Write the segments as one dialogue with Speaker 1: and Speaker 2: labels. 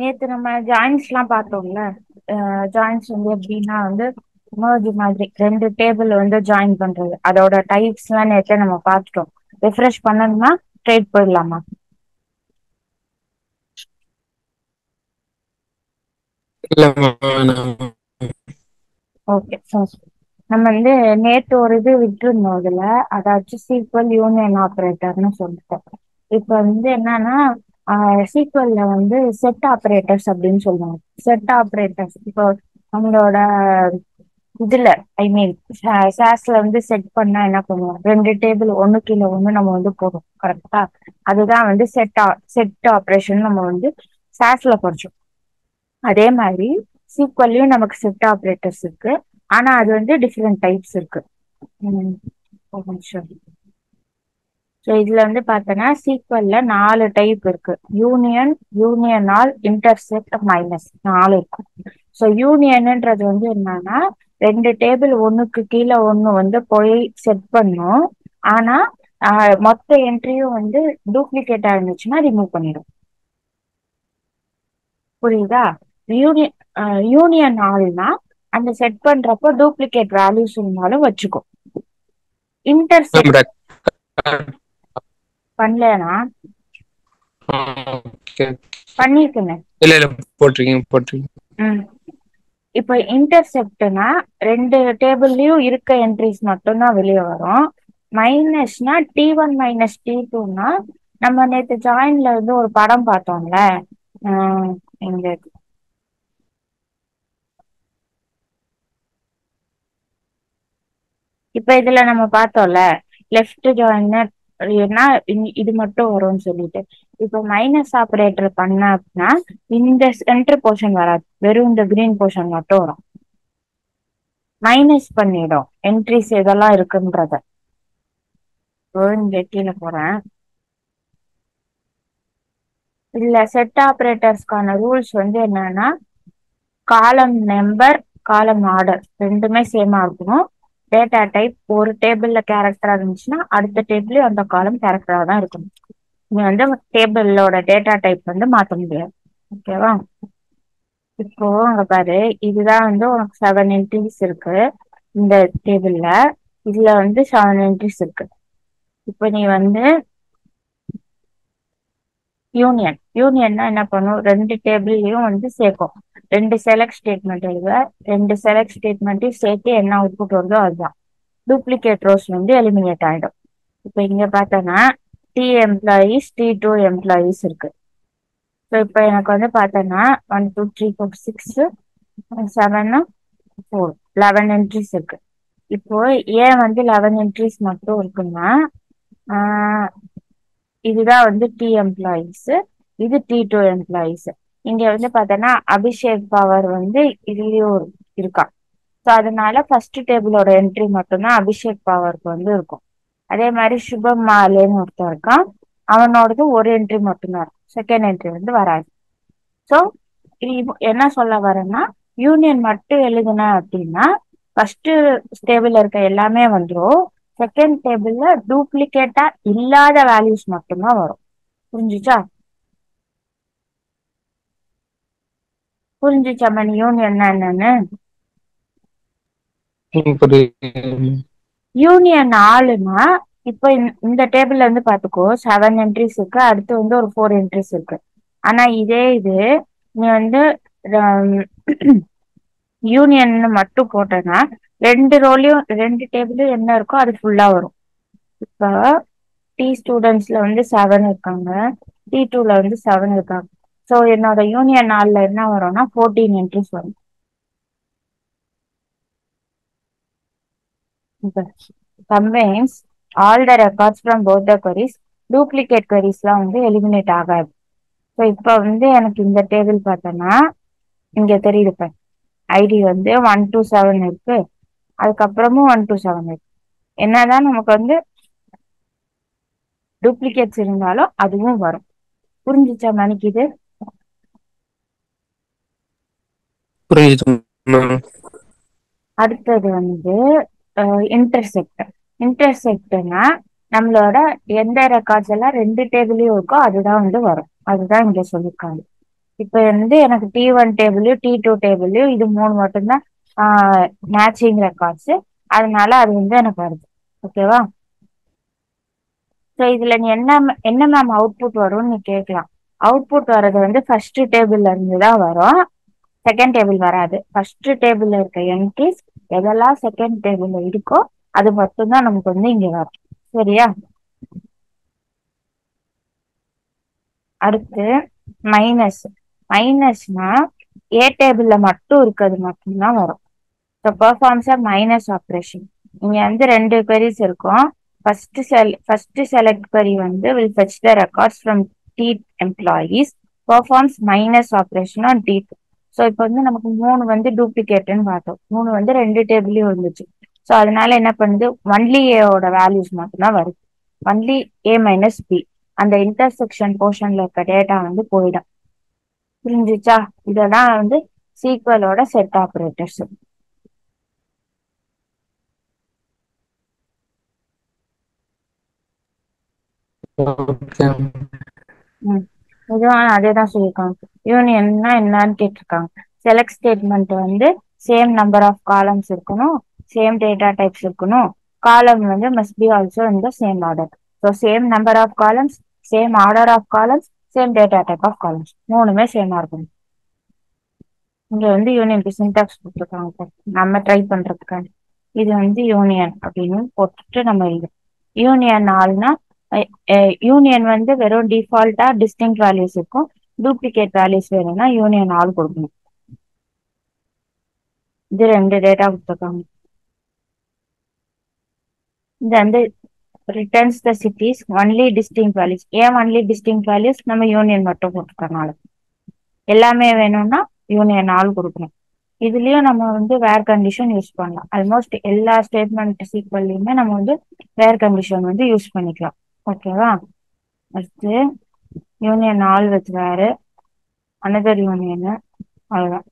Speaker 1: நேத்து நம்ம ஜாயின்ஸ் எல்லாம் பார்த்தோம்ல ஜாயின்ஸ் வந்து எப்படின்னா வந்து merge மாதிரி ரெண்டு டேபிள் வந்து ஜாயின் பண்றது அதோட டைப்ஸ் எல்லாம் நேற்று நம்ம பார்த்துட்டோம் ரிஃப்ரெஷ் பண்ணணுமா ட்ரேட் போயிடலாமா
Speaker 2: இல்லம்மா வேணாம்
Speaker 1: ஓகே நம்ம வந்து நேத்து ஒரு இது விட்டுருந்தோம் இதுல அதாச்சும் சீக்வல் யூனியன் ஆப்ரேட்டர்னு சொல்லிட்டோம் இப்போ வந்து என்னன்னா சீக்வல்ல வந்து செட் ஆப்ரேட்டர்ஸ் அப்படின்னு சொல்லுவாங்க செட் ஆப்ரேட்டர்ஸ் இப்போ நம்மளோட இதுல ஐ மீன் சாஸ்ல வந்து செட் பண்ணா என்ன பண்ணுவோம் ரெண்டு டேபிள் ஒண்ணு கீழே ஒண்ணு நம்ம வந்து போடுவோம் கரெக்டா அதுதான் வந்து செட் செட் ஆப்ரேஷன் நம்ம வந்து சாஸ்ல படிச்சோம் அதே மாதிரி சீக்வல்லையும் நமக்கு செட் ஆப்ரேட்டர்ஸ் இருக்கு ஆனா அது வந்து டிஃப்ரெண்ட் டைப்ஸ் இருக்கு உம் ஒரு நிமிஷம் ஸோ இதுல வந்து பார்த்தோன்னா சீக்வல்ல நாலு டைப் இருக்கு union union all intersect minus நாலு இருக்கும் ஸோ யூனியன்ன்றது வந்து என்னன்னா ரெண்டு டேபிள் ஒண்ணுக்கு கீழே ஒண்ணு வந்து போய் செட் பண்ணும் ஆனா ஆஹ், மொத்த என்ட்ரியும் வந்து டூப்ளிகேட்டா இருந்துச்சுன்னா ரிமூவ் பண்ணிடும் புரியுதா யூனியன் யூனியன் ஆல்னா அந்த செட் பண்றப்போ டூப்ளிகேட் வேல்யூஸ் இருந்தாலும் வச்சுக்கும் இன்டர்செக்ட்
Speaker 2: மேம்
Speaker 1: பண்ணலனா
Speaker 2: ஓகே
Speaker 1: பண்ணிருக்கேங்க
Speaker 2: இல்ல இல்ல போட்டிருக்கீங்க போட்டிருக்கீங்க
Speaker 1: ம் இப்போ இன்டர்செப்ட்னா ரெண்டு டேபிள்லயும் இருக்க என்ட்ரிஸ் மட்டும்தான் வெளியே வரும் மைனஸ்னா டி ஒன் மைனஸ் டி டூனா நம்ம நேற்று ஜாயின்ல வந்து ஒரு படம் பார்த்தோம்ல ஆஹ் எங்க இருக்கு? இப்ப இதுல நம்ம பார்த்தோம்ல லெஃப்ட் ஜாயினர் ஏன்னா இ- இது மட்டும் வரும்னு சொல்லிட்டு இப்போ மைனஸ் ஆப்ரேட்டர் பண்ண அப்படின்னா இந்த சென்டர் போர்ஷன் வராது வெறும் இந்த கிரீன் போர்ஷன் மட்டும் வரும் மைனஸ் பண்ணிடும் என்ட்ரிஸ் இதெல்லாம் இருக்குன்றத இப்போ இங்க கீழே போறேன் இல்ல செட் ஆப்ரேட்டர்ஸ்க்கான ரூல்ஸ் வந்து என்னன்னா காலம் நம்பர் காலம் ஆர்டர் ரெண்டுமே சேமா இருக்கணும் டேட்டா டைப் ஒரு டேபிள்ல கேரக்டரா இருந்துச்சுன்னா அடுத்த டேபிள்லயும் அந்த காலம் கேரக்டரா தான் இருக்கணும் நீ வந்து டேபிளோட டேட்டா டைப் வந்து மாத்த முடியாது ஓகேவா இப்போ அங்க பாரு இதுதான் வந்து உனக்கு செவன் என்ட்ரிஸ் இருக்கு இந்த டேபிள்ல இதுல வந்து செவன் என்ட்ரிஸ் இருக்கு இப்போ நீ வந்து யூனியன் யூனியன்னா என்ன பண்ணும் ரெண்டு டேபிள்லயும் வந்து சேர்க்கும் ரெண்டு செலக்ட் ஸ்டேட்மெண்ட் எழுத ரெண்டு செலக்ட் ஸ்டேட்மெண்ட்டையும் சேர்த்து என்ன அவுட்புட் வருதோ அதுதான் டூப்ளிகேட் ரோஸ் வந்து எலிமினேட் ஆயிடும் இப்போ இங்க பார்த்தோன்னா T employees T two employees இருக்கு ஸோ இப்போ எனக்கு வந்து பார்த்தோன்னா one two three four six seven four eleven entries இருக்கு இப்போ ஏன் வந்து லெவன் என்ட்ரிஸ் மட்டும் இருக்குன்னா ஆஹ் இதுதான் வந்து டி எம்ப்ளாயீஸ் இது டி டூ எம்ப்ளாயீஸ் இங்க வந்து பார்த்தோன்னா அபிஷேக் பவர் வந்து இதுலயும் இருக்கா ஸோ அதனால ஃபர்ஸ்ட் டேபிளோட என்ட்ரி மட்டும்தான் அபிஷேக் பவருக்கு வந்து இருக்கும் அதே மாதிரி சுபம் மாலேன்னு ஒருத்தன் இருக்கான் அவனோடது ஒரு என்ட்ரி மட்டும்தான் இருக்கும் செகண்ட் என்ட்ரி வந்து வராது ஸோ என்ன சொல்ல வரேன்னா யூனியன் மட்டும் எழுதுன அப்படின்னா ஃபர்ஸ்ட் டேபிள்ல இருக்க எல்லாமே வந்துடும் செகண்ட் டேபிள்ல டூப்ளிகேட்டா இல்லாத வேல்யூஸ் மட்டும்தான் வரும் புரிஞ்சுச்சா புரிஞ்சுச்சா மணி யூனியன் என்னன்னு
Speaker 2: ம், புரியுது
Speaker 1: யூனியன் ஆளுனா இப்போ இந்த- இந்த டேபிள்ல இருந்து பாத்துக்கோ செவன் என்ட்ரிஸ் இருக்கு அடுத்து வந்து ஒரு ஃபோர் என்ட்ரிஸ் இருக்கு ஆனா இதே இது நீ வந்து யூனியன் மட்டும் போட்டனா ரெண்டு ரோலையும் ரெண்டு டேபிளும் என்ன இருக்கோ அது ஃபுல்லா வரும் இப்போ டி ஸ்டூடெண்ட்ஸ்ல வந்து செவன் இருக்காங்க டி டூல வந்து செவன் இருக்காங்க ஸோ என்னோட யூனியன் நாள்ல என்ன வரும்னா ஃபோர்டீன் என்ட்ரிஸ் வரும் combines all the records from both the queries duplicate queriesலாம் வந்து எலிமினேட் ஆகாது ஸோ இப்போ வந்து எனக்கு இந்த டேபிள் பார்த்தோன்னா இங்க தெரியுது பாரு ஐடி வந்து ஒன் டூ செவன் இருக்கு அதுக்கப்புறமும் ஒன் டூ செவன் இருக்கு என்னதான் நமக்கு வந்து டூப்ளிகேட்ஸ் இருந்தாலும் அதுவும் வரும் புரிஞ்சுச்சா மணிக்கு இது
Speaker 2: புரியுது மேம்
Speaker 1: அடுத்தது வந்து இன்டர்செக்ட் இன்டர்செக்ட்னா நம்மளோட எந்த ரெக்கார்ட்ஸ் எல்லாம் ரெண்டு டேபிளையும் இருக்கோ அதுதான் வந்து வரும் அதுதான் இங்க சொல்லியிருக்காங்க இப்போ வந்து எனக்கு டி ஒன் டேபிளையும் டி டூ டேபிளையும் இது மூணு மட்டும்தான் மேட்சிங் ரெக்கார்ட்ஸ் அதனால அது வந்து எனக்கு வருது ஓகேவா ஸோ இதுல நீ என்ன என்ன மேம் அவுட்புட் வரும்னு நீ கேட்கலாம் அவுட்புட் வர்றது வந்து ஃபர்ஸ்ட் டேபிள்ல இருந்து தான் வரும் செகண்ட் டேபிள் வராது ஃபர்ஸ்ட் டேபிள்ல இருக்க என்ட்ரிஸ் எதெல்லாம் செகண்ட் டேபிள்ல இருக்கோ அது மட்டும்தான் நமக்கு வந்து இங்க வரும் சரியா அடுத்து மைனஸ் மைனஸ்னா ஏ டேபிள்ல மட்டும் இருக்கிறது மட்டும்தான் வரும் ஸோ பெர்ஃபார்ம்ஸ் மைனஸ் ஆப்ரேஷன் இங்க வந்து ரெண்டு queries இருக்கும் ஃபர்ஸ்ட் செல் ஃபர்ஸ்ட் செலக்ட் query வந்து will fetch the records from T employees performs minus operation on T so இப்போ வந்து நமக்கு மூணு வந்து டூப்ளிகேட்னு பார்த்தோம் மூணு வந்து ரெண்டு டேபிளையும் வந்துச்சு ஸோ அதனால என்ன பண்ணுது ஒன்லி ஏவோட வேல்யூஸ் மட்டும்தான் வருது ஒன்லி ஏ மைனஸ் பி அந்த இன்டர்செக்ஷன் போர்ஷன்ல இருக்க டேட்டா வந்து போயிடும் புரிஞ்சுச்சா இதெல்லாம் வந்து சீக்வலோட செட் ஆப்ரேட்டர்ஸ்
Speaker 2: ஓகே
Speaker 1: இதுவும் அதே தான் சொல்லியிருக்காங்க யூனியன்னா என்னன்னு கேட்டிருக்காங்க செலக்ட் ஸ்டேட்மெண்ட் வந்து சேம் நம்பர் ஆஃப் காலம்ஸ் இருக்கணும் சேம் டேட்டா டைப்ஸ் இருக்கணும் காலம் வந்து மஸ்ட் பி ஆல்சோ இந்த same order so same number of columns same order of columns same data type of columns மூணுமே சேமா இருக்கணும் இங்க வந்து யூனியனுக்கு சின்டாக்ஸ் கொடுத்துருக்காங்க பாரு. நம்ம ட்ரை பண்றதுக்காக இது வந்து யூனியன் அப்படின்னு போட்டுட்டு நம்ம எழுதும் யூனியன் ஆல்னா யூனியன் வந்து வெறும் டிஃபால்ட்டா டிஸ்டிங் வேல்யூஸ் இருக்கும் டூப்ளிகேட் வேல்யூஸ் வேணும்னா யூனியன் ஆல் கொடுக்கணும் இது ரெண்டு டேட்டா கொடுத்துருக்காங்க இது வந்து returns the cities only distinct values ஏன் ஒன்லி டிஸ்டிங் வேல்யூஸ் நம்ம யூனியன் மட்டும் போட்டுக்கறனால எல்லாமே வேணும்னா யூனியன் ஆல் கொடுக்கணும் இதுலயும் நம்ம வந்து வேர் கண்டிஷன் யூஸ் பண்ணலாம் ஆல்மோஸ்ட் எல்லா ஸ்டேட்மெண்ட் சீக்வல்லையுமே நம்ம வந்து வேர் கண்டிஷன் வந்து யூஸ் பண்ணிக்கலாம் ஓகேவா அடுத்து யூனியன் ஆல் வித் வேறு அனதர் யூனியன் அவ்வளோதான்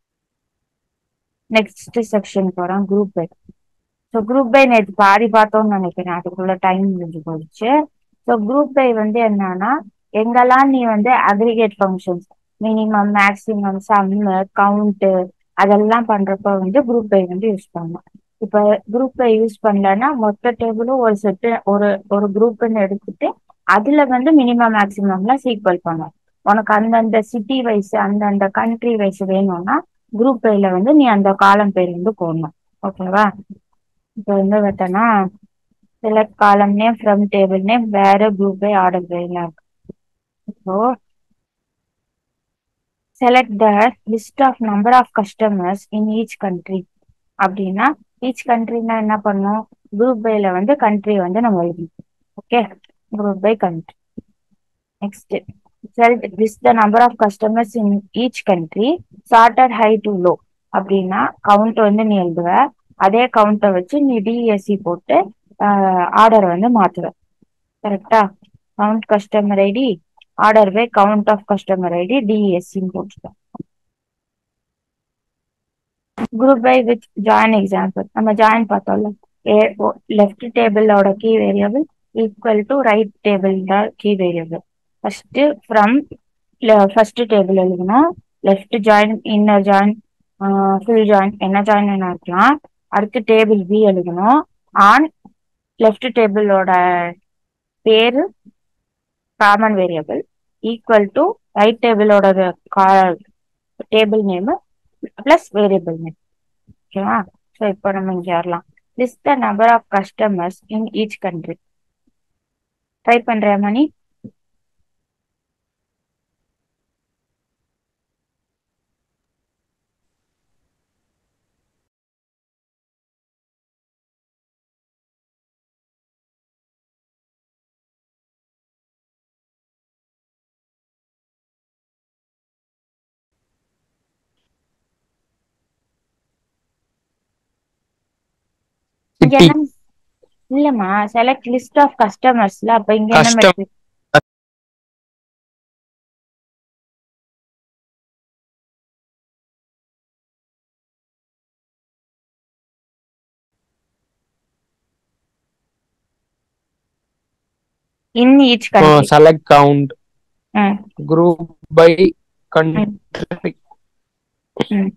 Speaker 1: நெக்ஸ்ட் செக்ஷன் போறோம் group by so group by நேற்று பாதி பார்த்தோம்னு நினைக்கிறேன் அதுக்குள்ள டைம் முடிஞ்சு போயிடுச்சு ஸோ குரூப் பை வந்து என்னன்னா எங்கெல்லாம் நீ வந்து aggregate functions minimum maximum sum count அதெல்லாம் பண்றப்ப வந்து குரூப் பை வந்து யூஸ் பண்ணலாம் இப்போ குரூப் பை யூஸ் பண்ணலன்னா மொத்த டேபிளும் ஒரு செட்டு ஒரு ஒரு குரூப்னு எடுத்துட்டு அதுல வந்து மினிமம் மேக்ஸிமம்லாம் சீக்வல் பண்ணும் உனக்கு அந்தந்த சிட்டி வைஸ் அந்தந்த கண்ட்ரி வைஸ் வேணும்னா குரூப் பைல வந்து நீ அந்த காலம் பேர் வந்து போடணும் ஓகேவா இப்போ வந்து பார்த்தோன்னா select column name from table name வேற குரூப் பை ஆர்டர் பைல இருக்கு இப்போ select the list of number of customers in each country அப்படின்னா ஈச் கண்ட்ரினா என்ன பண்ணும் குரூப் பைல வந்து கண்ட்ரி வந்து நம்ம எழுதணும் okay group by country next select list the number of customers in each country sorted high to low அப்படின்னா கவுண்ட் வந்து நீ எழுதுவ அதே கவுண்ட்டை வச்சு நீ டிஎஸ்சி போட்டு ஆர்டர் வந்து மாத்துவ கரெக்டா count customer ID order by count of customer ID டிஎஸ்சின்னு போட்டுருக்கேன் group by with join example நம்ம ஜாயின் பார்த்தோம்ல லெஃப்ட் டேபிளோட key variable equal to right table key variable first from first table எழுதணும் left join inner join full join என்ன join வேணா இருக்கலாம் அடுத்து டேபிள் பி எழுதணும் ஆன் லெஃப்ட் டேபிளோட பேரு common variable equal to right டேபிளோட table name plus variable name ஓகேவா ஸோ இப்போ நம்ம இங்கே வரலாம் list the number of customers in each country try பண்றியா மணி இங்க
Speaker 2: சிட்டி
Speaker 1: என்ன இல்லம்மா செலக்ட் லிஸ்ட் ஆஃப் கஸ்டமர்ஸ்ல அப்ப இங்க என்ன
Speaker 2: Custom-
Speaker 1: metric in each country
Speaker 2: select count group by country
Speaker 1: ம்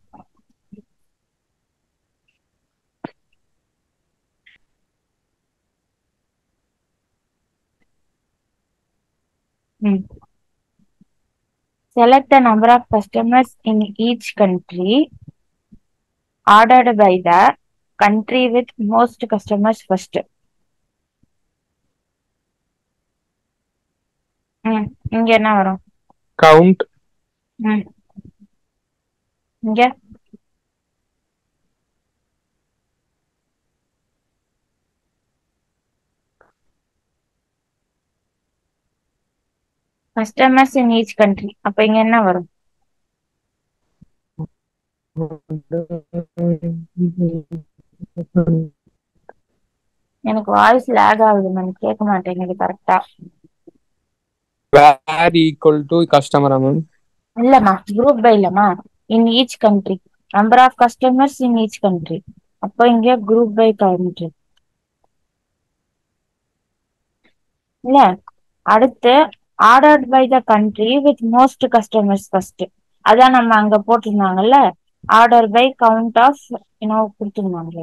Speaker 1: ம் select the number of customers in each country ordered by the country with most customers first ம் இங்க என்ன வரும்
Speaker 2: count
Speaker 1: ம் இங்க customers in each country அப்ப இங்க என்ன வரும் எனக்கு வாய்ஸ் லேக் ஆகுது மேம் கேட்க மாட்டேங்குது கரெக்டா
Speaker 2: where equal to customer amount
Speaker 1: இல்லம்மா குரூப் பை இல்லம்மா in each country number of customers in each country அப்போ இங்க குரூப் பை கவுண்ட் இல்ல அடுத்து ordered by the country with most customers first அதான் நம்ம அங்க போட்டிருந்தாங்கல்ல ஆர்டர் பை கவுண்ட் ஆஃப் என்ன கொடுத்துருந்தாங்க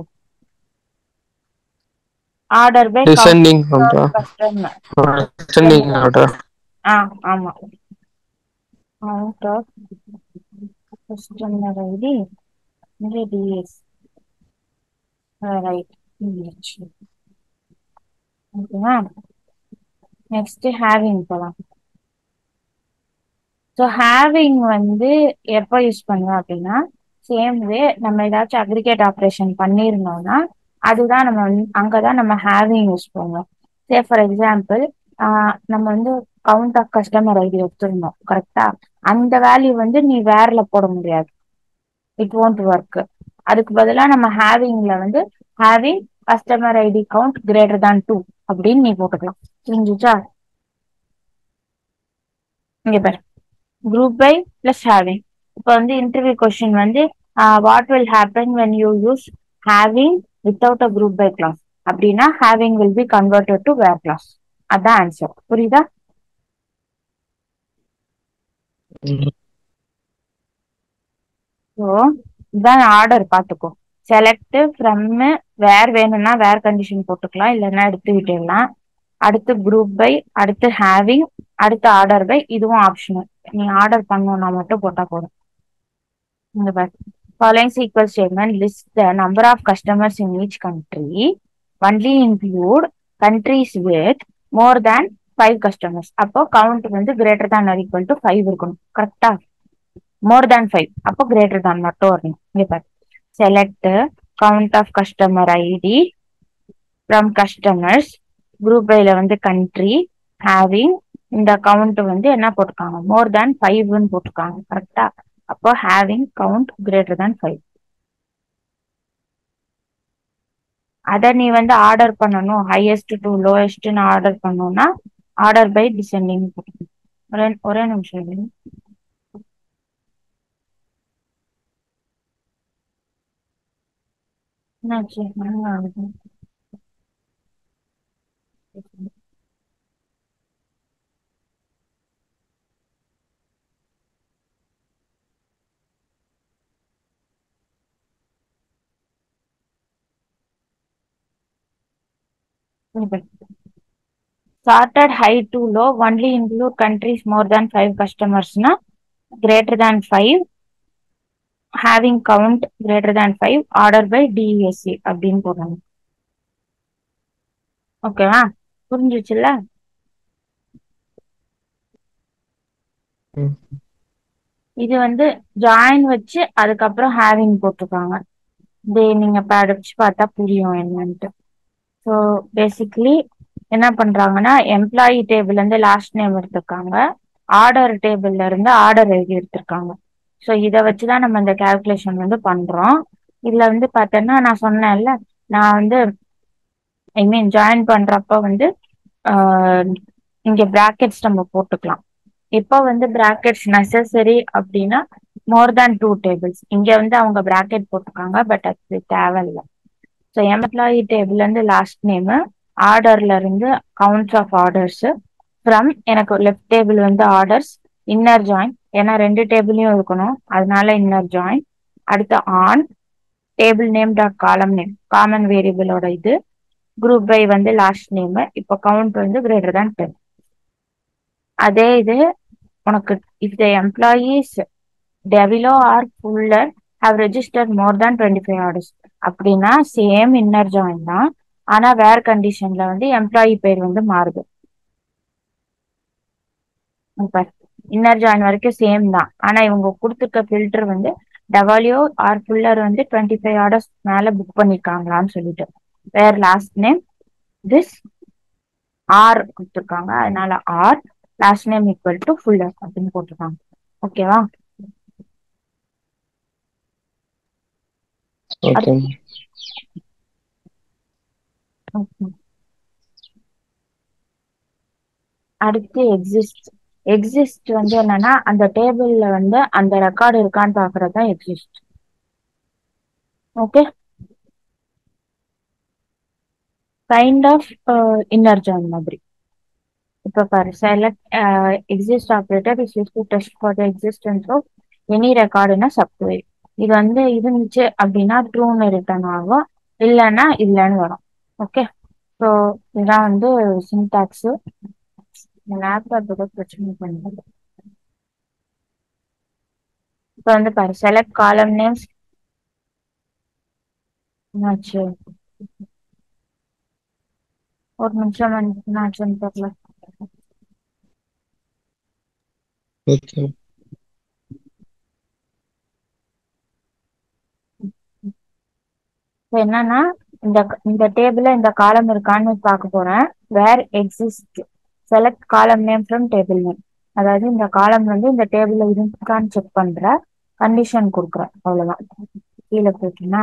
Speaker 1: order by
Speaker 2: descending order
Speaker 1: customer
Speaker 2: descending order
Speaker 1: ஆ ஆமா கவுண்ட் ஆஃப் கஸ்டமர் ஐடி இங்கே டிஎஸ் ரைட் ஓகேவா நெக்ஸ்ட் ஹேவிங் போலாம் ஸோ ஹேவிங் வந்து எப்போ யூஸ் பண்ணுவோம் அப்படின்னா சேம் வே நம்ம ஏதாச்சும் அக்ரிகேட் ஆப்ரேஷன் பண்ணியிருந்தோம்னா அதுதான் நம்ம வந்து அங்கதான் நம்ம ஹேவிங் யூஸ் பண்ணுவோம் சே ஃபார் எக்ஸாம்பிள் நம்ம வந்து கவுண்ட் ஆஃப் கஸ்டமர் ஐடி எடுத்திருந்தோம் கரெக்டா அந்த வேல்யூ வந்து நீ வேர்ல போட முடியாது இட் won't ஒர்க் அதுக்கு பதிலா நம்ம ஹேவிங்ல வந்து having customer ID count greater than two அப்படின்னு நீ போட்டுக்கலாம் புரிஞ்சுச்சா இங்க பாரு குரூப் பை பிளஸ் ஹேவிங் இப்போ வந்து இன்டர்வியூ கொஸ்டின் வந்து what will happen when you use having without a group by clause அப்படின்னா having will be converted to where clause அதான் ஆன்சர் புரியுதா ஸோ இதான் ஆர்டர் பார்த்துக்கோ செலக்ட் ஃப்ரம் வேர் வேணும்னா where condition போட்டுக்கலாம் இல்லைன்னா எடுத்து விட்டுடலாம் அடுத்து குரூப் பை அடுத்து ஹேவிங் அடுத்து ஆர்டர் பை இதுவும் ஆப்ஷனல் நீ ஆர்டர் பண்ணணும்னா மட்டும் போட்டா போதும் இந்த பாரு following sequence statement list the number of customers in each country only include countries with more than five customers அப்போ count வந்து greater than or equal to five இருக்கணும் கரெக்டா மோர் தேன் ஃபைவ் அப்போ கிரேட்டர் தான் மட்டும் வரணும் இங்க பாரு select count of customer ID from customers group பைல வந்து கண்ட்ரி ஹேவிங் இந்த கவுண்ட் வந்து என்ன போட்டிருக்காங்க மோர் தேன் ஃபைவ்னு போட்டிருக்காங்க கரெக்டா அப்போ having count greater than five அதை நீ வந்து ஆர்டர் பண்ணணும் ஹையஸ்ட் டு லோயஸ்ட்னு ஆர்டர் பண்ணணும்னா ஆர்டர் பை டிசெண்டிங் ஒரே ஒரே நிமிஷம் இருங்க. என்னாச்சு hang ஆகுது started high to low only include countries more than five customers na greater than five having count greater than five order by DESC அப்படின்னு போடுறாங்க ஓகேவா புரிஞ்சிச்சுல்ல
Speaker 2: ம்.
Speaker 1: இது வந்து ஜாயின் வச்சு அதுக்கப்புறம் ஹேவிங் போட்டிருக்காங்க இது நீங்க படிச்சு பார்த்தா புரியும் என்னன்ட்டு ஸோ பேசிக்லி என்ன பண்றாங்கன்னா எம்ப்ளாயி டேபிள்ல இருந்து லாஸ்ட் நேம் எடுத்திருக்காங்க ஆர்டர் டேபிள்ல இருந்து ஆர்டர் எழுதி எடுத்திருக்காங்க ஸோ இதை வச்சுதான் நம்ம இந்த கால்குலேஷன் வந்து பண்றோம் இதுல வந்து பார்த்தோன்னா நான் சொன்னேன்ல நான் வந்து ஐ மீன் ஜாயின் பண்றப்ப வந்து ஆஹ், இங்க பிராக்கெட்ஸ் நம்ம போட்டுக்கலாம் இப்போ வந்து பிராக்கெட்ஸ் நெசசரி அப்படின்னா மோர் தேன் டூ டேபிள்ஸ் இங்க வந்து அவங்க பிராக்கெட் போட்டிருக்காங்க பட் அது தேவையில்லை ஸோ எம்ப்ளாயி டேபிள்ல இருந்து லாஸ்ட் நேம் ஆர்டர்ல இருந்து கவுண்ட்ஸ் ஆஃப் ஆர்டர்ஸ் ஃப்ரம் எனக்கு லெஃப்ட் டேபிள் வந்து ஆர்டர்ஸ் இன்னர் ஜாயின் ஏன்னா ரெண்டு டேபிளையும் இருக்கணும் அதனால இன்னர் ஜாயின் அடுத்து on table name dot column name common வேரியபிளோட இது குரூப் பை வந்து லாஸ்ட் நேம் இப்போ கவுண்ட் வந்து கிரேட்டர் தான் டென் அதே இது உனக்கு if the employees Davolio or Fuller have register more than twenty five orders அப்படின்னா சேம் இன்னர் ஜாயின் தான் ஆனா வேர் கண்டிஷன்ல வந்து எம்ப்ளாயி பேர் வந்து மாறுது இன்னர் ஜாயின் வரைக்கும் சேம் தான் ஆனா இவங்க கொடுத்துருக்க ஃபில்டர் வந்து டவாலியோ ஆர் ஃபுல்லர் வந்து டுவெண்ட்டி ஃபைவ் ஆர்டர்ஸ் மேல புக் பண்ணிருக்காங்களான்னு சொல்லிட்டு where last name this or கொடுத்துருக்காங்க அதனால or last name equal to Fuller அப்படின்னு போட்டிருக்காங்க ஓகேவா
Speaker 2: ஓகே
Speaker 1: அடுத்து எக்ஸிஸ்ட் எக்ஸிஸ்ட் வந்து என்னன்னா அந்த டேபிள்ல வந்து அந்த ரெக்கார்டு இருக்கான்னு பாக்குறது தான் exist okay kind of inner join மாதிரி இப்ப பாரு select exist operator is use to test for the existence of any ரெக்கார்டுனா சப்வே இது வந்து இருந்துச்சு அப்படின்னா ட்ரூன்னு ரிட்டர்ன் ஆகும் இல்லைன்னா இல்லைன்னு வரும் ஓகே ஸோ இதுதான் வந்து சின்டாக்ஸு லேப்டாப் ஏதோ பிரச்சனை பண்ணுது இப்போ வந்து பாரு செலக்ட் காலம் நேம்ஸ் என்னாச்சு ஒரு நிமிஷம் வந்து என்னாச்சுன்னு தெரியல
Speaker 2: ஓகே
Speaker 1: இப்போ என்னன்னா இந்த இந்த டேபிள்ல இந்த காலம் இருக்கான்னு பார்க்க போறேன் where exist select column name from table name அதாவது இந்த காலம் வந்து இந்த டேபிள்ல இருக்கான்னு செக் பண்ற கண்டிஷன் கொடுக்குறேன் அவ்வளவுதான் கீழே போயிட்டுனா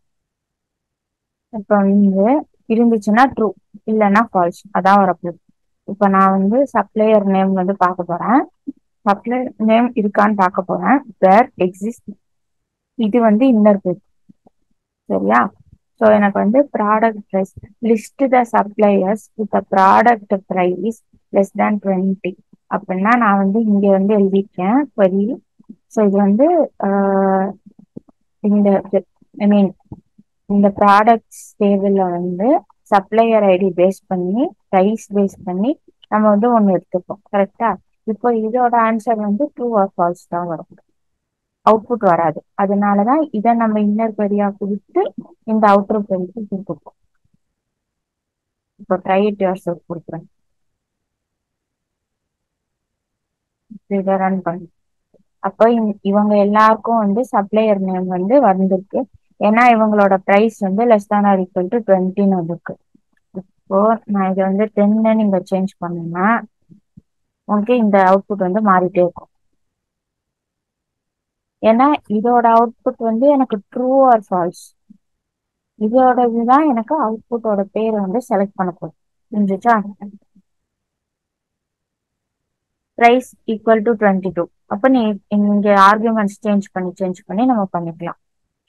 Speaker 1: இப்போ வந்து இருந்துச்சுன்னா ட்ரூ இல்லைன்னா ஃபால்ஸ் அதான் வரப்போகுது இப்போ நான் வந்து சப்ளையர் நேம் வந்து பார்க்க போறேன் சப்ளையர் நேம் இருக்கான்னு பார்க்க போறேன் வேர் எக்ஸிஸ்ட் இது வந்து இன்னர் பேஜ் சரியா ஸோ எனக்கு வந்து product price list the suppliers with product price less than twenty அப்படின்னா நான் வந்து இங்க வந்து எழுதியிருக்கேன் query ஸோ இது வந்து ஆஹ், இந்த ஐ மீன் இந்த ப்ராடக்ட்ஸ் டேபிள்ல வந்து சப்ளையர் ஐடி பேஸ் பண்ணி ப்ரைஸ் பேஸ் பண்ணி நம்ம வந்து ஒன்று எடுத்துப்போம் கரெக்டா இப்போ இதோட ஆன்சர் வந்து ட்ரூ ஆர் ஃபால்ஸ் தான் வரும் அவுட்புட் வராது அதனாலதான் இதை நம்ம இன்னர் பெரியா கொடுத்து இந்த அவுட்டர் பெருக்கு கொடுப்போம் இப்போ ட்ரை இட் யோர் செல்ஃப் கொடுக்குறேன் இதை ரன் பண்ணி அப்போ இவ- இவங்க எல்லாருக்கும் வந்து சப்ளையர் நேம் வந்து வந்திருக்கு ஏன்னா இவங்களோட ப்ரைஸ் வந்து லெஸ் தான் ஆர் ஈக்குவல் டு டுவெண்ட்டின்னு வந்திருக்கு இப்போ நான் இதை வந்து டென்னு நீங்க சேஞ்ச் பண்ணீங்கன்னா உங்களுக்கு இந்த அவுட்புட் வந்து மாறிட்டே இருக்கும் ஏன்னா இதோட அவுட்புட் வந்து எனக்கு ட்ரூ ஆர் ஃபால்ஸ் இதோட இதுதான் எனக்கு அவுட்புட்டோட பேரை வந்து செலக்ட் பண்ண போகுது புரிஞ்சுச்சா price equal to twenty two அப்போ நீ இங்க ஆர்குமெண்ட்ஸ் சேஞ்ச் பண்ணி சேஞ்ச் பண்ணி நம்ம பண்ணிக்கலாம்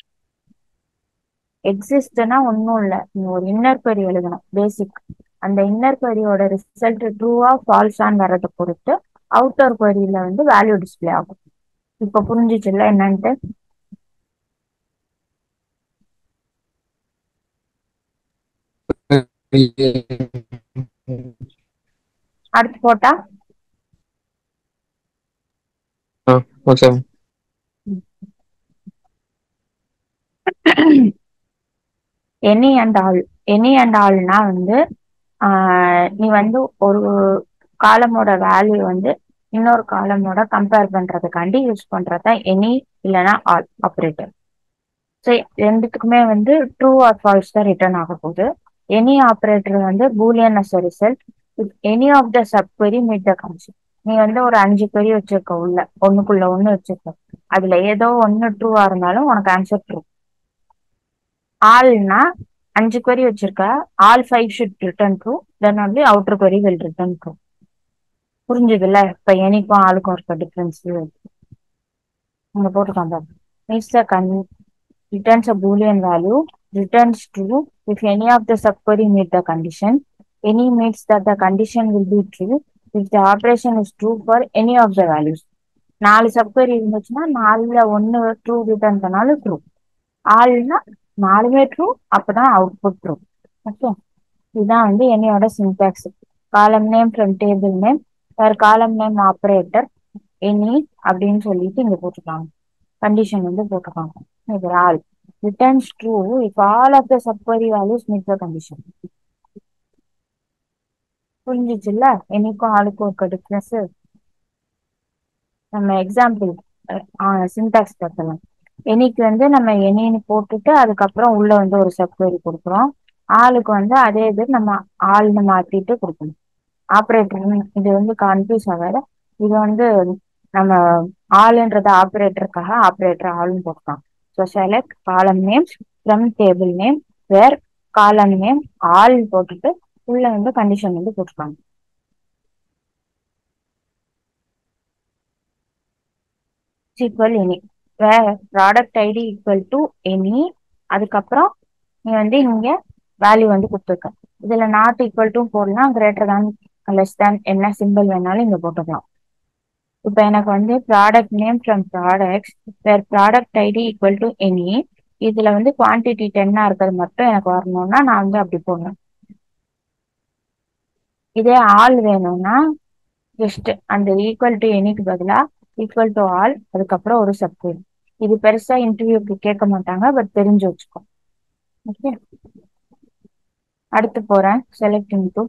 Speaker 1: எக்ஸிஸ்ட்னா ஒன்றும் இல்லை நீ ஒரு இன்னர் query எழுதணும் பேசிக் அந்த இன்னர் queryயோட ரிசல்ட் ட்ரூவா ஃபால்ஸான்னு வர்றதை பொறுத்து அவுட்டர் queryல வந்து வேல்யூ டிஸ்ப்ளே ஆகும் இப்போ புரிஞ்சிச்சுல்ல என்னன்ட்டு அடுத்து போட்டா
Speaker 2: okay
Speaker 1: any and all any and ஆல்னா வந்து ஆஹ் நீ வந்து ஒரு காலமோட வேல்யூ வந்து இன்னொரு காலமோட கம்பேர் பண்றதுக்காண்டி யூஸ் பண்றதுதான் எனி இல்லைன்னா ஆல் ஆப்ரேட்டர் சரி ரெண்டுத்துக்குமே வந்து ட்ரூ ஆர் ஃபால்ஸ் தான் ரிட்டர்ன் ஆக போகுது எனி ஆப்ரேட்டர் வந்து boolean as result any of the sub query meet the concept நீ வந்து ஒரு அஞ்சு query வச்சிருக்க உள்ள ஒண்ணுக்குள்ள ஒண்ணு வச்சிருக்க அதுல ஏதோ ஒண்ணு ட்ரூவா இருந்தாலும் உனக்கு ஆன்சர் ட்ரூ ஆல்னா அஞ்சு query வச்சிருக்க all five should return true then only outer query will return true புரிஞ்சுதுல்ல இப்ப எனக்கும் ஆளுக்கும் இருக்க டிஃபரன்ஸ் இங்க போட்டுருக்கான் பாரு மீன்ஸ் த கன் returns a boolean value returns true if any of the subquery meet the condition any means that the condition will be true if the operation is true for any of the values நாலு சப்கொரி இருந்துச்சுன்னா நாலுல ஒன்னு true return பண்ணாலும் true ஆல்னா நாலுமே true அப்பதான் output true okay இதுதான் வந்து என்னையோட சின்டாக்ஸ் காலம் நேம் ஃப்ரம் டேபிள் நேம் வேற காலம் நேம் ஆப்ரேட்டர் எனி அப்படின்னு சொல்லிட்டு இங்க போட்டிருக்காங்க கண்டிஷன் வந்து போட்டிருக்காங்க இது all returns true if all of the subquery values meet the condition புரிஞ்சிச்சுல்ல என்னைக்கும் ஆளுக்கும் இருக்க டிஃப்ரென்ஸ் நம்ம எக்ஸாம்பிள் சின்டாக்ஸ் பார்த்தலாம் எனிக்கு வந்து நம்ம எனின்னு போட்டுட்டு அதுக்கப்புறம் உள்ள வந்து ஒரு சப்கொரி கொடுக்குறோம் ஆளுக்கு வந்து அதே இது நம்ம ஆள்னு மாத்திட்டு கொடுக்கணும் ஆப்ரேட்டர் இது வந்து கன்ஃபியூஸ் ஆகாத இது வந்து நம்ம ஆளுன்றத ஆப்ரேட்டருக்காக ஆப்ரேட்டர் ஆள்னு போட்டுக்கலாம் so select column names from table name where column name all போட்டுட்டு உள்ள வந்து கண்டிஷன் வந்து போட்டுருக்காங்க equal any where product ID equal to any அதுக்கப்புறம் நீ வந்து இங்க வேல்யூ வந்து கொடுத்துருக்க இதுல நாட் ஈக்குவல் டு போடலாம் கிரேட்டர் தான் லெஸ் தேன் என்ன சிம்பிள் வேணாலும் இங்க போட்டுக்கலாம் இப்போ எனக்கு வந்து product name from products where product ID equal to any இதுல வந்து குவான்டிட்டி டென்னா இருக்கிறது மட்டும் எனக்கு வரணும்னா நான் வந்து அப்படி போடணும் இதே ஆள் வேணும்னா ஜஸ்ட் அந்த ஈக்குவல் டு எனிக்கு பதிலா ஈக்குவல் டு ஆல் அதுக்கப்புறம் ஒரு சப்கொரி இது பெருசா இன்டர்வியூக்கு கேட்க மாட்டாங்க பட் தெரிஞ்சு வச்சுக்கோ ஓகே அடுத்து போறேன் select into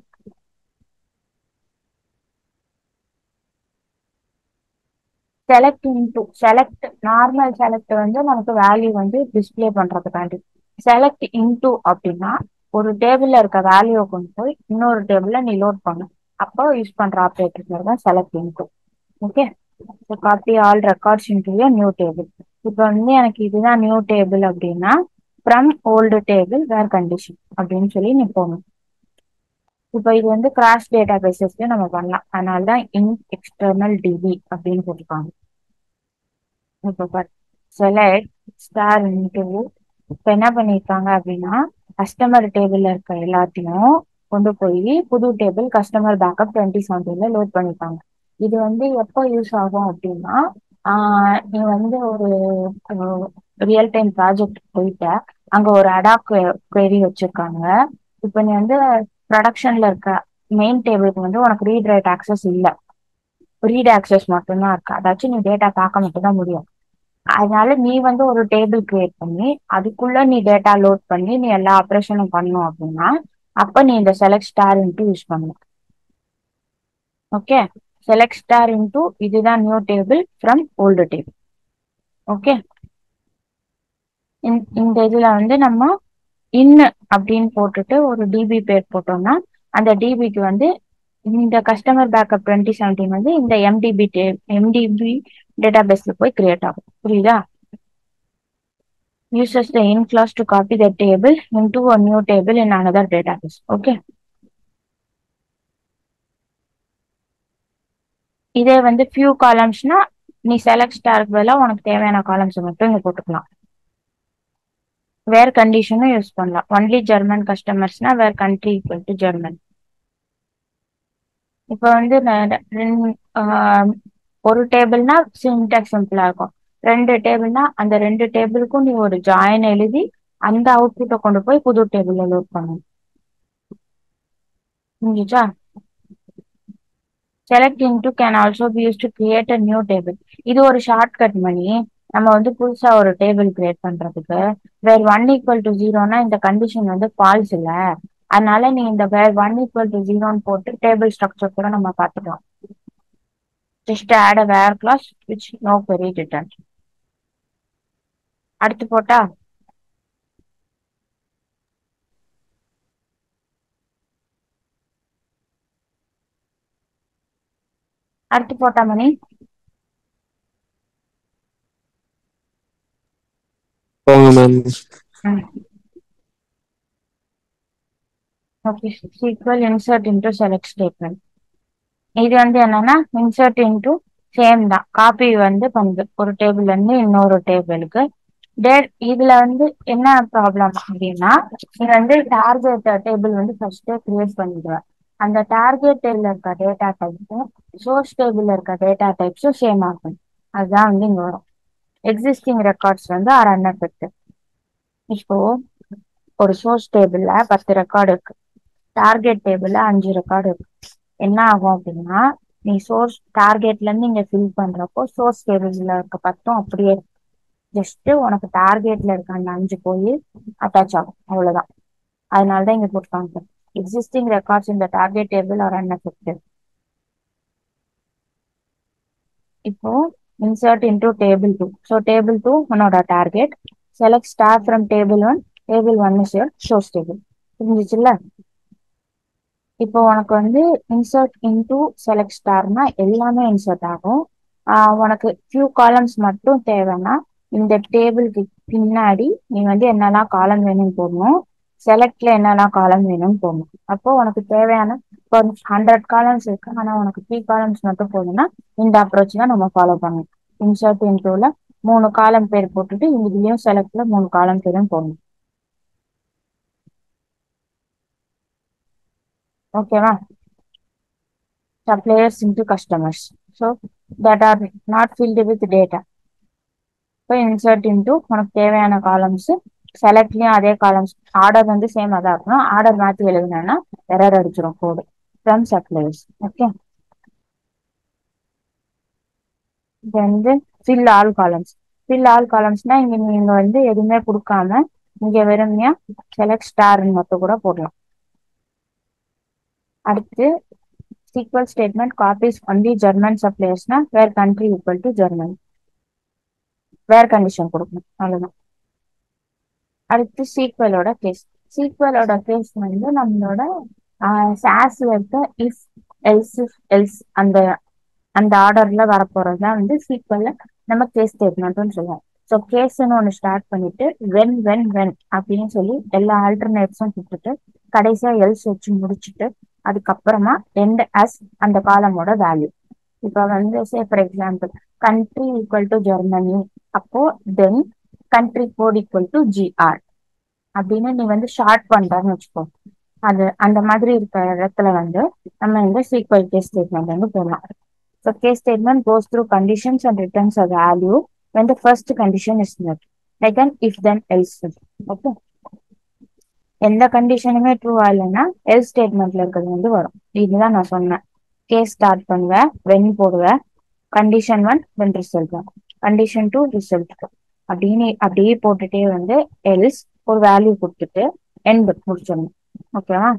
Speaker 1: select into select normal select வந்து நமக்கு வேல்யூ வந்து டிஸ்பிளே பண்றதுக்காண்டி செலக்ட் இன்டு அப்படின்னா ஒரு டேபிள்ல இருக்க வேல்யூவை கொண்டு போய் இன்னொரு டேபிள்ல நீ லோட் பண்ணு அப்போ யூஸ் பண்ற ஆப்ரேட்டர் தான் select into okay so copy all records into new table இப்போ வந்து எனக்கு இதுதான் நியூ டேபிள் அப்படின்னா from old table where condition அப்படின்னு சொல்லி நீ போகணும் இப்போ இது வந்து கிராஸ் டேட்டா பேசஸ்ல நம்ம பண்ணலாம் அதனால தான் இன் எக்ஸ்டர்னல் டிபி அப்படின்னு போட்டிருக்காங்க இப்போ பார் செலக்ட் ஸ்டார் இன்டூ இப்போ என்ன பண்ணியிருக்காங்க அப்படின்னா கஸ்டமர் டேபிள்ல இருக்க எல்லாத்தையும் கொண்டு போய் புது டேபிள் கஸ்டமர் பேக்கப் டுவெண்ட்டி செவன்டீன்ல லோட் பண்ணிருக்காங்க இது வந்து எப்போ யூஸ் ஆகும் அப்படின்னா ஆஹ் நீ வந்து ஒரு ரியல் டைம் ப்ராஜெக்ட் போயிட்ட அங்க ஒரு அடாக் query வச்சிருக்காங்க இப்போ நீ வந்து ப்ரொடக்ஷன்ல இருக்க மெயின் டேபிளுக்கு வந்து உனக்கு ரீட் ரைட் ஆக்சஸ் இல்லை ரீட் ஆக்சஸ் மட்டும்தான் இருக்கு அதாச்சும் நீ டேட்டா பார்க்க மட்டும் தான் முடியும் அதனால நீ வந்து ஒரு டேபிள் கிரியேட் பண்ணி அதுக்குள்ள நீ டேட்டா லோட் பண்ணி நீ எல்லா ஆப்ரேஷனும் பண்ணும் அப்படின்னா அப்ப நீ இந்த செலக்ட் ஸ்டார் இன்ட்டு யூஸ் பண்ணணும் ஓகே செலக்ட் ஸ்டார் இன்ட்டு இதுதான் new table from old table okay இந்த இதுல வந்து நம்ம இன்னு அப்படின்னு போட்டுட்டு ஒரு டிபி பேர் போட்டோம்னா அந்த டிபிக்கு வந்து இந்த கஸ்டமர் பேக்கப் டுவெண்ட்டி செவன்டீன் வந்து இந்த எம்டிபி டே எம்டிபி டேட்டா பேஸ்ல போய் கிரியேட் ஆகும் புரியுதா uses the in clause to copy the table into a new table in another database okay இதே வந்து few columnsனா நீ select ஸ்டாருக்கு பதிலாக உனக்கு தேவையான காலம்ஸ் மட்டும் இங்க போட்டுக்கலாம் வேர் கண்டிஷனும் யூஸ் பண்ணலாம் ஒன்லி ஜெர்மன் கஸ்டமர்ஸ்னா where country equal to German இப்போ வந்து நான் ரெண்டு, ஆஹ், ஒரு டேபிள்னா சின்டாக்ஸ் சிம்பிளா இருக்கும் ரெண்டு டேபிள்னா அந்த ரெண்டு டேபிளுக்கும் நீ ஒரு ஜாயின் எழுதி அந்த அவுட்புட்டை கொண்டு போய் புது டேபிள்ல லோட் பண்ணணும் புரிஞ்சுச்சா select into can also be use to create a new table இது ஒரு ஷார்ட்கட் மணி நம்ம வந்து புதுசா ஒரு டேபிள் கிரியேட் பண்றதுக்கு வேர் ஒன் ஈக்குவல் டு ஜீரோனா இந்த கண்டிஷன் வந்து ஃபால்ஸ் இல்ல அதனால நீ இந்த வேர் ஒன் ஈக்குவல் டு ஜீரோன்னு போட்டு டேபிள் ஸ்ட்ரக்சர் கூட நம்ம பார்த்துக்கலாம் just add a where clause which no query return அடுத்து போட்டா அடுத்து போட்டா மணி
Speaker 2: போங்க ma'am
Speaker 1: okay SQL insert into select statement இது வந்து என்னன்னா இன்சர்ட் இன்டு சேம் தான் காப்பி வந்து பண்ணுது ஒரு டேபிள்ல இருந்து இன்னொரு டேபிளுக்கு டேட் இதுல வந்து என்ன ப்ராப்ளம் அப்படின்னா நீ வந்து டார்கெட் டேபிள் வந்து ஃபர்ஸ்டே கிரியேட் பண்ணிடுவேன் அந்த டார்கெட் டேபிள்ல இருக்க டேட்டா டைப்ஸும் சோர்ஸ் டேபிள்ல இருக்க டேட்டா டைப்ஸும் சேம் ஆகும் அதுதான் வந்து இங்க வரும் எக்ஸிஸ்டிங் ரெக்கார்ட்ஸ் வந்து ஆர் அன்அஃபெக்டட் இப்போ ஒரு சோர்ஸ் டேபிள்ல பத்து ரெக்கார்டு இருக்கு டார்கெட் டேபிள்ல அஞ்சு ரெக்கார்டு இருக்கு என்ன ஆகும் அப்படின்னா நீ சோர்ஸ் டார்கெட்ல இருந்து இங்க ஃபில் பண்றப்போ சோர்ஸ் டேபிள்ல இருக்க பத்தும் அப்படியே ஜஸ்ட் உனக்கு டார்கெட்ல இருக்க அந்த அஞ்சு போய் அட்டாச் ஆகும் அவ்வளவுதான் அதனாலதான் இங்க போட்டுருக்காங்க எக்ஸிஸ்டிங் ரெக்கார்ட்ஸ் இந்த டார்கெட் டேபிள் ஆர் அன்அஃபெக்டட் இப்போ insert into table two so table two உன்னோட target select star from table one table one is your ஷோஸ் டேபிள் புரிஞ்சிச்சுல்ல இப்போ உனக்கு வந்து இன்சர்ட் இன்டூ செலக்ட் ஸ்டார்னா எல்லாமே இன்சர்ட் ஆகும் ஆஹ் உனக்கு ஃபியூ காலம்ஸ் மட்டும் தேவைன்னா இந்த டேபிளுக்கு பின்னாடி நீ வந்து என்னெல்லாம் காலம் வேணும்னு போடணும் செலக்ட்ல என்னெல்லாம் காலம் வேணும்னு போடணும் அப்போ உனக்கு தேவையான இப்போ ஹண்ட்ரட் காலம்ஸ் இருக்கு ஆனா உனக்கு த்ரீ காலம்ஸ் மட்டும் போதும்னா இந்த அப்ரோச் தான் நம்ம ஃபாலோ பண்ணணும் இன்சர்ட் இன்டூல மூணு காலம் பேர் போட்டுட்டு இதுலயும் செலக்ட்ல மூணு காலம் பேரும் போடணும் ஓகேவா suppliers into customers so that are not filled with data இப்போ இன்சர்ட் இன்டூ உனக்கு தேவையான காலம்ஸ் செலக்ட்லயும் அதே காலம்ஸ் ஆர்டர் வந்து சேம் தான் இருக்கணும் ஆர்டர் மாத்தி எழுதுனா எரர் அடிச்சிடும் கோடு ஃப்ரம் சப்ளையர்ஸ் ஓகே இப்போ வந்து fill all columns fill all காலம்ஸ்னா இங்க நீங்க வந்து எதுவுமே கொடுக்காம இங்க வெறுமையா செலக்ட் ஸ்டார்னு மட்டும் கூட போடலாம் அடுத்து SQL statement copies only German சப்ளையர்ஸ்னா where country equal to German where condition கொடுக்கணும் அவ்வளவுதான் அடுத்து சீக்வலோட கேஸ் சீக்வலோட கேஸ் வந்து நம்மளோட சாஸ்ல இருக்க இஃப் எல்ஸ் இஃப் எல்ஸ் அந்த அந்த ஆர்டர்ல வரப்போறது தான் வந்து சீக்வல்ல நம்ம கேஸ் ஸ்டேட்மெண்ட்னு சொல்லுவோம் ஸோ கேஸ்ன்னு ஒன்று ஸ்டார்ட் பண்ணிட்டு வென் வென் வென் அப்படின்னு சொல்லி எல்லா ஆல்டர்னேட்ஸும் கொடுத்துட்டு கடைசியா எல்ஸ் வச்சு முடிச்சுட்டு அதுக்கப்புறமா எண்ட் அஸ் அந்த காலமோட வேல்யூ இப்போ வந்து say for example country equal to Germany அப்போ then country code equal to GR அப்படின்னு நீ வந்து ஷார்ட் பண்றன்னு வச்சுக்கோ அது அந்த மாதிரி இருக்கிற இடத்துல வந்து நம்ம இந்த சீக்வல் கேஸ் ஸ்டேட்மெண்ட் வந்து போடலாம் so case statement goes through conditions and returns a value when the first condition is met like an if then else okay எந்த கண்டிஷனுமே ட்ரூ ஆகலைன்னா எல் ஸ்டேட்மெண்ட்ல இருக்கிறது வந்து வரும் இதுதான் நான் சொன்னேன் கேஸ் ஸ்டார்ட் பண்ணுவேன் வென் போடுவேன் condition one when result one condition two result அப்படின்னு அப்படியே போட்டுட்டே வந்து எல்ஸ் ஒரு வேல்யூ கொடுத்துட்டு எண்ட் முடிச்சிடணும் ஓகேவா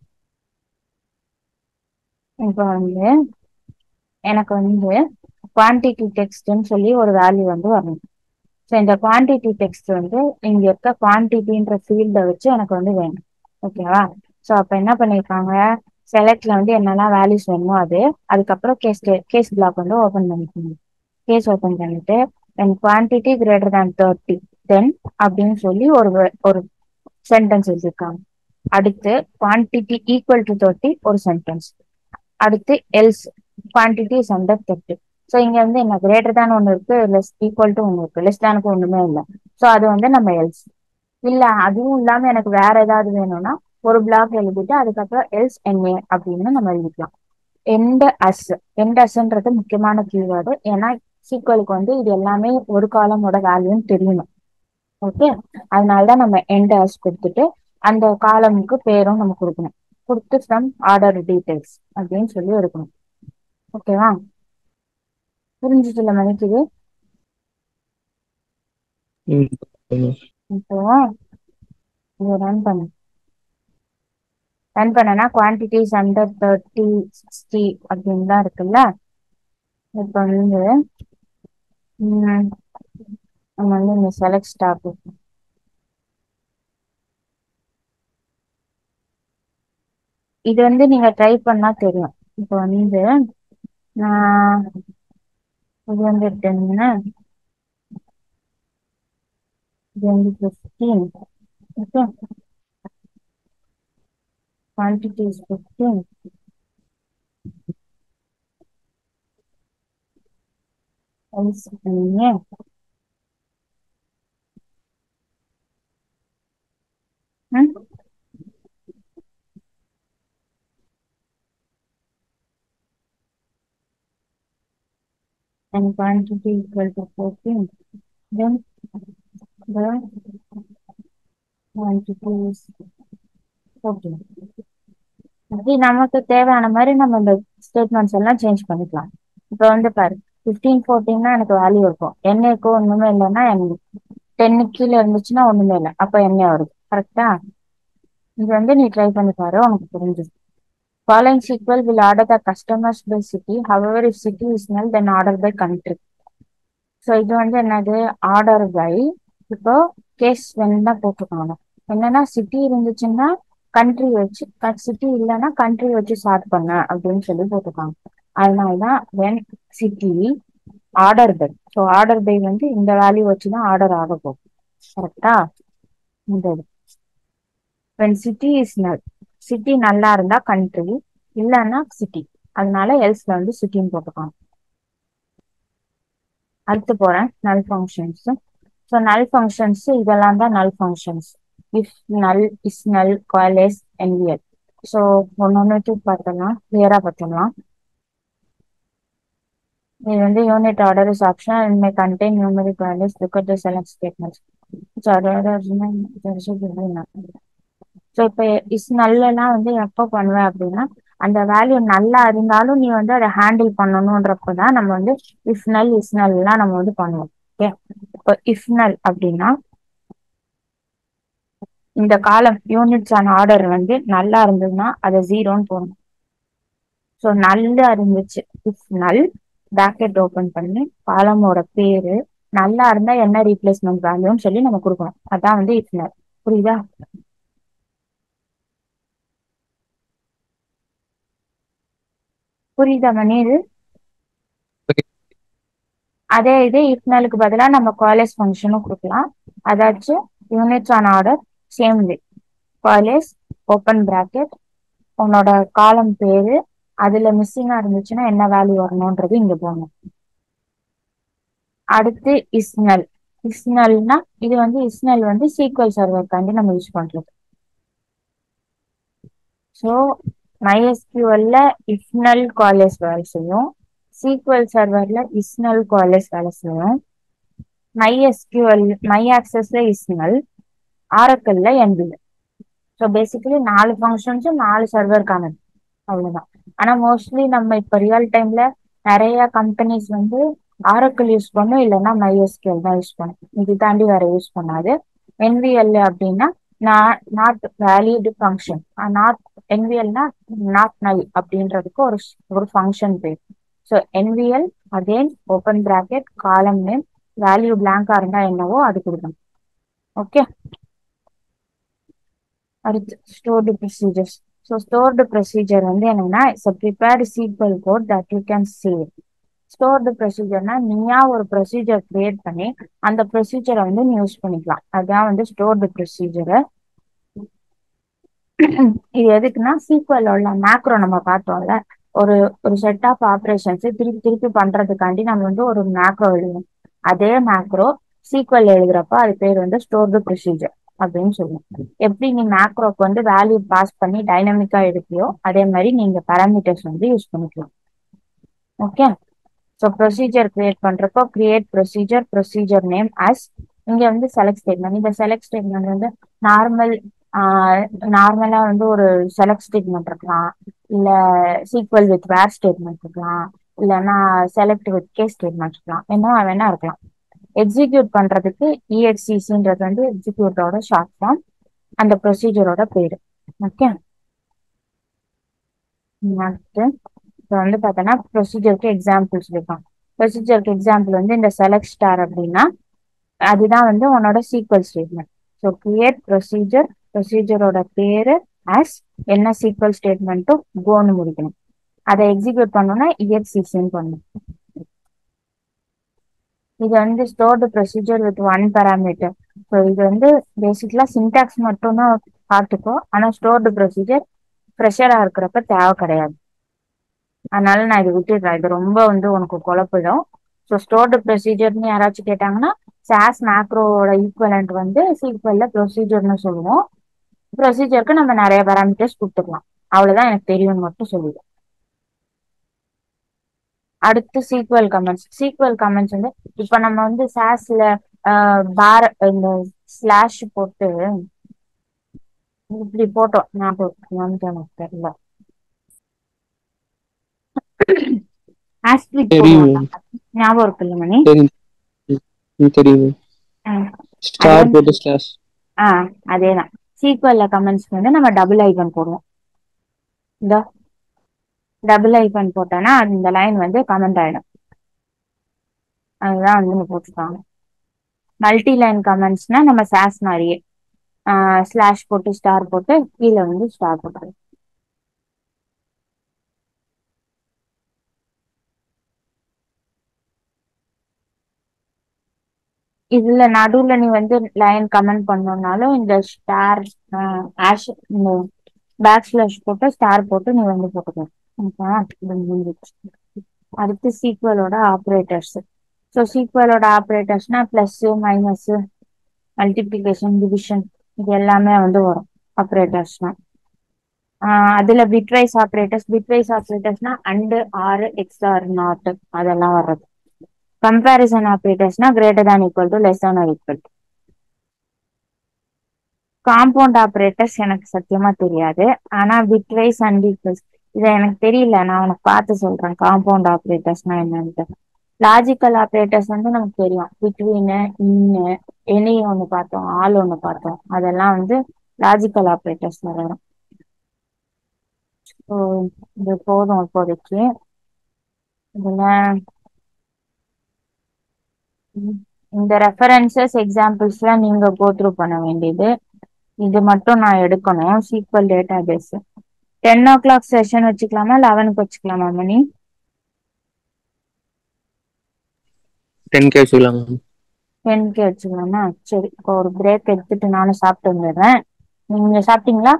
Speaker 1: இப்போ வந்து எனக்கு வந்து குவான்டிட்டி டெக்ஸ்ட்னு சொல்லி ஒரு வேல்யூ வந்து வரணும் ஸோ இந்த குவான்டிட்டி டெக்ஸ்ட் வந்து இங்க இருக்க குவான்டிட்டின்ற ஃபீல்டை வச்சு எனக்கு வந்து வேணும் ஓகேவா ஸோ அப்போ என்ன பண்ணியிருக்காங்க செலக்ட்ல வந்து என்னெல்லாம் வேல்யூஸ் வேணுமோ அது அதுக்கப்புறம் கேஸ் கேஸ் பிளாக் வந்து ஓப்பன் பண்ணிக்கணும் கேஸ் ஓப்பன் பண்ணிட்டு then quantity greater than thirty then அப்படின்னு சொல்லி ஒரு ஒரு சென்டென்ஸ் எழுதியிருக்காங்க அடுத்து குவான்டிட்டி ஈக்குவல் டு தேர்ட்டி ஒரு சென்டென்ஸ் அடுத்து else quantity is under thirty so இங்க வந்து என்ன கிரேட்டர் தான் ஒன்று இருக்கு லெஸ் ஈக்குவல் டு ஒன்று இருக்கு லெஸ் தானுக்கு ஒண்ணுமே இல்லை ஸோ அது வந்து நம்ம எல்ஸ் இல்ல அதுவும் இல்லாம எனக்கு வேற ஏதாவது வேணும்னா ஒரு பிளாக் எழுதிட்டு அதுக்கப்புறம் எல்ஸ் என்ஏ அப்படின்னு நம்ம எழுதிக்கலாம் எந்த அஸ் எந்த அஸ்ன்றது முக்கியமான கீவேர்டு ஏன்னா சீக்வலுக்கு வந்து இது எல்லாமே ஒரு காலமோட வேல்யூன்னு தெரியணும் ஓகே அதனாலதான் நம்ம எண்ட் அஸ் கொடுத்துட்டு அந்த காலமுக்கு பேரும் நம்ம கொடுக்கணும் கொடுத்து ஃப்ரம் ஆர்டர் டீடைல்ஸ் அப்படின்னு சொல்லி எடுக்கணும் ஓகேவா புரிஞ்சுச்சுல மணிக்குது
Speaker 2: ம்
Speaker 1: இப்போ இது ரன் பண்ணு ரன் பண்ணனா குவான்டிட்டிஸ் அண்டர் தேர்ட்டி சிக்ஸ்டி அப்படின்னு தான் இருக்குல்ல இப்போ வந்து ம், நம்ம வந்து இந்த செலக்ட் ஸ்டாப் இது வந்து நீங்க ட்ரை பண்ணா தெரியும் இப்போ வந்து நான் இது வந்து எடுத்தீங்கன்னா இது வந்து fifteen okay quantity is 15. Else yeah. Hmm? and quantity equal to 14 then the quantity is 14 அது நமக்கு தேவையான மாதிரி நம்ம இந்த ஸ்டேட்மெண்ட்ஸ் எல்லாம் சேஞ்ச் பண்ணிக்கலாம் இப்போ வந்து பாரு ஃபிஃப்டீன் ஃபோர்டீன்னா எனக்கு வேல்யூ இருக்கும் என்னைக்கு ஒண்ணுமே இல்லைன்னா என் டென்னு கீழே இருந்துச்சுன்னா ஒண்ணுமே இல்லை அப்போ என்ன வருது கரெக்டா இது வந்து நீ ட்ரை பண்ணி பாரு உனக்கு புரிஞ்சுது following SQL will order the customers by city however if city is null then order by country so இது வந்து என்னது ஆர்டர் பை இப்போ கேஸ் வென் தான் போட்டுக்கணும் என்னன்னா சிட்டி இருந்துச்சுன்னா கண்ட்ரி வச்சு சிட்டி இல்லைன்னா கண்ட்ரி வச்சு ஸ்டார்ட் பண்ண அப்படின்னு சொல்லி போட்டுருக்காங்க அதனாலதான் when city order by so order by வந்து இந்த வேல்யூ வச்சுதான் ஆர்டர் ஆக போகும் கரெக்டா இந்த இது when city is null city நல்லா இருந்தா கண்ட்ரி இல்லைன்னா சிட்டி அதனால எல்ஸ்ல வந்து சிட்டின்னு போட்டுருக்காங்க அடுத்து போறேன் நல் ஃபங்க்ஷன்ஸ் ஸோ நல் ஃபங்க்ஷன்ஸ் இதெல்லாம் தான் நல் ஃபங்க்ஷன்ஸ் இஃப் நல் இஸ் நல் குவாலேஸ் என்விஎல் ஸோ ஒன்னொன்னு பார்த்தலாம் கிளியரா பார்த்துடலாம் இது வந்து unit order is option and may contain numeric values look at the select statements so இப்போ இஸ் நல்லெல்லாம் வந்து எப்போ பண்ணுவேன் அப்படின்னா அந்த வேல்யூ நல்லா இருந்தாலும் நீ வந்து அதை ஹேண்டில் பண்ணணுன்றப்ப தான் நம்ம வந்து இஃப் நல் இஸ் நல்லாம் நம்ம வந்து பண்ணுவோம் ஓகே இப்போ இஃப் நல் அப்படின்னா இந்த காலம் யூனிட்ஸ் ஆன் ஆர்டர் வந்து நல்லா இருந்ததுன்னா அதை ஜீரோன்னு போடணும் ஸோ நல்லா இருந்துச்சு இஃப் நல் பேக்கெட் ஓபன் பண்ணி காலமோட பேரு நல்லா இருந்தா என்ன ரீப்ளேஸ்மெண்ட் வேல்யூன்னு சொல்லி நம்ம கொடுக்கணும் அதான் வந்து இஃப் நல் புரியுதா புரியுதா மணி இது அதே இது இஃப் நலுக்கு பதிலா நம்ம காலேஜ் ஃபங்க்ஷனும் கொடுக்கலாம் அதாச்சும் units on order same way coalesce open bracket உன்னோட காலம் பேரு அதுல மிஸ்ஸிங்கா இருந்துச்சுன்னா என்ன வேல்யூ வரணும்ன்றது இங்க போகணும் அடுத்து இஸ்னல் இஸ்னல்னா இது வந்து இஸ்னல் வந்து சீக்வல் சர்வர்க்காண்டி நம்ம யூஸ் பண்றது ஸோ மைஎஸ்கியூஎல்ல இஃப்னல் காலேஜ் வேலை செய்யும் சீக்வல் சர்வர்ல இஸ்னல் காலேஜ் வேலை செய்யும் மைஎஸ்கியூஎல் மை ஆக்சஸ்ல இஸ்னல் ஆரக்கல்ல என்பிஎல் ஸோ பேசிக்கலி நாலு ஃபங்க்ஷன்ஸும் நாலு சர்வருக்கானது அவ்வளவுதான் ஆனா மோஸ்ட்லி நம்ம இப்ப ரியல் டைம்ல நிறைய கம்பெனிஸ் வந்து ஆரக்கிள் யூஸ் பண்ணும் இல்லைன்னா மைஎஸ்கியூஎல் தான் யூஸ் பண்ணும் இது தாண்டி வேற யூஸ் பண்ணாது என்விஎல் அப்படின்னா நாட் வேலிடு ஃபங்க்ஷன் நாட் என்விஎல்னா நாட் நல் அப்படின்றதுக்கு ஒரு ஒரு ஃபங்க்ஷன் பேர் so NVL again open bracket column name value பிளாங்கா இருந்தா என்னவோ அது கொடுக்கணும் ஓகே அடுத்து stored procedures so stored procedure வந்து என்னன்னா it's prepared SQL code that you can save stored ப்ரொசீஜர்னா நீயா ஒரு ப்ரொசீஜர் கிரியேட் பண்ணி அந்த ப்ரொசீஜரை வந்து நீ யூஸ் பண்ணிக்கலாம் அதான் வந்து ஸ்டோர்டு ப்ரொசீஜரு இது எதுக்குன்னா சீக்வல் உள்ள மேக்ரோ நம்ம பார்த்தோம்ல ஒரு ஒரு செட் ஆஃப் ஆப்ரேஷன்ஸ் திருப்பி திருப்பி பண்றதுக்காண்டி நம்ம வந்து ஒரு மேக்ரோ எழுதணும் அதே மேக்ரோ சீக்வல் எழுதுறப்ப அது பேர் வந்து ஸ்டோர்டு ப்ரொசீஜர் அப்படின்னு சொல்லுவோம் எப்படி நீ மேக்ரோக்கு வந்து வேல்யூ பாஸ் பண்ணி டைனமிக்கா எடுப்பியோ அதே மாதிரி நீங்க பேராமீட்டர்ஸ் வந்து யூஸ் பண்ணிக்கலாம் ஓகே ஸோ ப்ரொசீஜர் கிரியேட் பண்றப்போ create procedure procedure name as இங்க வந்து செலக்ட் ஸ்டேட்மெண்ட் இந்த செலக்ட் ஸ்டேட்மெண்ட் வந்து நார்மல் நார்மலா வந்து ஒரு செலக்ட் ஸ்டேட்மெண்ட் இருக்கலாம் இல்ல சீக்வல் வித் வேர் ஸ்டேட்மெண்ட் இருக்கலாம் இல்லைன்னா செலக்ட் வித் கேஸ் ஸ்டேட்மெண்ட் இருக்கலாம் என்ன வேணா இருக்கலாம் எக்ஸிக்யூட் பண்றதுக்கு இஎக்சிசின்றது வந்து எக்ஸிக்யூட்டோட ஷார்ட் ஃபார்ம் அந்த ப்ரொசீஜரோட பேரு ஓகே அடுத்து இப்போ வந்து பார்த்தோன்னா ப்ரொசீஜருக்கு எக்ஸாம்பிள் சொல்லியிருக்காங்க ப்ரொசீஜருக்கு எக்ஸாம்பிள் வந்து இந்த செலக்ட் ஸ்டார் அப்படின்னா அதுதான் வந்து உன்னோட SQL statement so create procedure ப்ரொசீஜரோட பேரு ஆஸ் என்ன சீக்வல் ஸ்டேட்மெண்ட்டும் கோன்னு முடிக்கணும் அதை எக்ஸிக்யூட் பண்ணணும்னா இஎக்சிசின்னு பண்ணணும் இது வந்து stored procedure with one parameter so இது வந்து பேசிக்கலா சின்டாக்ஸ் மட்டும்தான் பார்த்துக்கோ ஆனால் ஸ்டோர்டு ப்ரொசீஜர் ப்ரெஷராக இருக்கிறப்ப தேவை கிடையாது அதனால நான் இதை விட்டுடுறேன் இது ரொம்ப வந்து உனக்கு குழப்பிடும் ஸோ ஸ்டோர்டு ப்ரொசீஜர்னு யாராச்சும் கேட்டாங்கன்னா சாஸ் மேக்ரோட ஈக்குவலண்ட் வந்து சீக்வல்ல ப்ரொசீஜர்னு சொல்லுவோம் ப்ரொசீஜருக்கு நம்ம நிறைய பேராமீட்டர்ஸ் கொடுத்துக்கலாம் அவ்வளவுதான் எனக்கு தெரியும்னு மட்டும் சொல்லிடுறேன் அடுத்து சீக்வல் கமெண்ட்ஸ் சீக்வல் கமெண்ட்ஸ் வந்து இப்ப நம்ம வந்து சாஸ்ல பார் இந்த ஸ்லாஷ் போட்டு இப்படி போட்டோம் ஞாபகம் எனக்கு தெரியல ஆஸ்ட்ரிக்
Speaker 2: தெரியும்.
Speaker 1: போடுவாங்க ஞாபகம் இருக்குல்ல மணி
Speaker 2: தெரியும் ம், தெரியும்
Speaker 1: ம்.
Speaker 2: ஸ்டார் போட்டு ஸ்லாஷ்
Speaker 1: ஆ அதேதான் சீக்வல்ல கமெண்ட்ஸ்க்கு வந்து நம்ம டபுள் ஐகான் போடுவோம் இந்த டபுள் ஐகான் போட்டோன்னா அந்த லைன் வந்து கமெண்ட் ஆயிடும் அதுதான் வந்து இங்க போட்டுருக்காங்க மல்டி லைன் கமெண்ட்ஸ்னா நம்ம சாஸ் மாதிரியே ஸ்லாஷ் போட்டு ஸ்டார் போட்டு கீழே வந்து ஸ்டார் போட்டு இதுல நடுவுல நீ வந்து லைன் கமெண்ட் பண்ணணும்னாலும் இந்த ஸ்டார் ஆஷ் இந்த பேக் ஸ்லாஷ் போட்டு ஸ்டார் போட்டு நீ வந்து போட்டுக்கணும் ஓகேவா? இது முடிஞ்சிருச்சு. அடுத்து சீக்வலோட ஆப்ரேட்டர்ஸ் ஸோ சீக்வலோட ஆப்ரேட்டர்ஸ்னா பிளஸ் மைனஸ் மல்டிப்ளிகேஷன் டிவிஷன் இது எல்லாமே வந்து வரும் ஆப்ரேட்டர்ஸ்னா அதுல பிட்வைஸ் ஆப்ரேட்டர்ஸ் பிட்வைஸ் ஆப்ரேட்டர்ஸ்னா அண்டு ஆறு எக்ஸ்ஆர் நாட் அதெல்லாம் வர்றது கம்பேரிசன் ஆப்ரேட்டர்ஸ்னா greater than equal to less than or equal compound operators எனக்கு சத்தியமா தெரியாது ஆனா பிட்வைஸ் அண்ட் ஈக்குவல்ஸ் இது எனக்கு தெரியல நான் உனக்கு பார்த்து சொல்றேன் காம்பவுண்ட் ஆப்ரேட்டர்ஸ்னா என்னன்ட்டு லாஜிக்கல் ஆப்ரேட்டர்ஸ் வந்து நமக்கு தெரியும் பிட்வீனு இன்னு எனி ஒன்று பார்த்தோம் ஆல் ஒன்று பார்த்தோம் அதெல்லாம் வந்து லாஜிக்கல் ஆப்ரேட்டர்ஸ்ல வரும் ஸோ இது போதும் இப்போதைக்கு இதுல ம், இந்த ரெஃபரன்சஸ் எக்ஸாம்பிள்ஸ்லாம் நீங்க கோத்ரூ பண்ண வேண்டியது இது மட்டும் நான் எடுக்கணும் SQL database ten o'clock session வச்சுக்கலாமா லெவனுக்கு வச்சுக்கலாமா மணி
Speaker 2: டென் கே வச்சுக்கலாம் மேம்
Speaker 1: டென்க்கு வச்சுக்கலாமா சரி இப்போ ஒரு பிரேக் எடுத்துட்டு நானும் சாப்பிட்டு வந்துடுறேன் நீங்க சாப்பிட்டீங்களா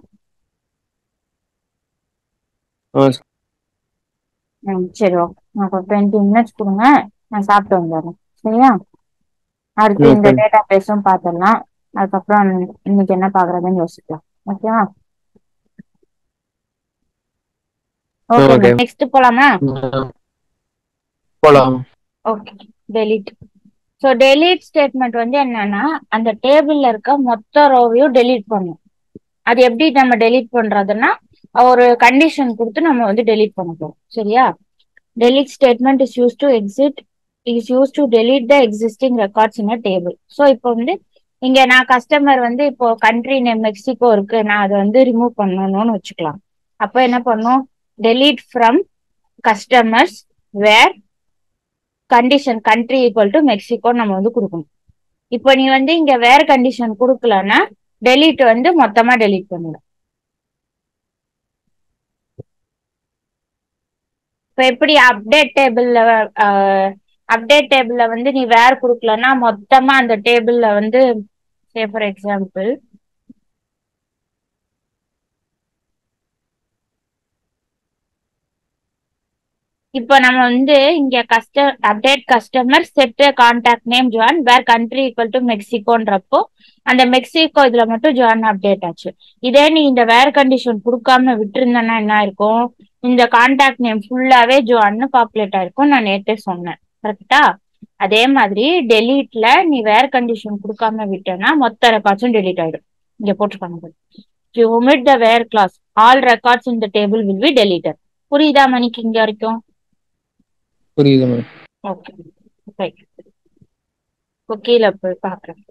Speaker 2: ஆ
Speaker 1: ம் சரி ஓகே எனக்கு ஒரு டுவெண்ட்டி மினிட்ஸ் கொடுங்க நான் சாப்பிட்டு வந்துடுறேன் சரியா அடுத்து இந்த
Speaker 2: Okay.
Speaker 1: டேட்டா பேஸும் பார்த்துடலாம் அதுக்கப்புறம் இன்னைக்கு என்ன பார்க்கறதுன்னு யோசிக்கலாம் ஓகேவா ஓகே
Speaker 2: Okay.
Speaker 1: நெக்ஸ்ட் போலாமா
Speaker 2: போலாம்
Speaker 1: okay delete so delete statement வந்து என்னன்னா அந்த டேபிள்ல இருக்க மொத்த ரோவையும் டெலீட் பண்ணும் அது எப்படி நம்ம டெலீட் பண்றதுன்னா ஒரு கண்டிஷன் கொடுத்து நம்ம வந்து டெலீட் பண்ண போறோம் சரியா delete statement is use to exit is use to delete the existing records in a table so இப்போ வந்து இங்க நான் கஸ்டமர் வந்து இப்போ கண்ட்ரி நேம் மெக்சிகோ இருக்கு நான் அதை வந்து ரிமூவ் பண்ணணும்னு வச்சுக்கலாம் அப்போ என்ன பண்ணும் delete from customers where condition country equal to Mexico நம்ம வந்து கொடுக்கணும் இப்போ நீ வந்து இங்க வேற கண்டிஷன் கொடுக்கலன்னா டெலீட் வந்து மொத்தமா டெலீட் பண்ணிடும் இப்போ எப்படி அப்டேட் டேபிள்ல அப்டேட் டேபிள்ல வந்து நீ வேற கொடுக்கலன்னா மொத்தமா அந்த டேபிள்ல வந்து சே ஃபார் எக்ஸாம்பிள் இப்போ நம்ம வந்து இங்க கஸ்ட update customer set contact name John where country equal to மெக்சிகோன்றப்போ அந்த மெக்சிகோ இதுல மட்டும் ஜான் அப்டேட் ஆச்சு இதே நீ இந்த வேர் கண்டிஷன் கொடுக்காம விட்டுருந்தேன்னா என்ன இருக்கும் இந்த கான்டாக்ட் நேம் ஃபுல்லாவே ஜான்னு பாப்புலேட் ஆயிருக்கும் நான் நேத்தே சொன்னேன் கரெக்டா அதே மாதிரி டெலீட்ல நீ வேர் கண்டிஷன் கொடுக்காம விட்டேன்னா மொத்த ரெக்கார்ட்ஸும் டெலீட் ஆயிடும் இங்க போட்டிருக்காங்க to omit the where clause all records in the table will be deleted புரியுதா மணிக்கு இங்க வரைக்கும்
Speaker 2: புரியுது மேம்
Speaker 1: ஓகே ரைட் இப்போ கீழே போய் பார்க்குறேன்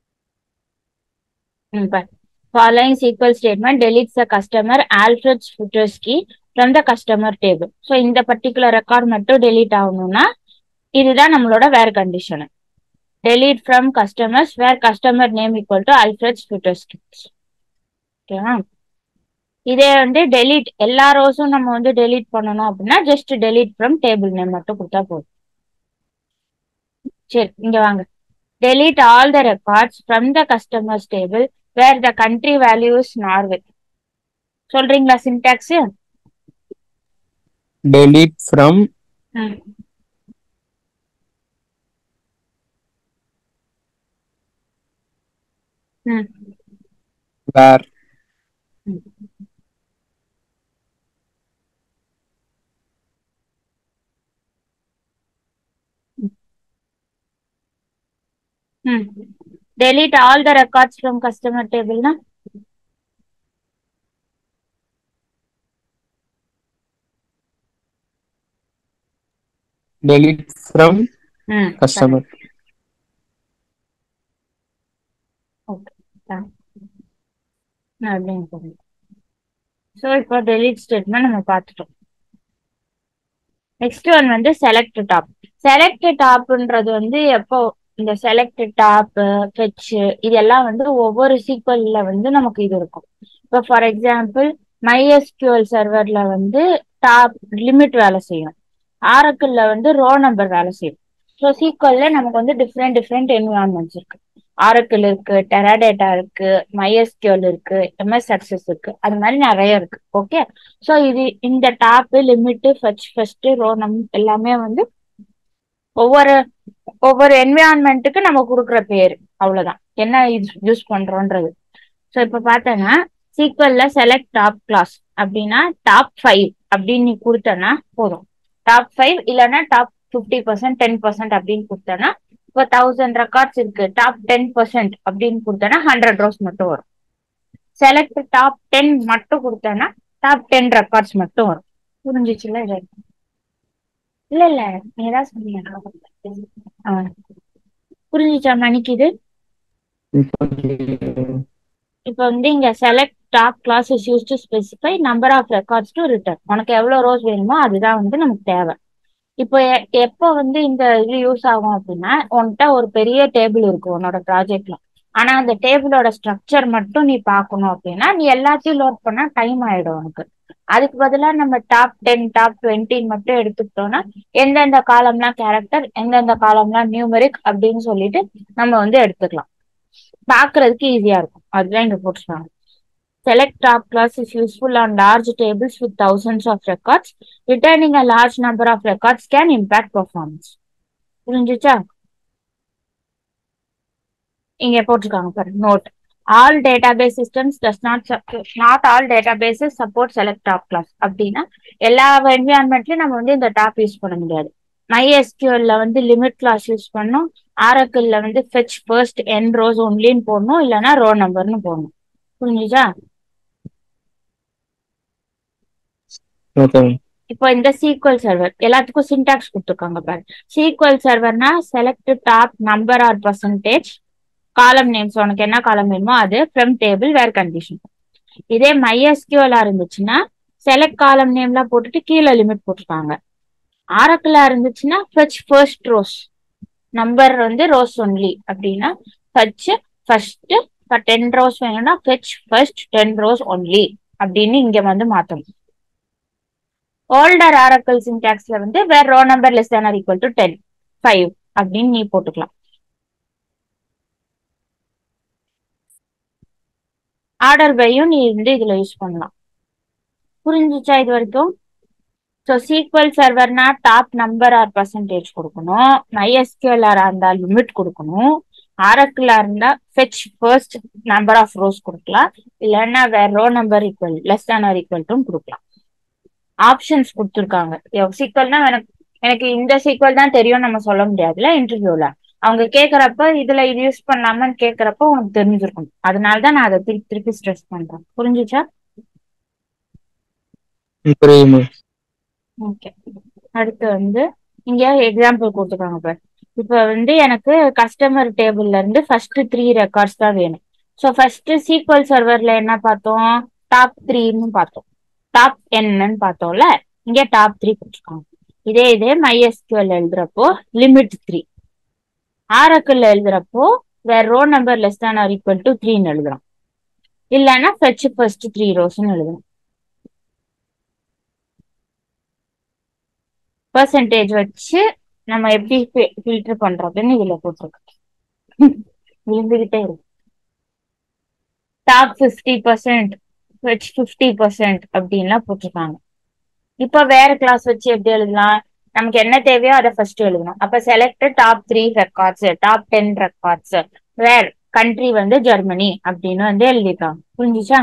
Speaker 1: ம் பாரு following SQL statement deletes the customer Alfred Futersky from the customer table so இந்த பர்டிகுலர் ரெக்கார்ட் மட்டும் delete ஆகணும்னா இதுதான் நம்மளோட where condition delete from customers where customer name equal to Alfred Futersky ஓகேவா இதே வந்து delete எல்லா ரோஸும் நம்ம வந்து delete பண்ணணும் அப்படின்னா just delete from table name மட்டும் கொடுத்தா போதும் சரி இங்க வாங்க delete all the records from the customers table where the country value is Norway சொல்றீங்களா சின்டாக்ஸ்
Speaker 2: delete from where
Speaker 1: ம் delete all the records from customer table னா
Speaker 2: delete from
Speaker 1: ம்
Speaker 2: customer
Speaker 1: அப்படின்னு சொல்லுங்க ஸோ இப்போ delete ஸ்டேட்மெண்ட் நம்ம பார்த்துட்டோம் next one வந்து செலக்ட் டாப் செலக்ட் டாப்ன்றது வந்து எப்போ இந்த செலக்ட் டாப் ஃபெச் இதெல்லாம் வந்து ஒவ்வொரு சீக்வல்ல வந்து நமக்கு இது இருக்கும் இப்போ ஃபார் எக்ஸாம்பிள் MySQL சர்வர்ல வந்து டாப் லிமிட் வேலை செய்யும் ஆரக்கிள்ல வந்து ரோ நம்பர் வேலை செய்யும் ஸோ சீக்வல்ல நமக்கு வந்து டிஃப்ரெண்ட் டிஃப்ரெண்ட் என்விரான்மெண்ட்ஸ் இருக்கு ஆரக்கிள் இருக்கு டெராடேட்டா இருக்கு MySQL இருக்கு எம்எஸ் சக்சஸ் இருக்கு அது மாதிரி நிறைய இருக்கு ஓகே ஸோ இது இந்த top limit first first row num எல்லாமே வந்து ஒவ்வொரு ஒவ்வொரு என்விரான்மெண்ட்டுக்கு நம்ம கொடுக்குற பேர் அவ்வளவுதான் என்ன யூஸ் பண்றோன்றது ஸோ இப்போ பார்த்தேன்னா சீக்வல்ல செலக்ட் டாப் கிளாஸ் அப்படின்னா டாப் ஃபைவ் அப்படின்னு நீ கொடுத்தனா போதும் டாப் ஃபைவ் இல்லைன்னா top fifty percent ten percent அப்படின்னு கொடுத்தனா இப்போ தௌசண்ட் ரெக்கார்ட்ஸ் இருக்கு டாப் டென் பர்சன்ட் அப்படின்னு கொடுத்தனா ஹண்ட்ரட் ரோஸ் மட்டும் வரும் செலக்ட் டாப் டென் மட்டும் கொடுத்தனா டாப் டென் ரெக்கார்ட்ஸ் மட்டும் வரும் புரிஞ்சிச்சுல இது இல்ல இல்ல நீ தான் சொன்னீங்க ஆ. புரிஞ்சுச்சா மணிக்கு இது இப்போ வந்து இங்க select top clause is use to specify number of records to return உனக்கு எவ்வளவு ரோஸ் வேணுமோ அதுதான் வந்து நமக்கு தேவை இப்போ எ- எப்போ வந்து இந்த இது யூஸ் ஆகும் அப்படின்னா உன்கிட்ட ஒரு பெரிய டேபிள் இருக்கும் உன்னோட ப்ராஜெக்ட்ல ஆனா அந்த டேபிளோட ஸ்ட்ரக்சர் மட்டும் நீ பார்க்கணும் அப்படின்னா நீ எல்லாத்தையும் லோட் பண்ணா டைம் ஆயிடும் உனக்கு அதுக்கு பதிலா நம்ம டாப் டென் டாப் டுவெண்ட்டின்னு மட்டும் எடுத்துக்கிட்டோம்னா எந்தெந்த காலம்லாம் கேரக்டர் எந்தெந்த காலம்லாம் நியூமெரிக் அப்படின்னு சொல்லிட்டு நம்ம வந்து எடுத்துக்கலாம் பார்க்கிறதுக்கு ஈஸியா இருக்கும் அதுதான் இங்க போட்டுருக்காங்க Select top class is useful on large tables with thousands of records. Returning a large number of records can impact performance. புரிஞ்சுச்சா இங்க போட்டிருக்காங்க பாரு note all database systems does not not all databases support select top clause அப்படின்னா எல்லா என்விரான்மெண்ட்லயும் நம்ம வந்து இந்த top use பண்ண முடியாது MySQL வந்து லிமிட் கிளாஸ் யூஸ் பண்ணோம் ஆரக்கிள்ல வந்து ஃபெச் ஃபர்ஸ்ட் என் ரோஸ் ஒன்லின்னு போடணும் இல்லைன்னா ரோ நம்பர்னு போடணும் புரிஞ்சுச்சா
Speaker 2: okay ma'am.
Speaker 1: இப்போ இந்த சீக்வல் சர்வர் எல்லாத்துக்கும் சின்டாக்ஸ் கொடுத்துருக்காங்க பாரு சீக்வல் சர்வர்னா select top number or percentage column names உனக்கு என்ன காலம் வேணுமோ அது ஃப்ரம் டேபிள் வேர் கண்டிஷன் இதே MySQL இருந்துச்சுன்னா செலக்ட் காலம் நேம்லாம் போட்டுட்டு கீழே லிமிட் போட்டிருக்காங்க ஆரக்கிளா இருந்துச்சுன்னா ஃபர்ஸ்ட் ஃபர்ஸ்ட் ரோஸ் நம்பர் வந்து ரோஸ் ஒன்லி அப்படின்னா ஃபர்ஸ்ட் ஃபர்ஸ்ட் டென் ரோஸ் வேணும்னா fetch first ten rows only அப்படின்னு இங்க வந்து மாத்தணும் ஓல்டர் ஆரக்கிள் சின்டாக்ஸ்ல வந்து வேற row number less than or equal to ten five அப்படின்னு நீ போட்டுக்கலாம் ஆர்டர் பையும் நீ வந்து இதுல யூஸ் பண்ணலாம் புரிஞ்சுச்சா இது வரைக்கும் ஸோ சீக்வல் சர்வர்னா டாப் நம்பர் ஆர் பர்சன்டேஜ் கொடுக்கணும் MySQL ஆ இருந்தா லிமிட் கொடுக்கணும் ஆரக்கிளா இருந்தா fetch first number of rows கொடுக்கலாம் இல்லைன்னா வேற row number equal less than or equal to கொடுக்கலாம் ஆப்ஷன்ஸ் கொடுத்துருக்காங்க சீக்வல்னா எனக்கு எனக்கு இந்த சீக்வல் தான் தெரியும் நம்ம சொல்ல முடியாதுல்ல இன்டர்வியூல அவங்க கேக்குறப்ப இதுல இது யூஸ் பண்ணலாமான்னு கேக்குறப்ப உனக்கு தெரிஞ்சிருக்கும் அதனால தான் நான் அதை திருப்பி திருப்பி ஸ்ட்ரெஸ் பண்றேன் புரிஞ்சுச்சா
Speaker 2: ம், புரியுது மேம்
Speaker 1: ஓகே அடுத்து வந்து இங்க எக்ஸாம்பிள் கொடுத்துருக்காங்க பாரு இப்ப வந்து எனக்கு கஸ்டமர் டேபிள்ல இருந்து ஃபர்ஸ்ட் த்ரீ ரெக்கார்ட்ஸ் தான் வேணும் ஸோ ஃபர்ஸ்ட் சீக்வல் சர்வர்ல என்ன பார்த்தோம் டாப் த்ரீன்னு பார்த்தோம் டாப் என்னன்னு பார்த்தோம்ல இங்க டாப் த்ரீ கொடுத்துருக்காங்க இதே இதே MySQL எழுதுறப்போ லிமிட் த்ரீ ஆரக்கிள் எழுதுறப்போ வேற row number less than or equal to த்ரீன்னு எழுதுறோம் இல்லைன்னா ஃபெச் ஃபர்ஸ்ட் த்ரீ ரோஸ்ன்னு எழுதுறோம் பர்சன்டேஜ் வச்சு நம்ம எப்படி ஃபில்டர் பண்றதுன்னு இதுல போட்டிருக்கு விழுந்துகிட்டே இருக்கு டாப் ஃபிஃப்டி பர்சன்ட் வச்சு ஃபிஃப்டி பர்சன்ட் அப்படின்லாம் போட்டிருக்காங்க இப்போ வேற கிளாஸ் வச்சு எப்படி எழுதலாம் நமக்கு என்ன தேவையோ அதை ஃபர்ஸ்ட் எழுதணும் அப்ப select top three records top ten records where country வந்து ஜெர்மனி அப்படின்னு வந்து எழுதிருக்காங்க புரிஞ்சுச்சா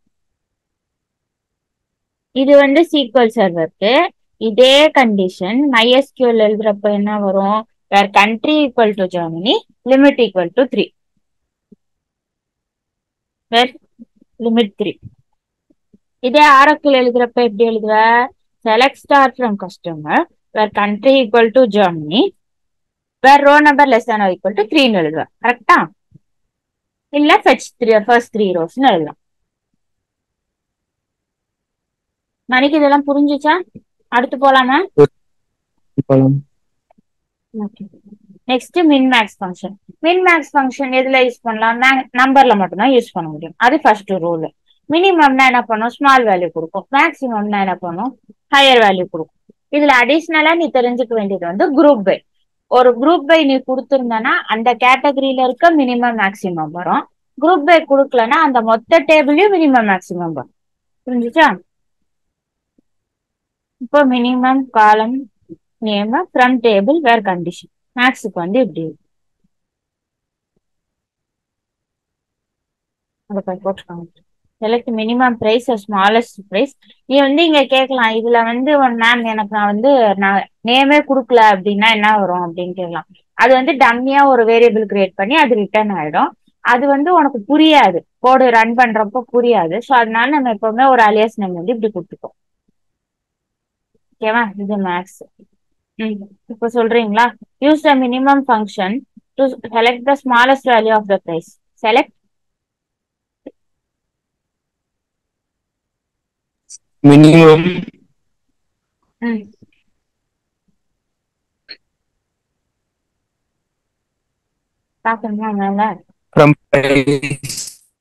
Speaker 1: இது வந்து சீக்வல் சர்வருக்கு இதே கண்டிஷன் MySQL எழுதுறப்ப என்ன வரும் where country equal to Germany limit equal to three where limit three இதே ஆரக்கிள் எழுதுறப்ப எப்படி எழுதுவ select star from customer where country equal to Germany where row number less than equal to த்ரீன்னு எழுதுவேன் கரெக்டா இல்ல ஃபெச் த்ரீ ஃபர்ஸ்ட் த்ரீ ரோஸ்னு எழுதலாம் மணிக்கு இதெல்லாம் புரிஞ்சுச்சா அடுத்து போலாமா
Speaker 2: போலாம்
Speaker 1: next min max function min max function எதுல யூஸ் பண்ணலாம் நம்பர்ல மட்டும்தான் யூஸ் பண்ண முடியும் அது ஃபர்ஸ்ட் ரூல் மினிமம்னா என்ன பண்ணும் ஸ்மால் வேல்யூ கொடுக்கும் மேக்ஸிமம்னா என்ன பண்ணும் ஹையர் வேல்யூ கொடுக்கும் இதுல அடிஷ்னலா நீ தெரிஞ்சுக்க வேண்டியது வந்து குரூப் பை ஒரு குரூப் பை நீ கொடுத்துருந்தனா அந்த கேட்டகரியில இருக்க மினிமம் மேக்ஸிமம் வரும் குரூப் பை கொடுக்கலன்னா அந்த மொத்த டேபிளையும் மினிமம் மேக்ஸிமம் வரும் புரிஞ்சுச்சா இப்போ minimum column name from table where condition மேக்ஸுக்கு வந்து இப்படி இருக்கு. அதை போய் போட்டுருக்காங்க select minimum price smallest price நீ வந்து இங்க கேட்கலாம் இதுல வந்து மேம் எனக்கு நான் வந்து நான் நேமே கொடுக்கல அப்படின்னா என்ன வரும் அப்படின்னு கேட்கலாம் அது வந்து டம்மியா ஒரு வேரியபிள் கிரியேட் பண்ணி அது ரிட்டர்ன் ஆயிடும் அது வந்து உனக்கு புரியாது கோடு ரன் பண்றப்போ புரியாது ஸோ அதனால நம்ம எப்பவுமே ஒரு அலியாஸ் நேம் வந்து இப்படி கொடுத்துக்கோம் ஓகேவா இது மேக்ஸ் ம் இப்போ சொல்றீங்களா use the minimum function to select the smallest value of the price select
Speaker 2: minimum
Speaker 1: hmm பாக்கணுமா மேல
Speaker 2: from price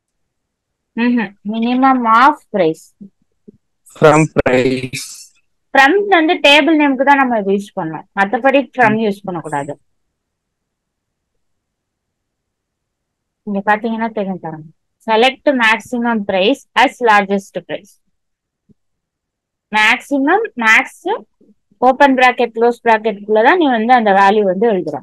Speaker 1: minimum of price
Speaker 2: from price
Speaker 1: from வந்து டேபிள் நேமுக்கு தான் நம்ம யூஸ் பண்ணோம் மத்தபடி ஃப்ரம் யூஸ் பண்ணக்கூடாது இங்க பாத்தீங்கன்னா தெரியும் பாருங்க select maximum price as largest price maximum max open bracket close பிராக்கெட்டுக்குள்ள தான் நீ வந்து அந்த வேல்யூ வந்து எழுதுற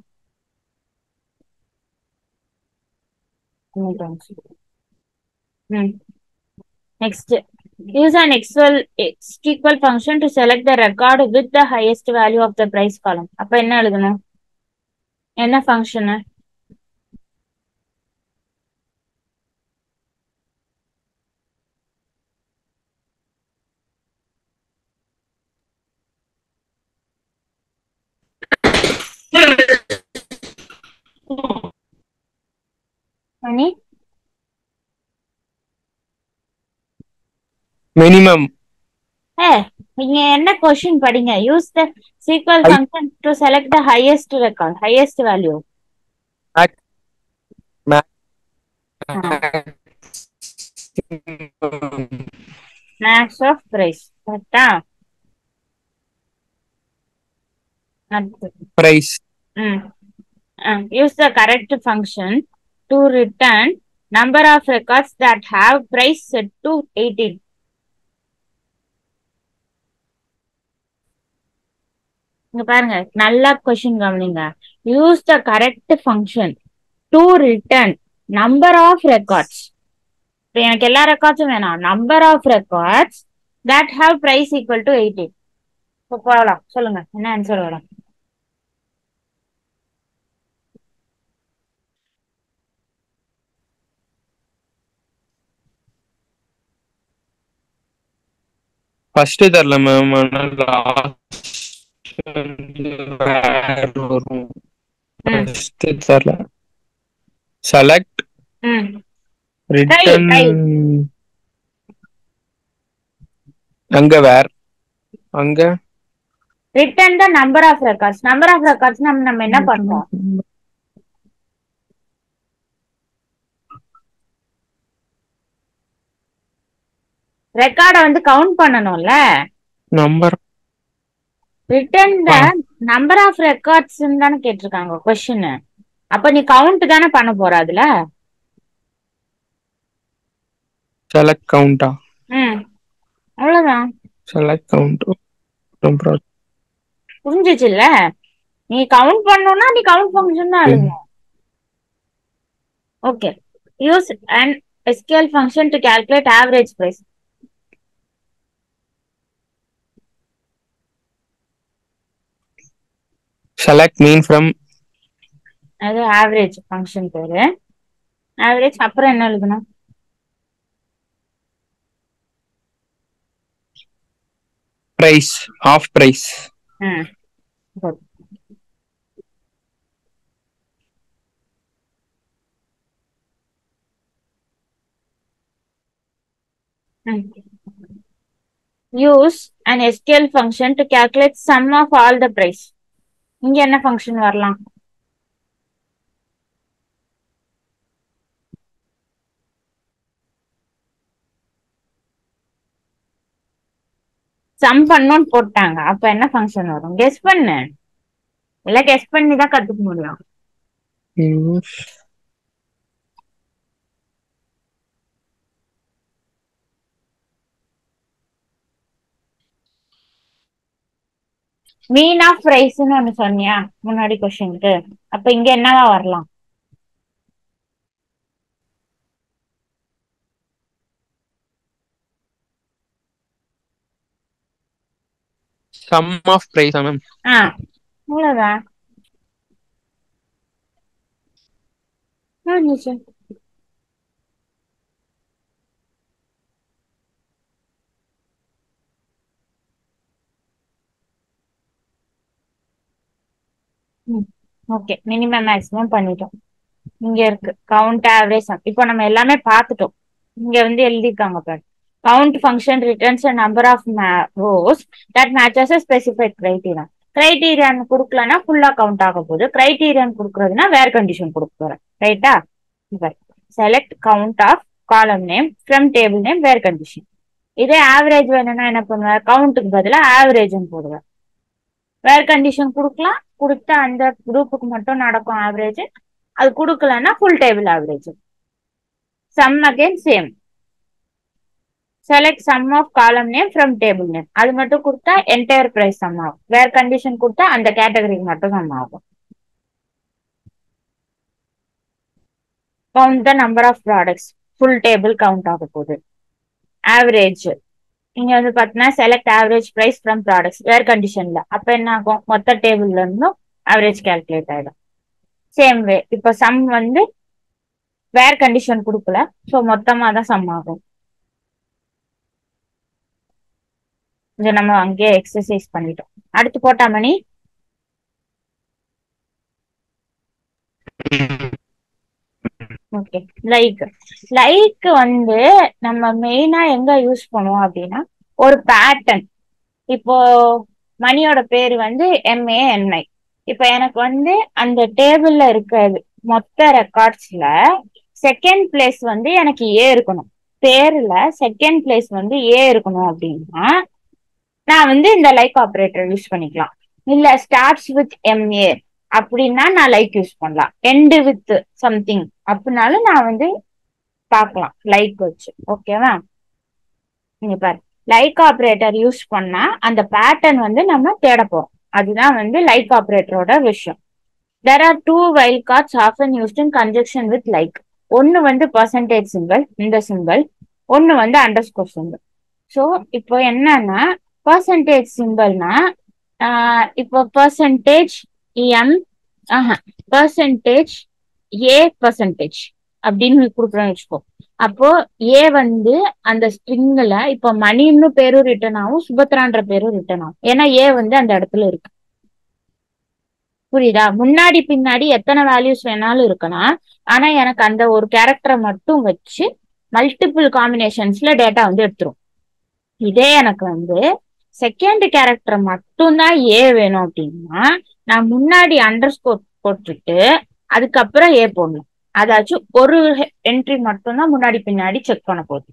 Speaker 1: next use an equal equal function to select the record with the highest value of the price column அப்ப என்ன எழுதணும் என்ன ஃபங்க்ஷனு மணி
Speaker 2: மினிமம்
Speaker 1: ஏ நீங்க என்ன கொஸ்டின் படிங்க use the SQL
Speaker 2: I-
Speaker 1: function to select the highest record highest value max of price கரெக்டா
Speaker 2: price
Speaker 1: use the correct function to return number of records that have price set to eighteen இங்க பாருங்க நல்லா question கவனிங்க use the correct function to return number of records இப்போ எனக்கு எல்லா ரெக்கார்ட்ஸும் வேணாம் number of records that have price equal to eighteen இப்போ போகலாம் சொல்லுங்க என்ன ஆன்சர் வரும்
Speaker 2: ஃபர்ஸ்ட் தரல மேம் ஆனா லாஸ்ட் வரும்
Speaker 1: ம்.
Speaker 2: ஃபர்ஸ்ட் தரல செலக்ட்
Speaker 1: ம்
Speaker 2: ரிட்டர்ன்
Speaker 1: try.
Speaker 2: அங்க வேர் அங்க
Speaker 1: return the number of records number of records நம்ம நம்ம என்ன பண்ணுவோம் ரெக்கார்டை வந்து கவுண்ட் பண்ணணும்ல
Speaker 2: number
Speaker 1: return the number of records தானே கேட்டிருக்காங்க கொஸ்டின் அப்ப நீ கவுண்ட் தானே பண்ண போற அதுல
Speaker 2: செலக்ட் கவுண்டா
Speaker 1: ம் அவ்வளவுதான்
Speaker 2: செலக்ட் கவுண்ட்
Speaker 1: புரிஞ்சிச்சுல்ல நீ கவுண்ட் பண்ணணும்னா நீ கவுண்ட் ஃபங்க்ஷன் தான் எழுதணும் okay use and SQL function to calculate average price
Speaker 2: select mean from
Speaker 1: அது ஆவரேஜ் ஃபங்க்ஷன் பேரு ஆவரேஜ் அப்புறம் என்ன எழுதணும்
Speaker 2: price of price
Speaker 1: hmm good. ம். use an SQL function to calculate sum of all the price இங்க என்ன function வரலாம் some பண்ணோன்னு போட்டாங்க அப்ப என்ன ஃபங்க்ஷன் வரும் கெஸ் பண்ணு இல்ல கெஸ் பண்ணி தான் கத்துக்க முடியும் மீன் ஆஃப் ரைஸ்னு ஒண்ணு சொன்னியா முன்னாடி கொஸ்டினுக்கு அப்ப இங்க என்னவா வரலாம்
Speaker 2: சம் ஆஃப் பிரைஸ் மேம்
Speaker 1: ஆ அவ்வளவுதான் முடிஞ்சிச்சு ஓகே மினிமம் மேக்ஸிமம் பண்ணிட்டோம் இங்க இருக்கு கவுண்ட் ஆவரேஜ் இப்போ நம்ம எல்லாமே பார்த்துட்டோம் இங்க வந்து எழுதிருக்காங்க பாரு count function returns number of rows that matches specified criteria கிரைட்டீரியான் கொடுக்கலன்னா ஃபுல்லா கவுண்ட் ஆக போகுது கிரைட்டீரியான் கொடுக்கறதுனா வேற கண்டிஷன் கொடுக்க போறேன் ரைட்டா select count of column name from table name where condition இதே ஆவரேஜ் வேணும்னா என்ன பண்ணுவேன் கவுண்ட்டுக்கு பதிலா ஆவரேஜ்னு போடுவேன் வேர் கண்டிஷன் கொடுக்கலாம் கொடுத்தா அந்த குரூப்புக்கு மட்டும் நடக்கும் ஆவரேஜ் அது கொடுக்கலன்னா full table average sum again same select sum of column name from table name அது மட்டும் கொடுத்தா என்டையர் பிரைஸ் சம் ஆகும் வேற கண்டிஷன் கொடுத்தா அந்த கேட்டகரிக்கு மட்டும் சம் ஆகும் count the number of products full table count ஆக போகுது ஆவரேஜ் இங்க வந்து பாத்தீங்கன்னா select average price from products வேற கண்டிஷன்ல அப்ப என்ன ஆகும் மொத்த டேபிள்ல இருந்தும் ஆவரேஜ் கால்குலேட் ஆயிடும் சேம் வே இப்ப சம் வந்து வேற கண்டிஷன் கொடுக்கல ஸோ மொத்தமா தான் சம் ஆகும் இங்க நம்ம அங்கேயே எக்ஸசைஸ் பண்ணிட்டோம் அடுத்து போட்டா மணி ஓகே லைக் லைக் வந்து நம்ம மெயினா எங்க யூஸ் பண்ணுவோம் அப்படின்னா ஒரு பேட்டர்ன் இப்போ மணியோட பேர் வந்து எம்ஏஎன்ஐ இப்போ எனக்கு வந்து அந்த டேபிள்ல இருக்கிறது மொத்த ரெக்கார்ட்ஸ்ல செகண்ட் பிளேஸ் வந்து எனக்கு ஏ இருக்கணும் பேர்ல செகண்ட் பிளேஸ் வந்து ஏ இருக்கணும் அப்படின்னா நான் வந்து இந்த லைக் ஆப்ரேட்டர் யூஸ் பண்ணிக்கலாம் இல்ல ஸ்டார்ட்ஸ் வித் எம்ஏ அப்படின்னா நான் லைக் யூஸ் பண்ணலாம் எண்டு வித் சம்திங் அப்படின்னாலும் நான் வந்து பார்க்கலாம் லைக் வச்சு ஓகேவா இங்க பாரு லைக் ஆப்ரேட்டர் யூஸ் பண்ணா அந்த பேட்டர்ன் வந்து நம்ம தேட போறோம் அதுதான் வந்து லைக் ஆப்ரேட்டரோட விஷயம் there are two wild cards often used in conjunction with like ஒன்னு வந்து பர்சன்டேஜ் சிம்பிள் இந்த சிம்பிள் ஒன்னு வந்து அண்டர் ஸ்கோர் சிம்பிள் ஸோ இப்போ என்னன்னா பர்சன்டேஜ் சிம்பிள்னா இப்போ பர்சன்டேஜ் எம் ஆஹா பர்சன்டேஜ் ஏ பர்சன்டேஜ் அப்படின்னு கொடுக்குறோம்னு வச்சுக்கோ அப்போ ஏ வந்து அந்த ஸ்ட்ரிங்ல இப்போ மணின்னு பேரும் ரிட்டர்ன் ஆகும் சுபத்ரான்ற பேரும் ரிட்டர்ன் ஆகும் ஏன்னா ஏ வந்து அந்த இடத்துல இருக்கு புரியுதா முன்னாடி பின்னாடி எத்தனை வேல்யூஸ் வேணாலும் இருக்கலாம் ஆனா எனக்கு அந்த ஒரு கேரக்டரை மட்டும் வச்சு மல்டிபிள் காம்பினேஷன்ஸ்ல டேட்டா வந்து எடுத்துரும் இதே எனக்கு வந்து செகண்ட் கேரக்டர் மட்டும்தான் ஏ வேணும் அப்படின்னா நான் முன்னாடி அண்டர் ஸ்கோர் போட்டுட்டு அதுக்கப்புறம் ஏ போடணும் அதாச்சும் ஒரு என்ட்ரி மட்டும்தான் முன்னாடி பின்னாடி செக் பண்ண போகுது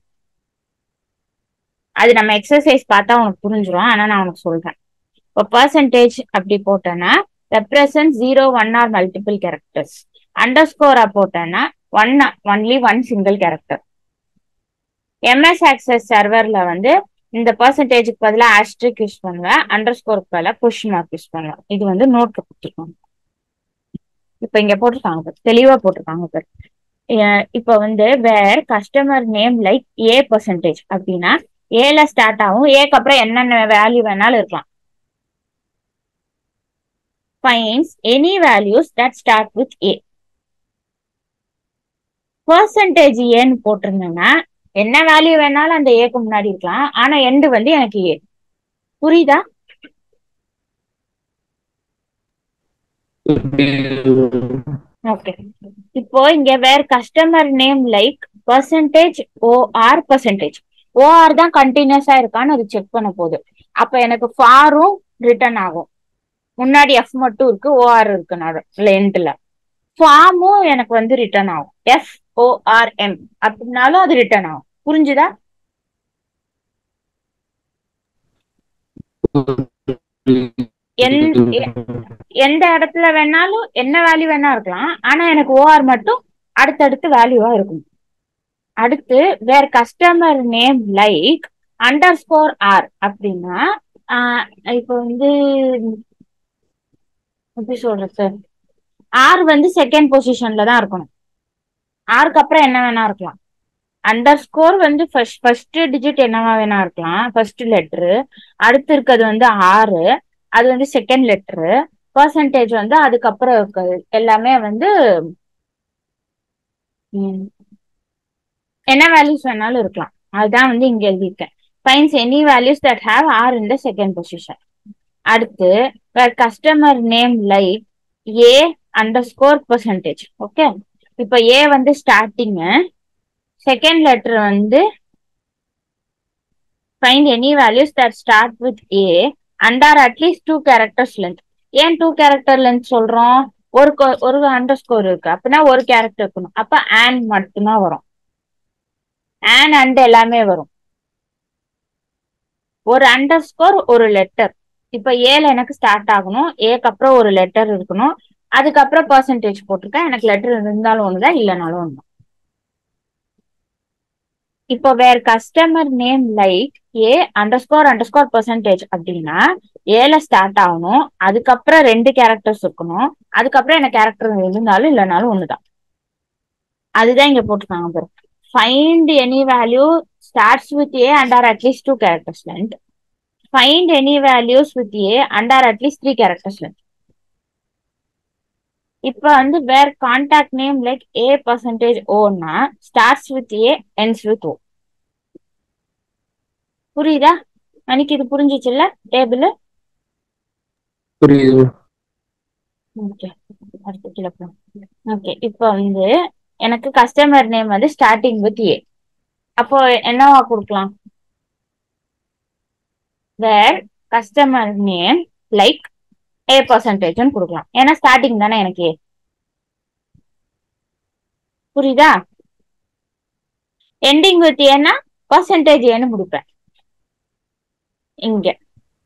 Speaker 1: அது நம்ம எக்ஸசைஸ் பார்த்தா உனக்கு புரிஞ்சிடும் ஆனா நான் உனக்கு சொல்றேன் இப்போ பர்சன்டேஜ் அப்படி போட்டேன்னா represent zero one or multiple characters அண்டர் ஸ்கோரா போட்டேன்னா one only one single character MS Access சர்வர்ல வந்து இந்த பர்சன்டேஜுக்கு பதிலாக ஆஸ்ட்ரிக் யூஸ் பண்ணுவேன் அண்டர் ஸ்கோருக்கு பதிலாக புஷ் மார்க் யூஸ் பண்ணுவேன் இது வந்து நோட்ல கொடுத்துருக்காங்க இப்ப இங்க போட்டிருக்காங்க பாரு தெளிவா போட்டிருக்காங்க பாரு இப்ப வந்து where customer name like A percentage அப்படின்னா ஏல ஸ்டார்ட் ஆகும் ஏக்கு அப்புறம் என்னென்ன வேல்யூ வேணாலும் இருக்கலாம் finds any values that start with a percentage ஏன்னு போட்டிருந்தேன்னா என்ன வேல்யூ வேணாலும் அந்த ஏக்கு முன்னாடி இருக்கலாம் ஆனா எண்டு வந்து எனக்கு ஏ புரியுதா ஓகே இப்போ இங்க வேற customer name like percentage or percentage or தான் கண்டினியூஸா இருக்கான்னு அது செக் பண்ண போகுது அப்ப எனக்கு ஃபாரும் ரிட்டர்ன் ஆகும் முன்னாடி எஃப் மட்டும் இருக்கு ஓஆர் இருக்கு லென்ட்ல ஃபார்மும் எனக்கு வந்து ரிட்டர்ன் ஆகும் எஃப் ஓஆர்எம் அப்படின்னாலும் அது ரிட்டர்ன் ஆகும் புரிஞ்சுதா எந்த எ- எந்த இடத்துல வேணாலும் என்ன வேல்யூ வேணா இருக்கலாம் ஆனா எனக்கு ஓஆர் மட்டும் அடுத்தடுத்து வேல்யூவா இருக்கும் அடுத்து வேற customer name like underscore R அப்படின்னா ஆஹ் இப்போ வந்து எப்படி சொல்றது ஆர் வந்து செகண்ட் பொசிஷன்ல தான் இருக்கணும் ஆருக்கு அப்புறம் என்ன வேணா இருக்கலாம் அண்டர் ஸ்கோர் வந்து ஃபர்ஸ்ட் ஃபர்ஸ்ட் டிஜிட் என்னவா வேணா இருக்கலாம் ஃபர்ஸ்ட் லெட்டரு அடுத்து இருக்கிறது வந்து ஆறு அது வந்து செகண்ட் லெட்டரு பர்சன்டேஜ் வந்து அதுக்கப்புறம் இருக்கிறது எல்லாமே வந்து ம், என்ன வேல்யூஸ் வேணாலும் இருக்கலாம் அதுதான் வந்து இங்க எழுதியிருக்கேன் finds any values that have R in the second position அடுத்து where customer name like A underscore percentage okay இப்போ ஏ வந்து ஸ்டார்டிங்கு செகண்ட் லெட்டர் வந்து find any values that start with A and are at least two characters length ஏன் two character length சொல்றோம் ஒரு co- ஒரு under score இருக்கு அப்படின்னா ஒரு கேரக்டர் இருக்கணும் அப்ப ஆன் மட்டும்தான் வரும் ஆன் அண்ட் எல்லாமே வரும் ஒரு அண்டர் ஸ்கோர் ஒரு லெட்டர் இப்ப ஏல எனக்கு ஸ்டார்ட் ஆகணும் ஏக்கு அப்புறம் ஒரு லெட்டர் இருக்கணும் அதுக்கப்புறம் பர்சன்டேஜ் போட்டிருக்கேன் எனக்கு லெட்டர் இருந்தாலும் ஒண்ணுதான் இல்லைனாலும் ஒண்ணு இப்போ வேற customer name like A underscore underscore percentage அப்படின்னா ஏல ஸ்டார்ட் ஆகணும் அதுக்கப்புறம் ரெண்டு கேரக்டர்ஸ் இருக்கணும் அதுக்கப்புறம் எனக்கு கேரக்டர் இருந்தாலும் இல்லைனாலும் ஒண்ணுதான் அதுதான் இங்க போட்டிருக்காங்க பாரு find any value starts with A and are at least two characters length find any values with A and are at least three characters length இப்ப வந்து where contact name like A percentage ஓன்னா starts with A ends with O புரியுதா அன்னைக்கு இது புரிஞ்சிச்சுல்ல table
Speaker 2: புரியுது
Speaker 1: okay அடுத்து கீழே okay இப்போ வந்து எனக்கு கஸ்டமர் நேம் வந்து ஸ்டார்டிங் வித் ஏ அப்போ என்னவா கொடுக்கலாம் where customer name like A பர்சன்டேஜ்னு கொடுக்கலாம் ஏன்னா ஸ்டார்டிங் தானே எனக்கு ஏ புரியுதா எண்டிங் வித் ஏன்னா பர்சன்டேஜ் ஏன்னு முடிப்பேன் இங்க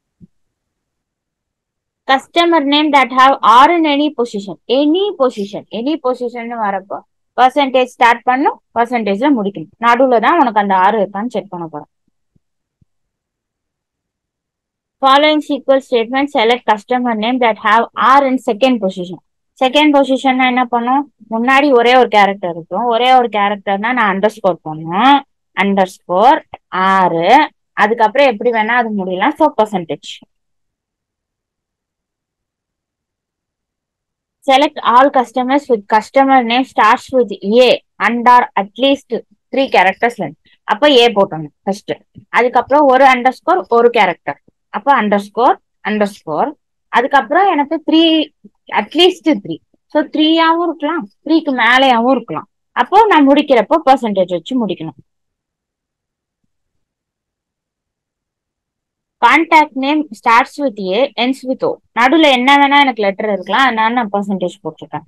Speaker 1: customer name that have R in any position any position any position வரப்போ பர்சன்டேஜ் ஸ்டார்ட் பண்ணும் பர்சன்டேஜ்ல முடிக்கணும் நடுவுல தான் உனக்கு அந்த ஆறு இருக்கான்னு செக் பண்ண போறேன் following sequel statement select customer name that have R in second position second பொசிஷன்னா என்ன பண்ணும் முன்னாடி ஒரே ஒரு கேரக்டர் இருக்கும் ஒரே ஒரு கேரக்டர்னா நான் அண்டர் ஸ்கோர் பண்ணும் அண்டர் ஸ்கோர் ஆறு அதுக்கப்புறம் எப்படி வேணா அது முடியலாம் so percentage select all customers with customer name starts with A and are at least three characters length அப்ப ஏ போட்டோம் ஃபர்ஸ்ட் அதுக்கப்புறம் ஒரு அண்டர் ஸ்கோர் ஒரு கேரக்டர் அப்ப அண்டர் ஸ்கோர் அண்டர் ஸ்கோர் அதுக்கப்புறம் எனக்கு த்ரீ அட்லீஸ்ட் த்ரீ ஸோ த்ரீயாவும் இருக்கலாம் த்ரீக்கு மேலேயாவும் இருக்கலாம் அப்போ நான் முடிக்கிறப்போ பர்சன்டேஜ் வச்சு முடிக்கணும் contact name starts with A ends with O நடுவுல என்ன வேணா எனக்கு லெட்டர் இருக்கலாம் அதனால நான் பர்சன்டேஜ் போட்டிருக்கேன்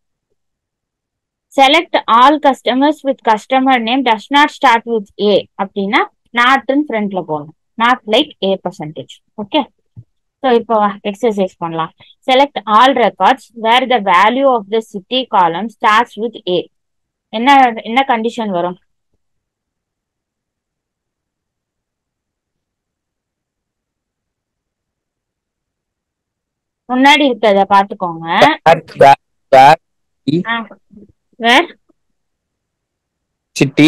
Speaker 1: select all customers with customer name does not start with A அப்படின்னா நாட்னு ஃப்ரண்ட்ல போகணும் not like A percentage okay so இப்போ எக்ஸசைஸ் பண்ணலாம் select all records where the value of the city column starts with A என்ன என்ன condition வரும் முன்னாடி இருக்கிறத பாத்துக்கோங்க வேர்
Speaker 2: சிட்டி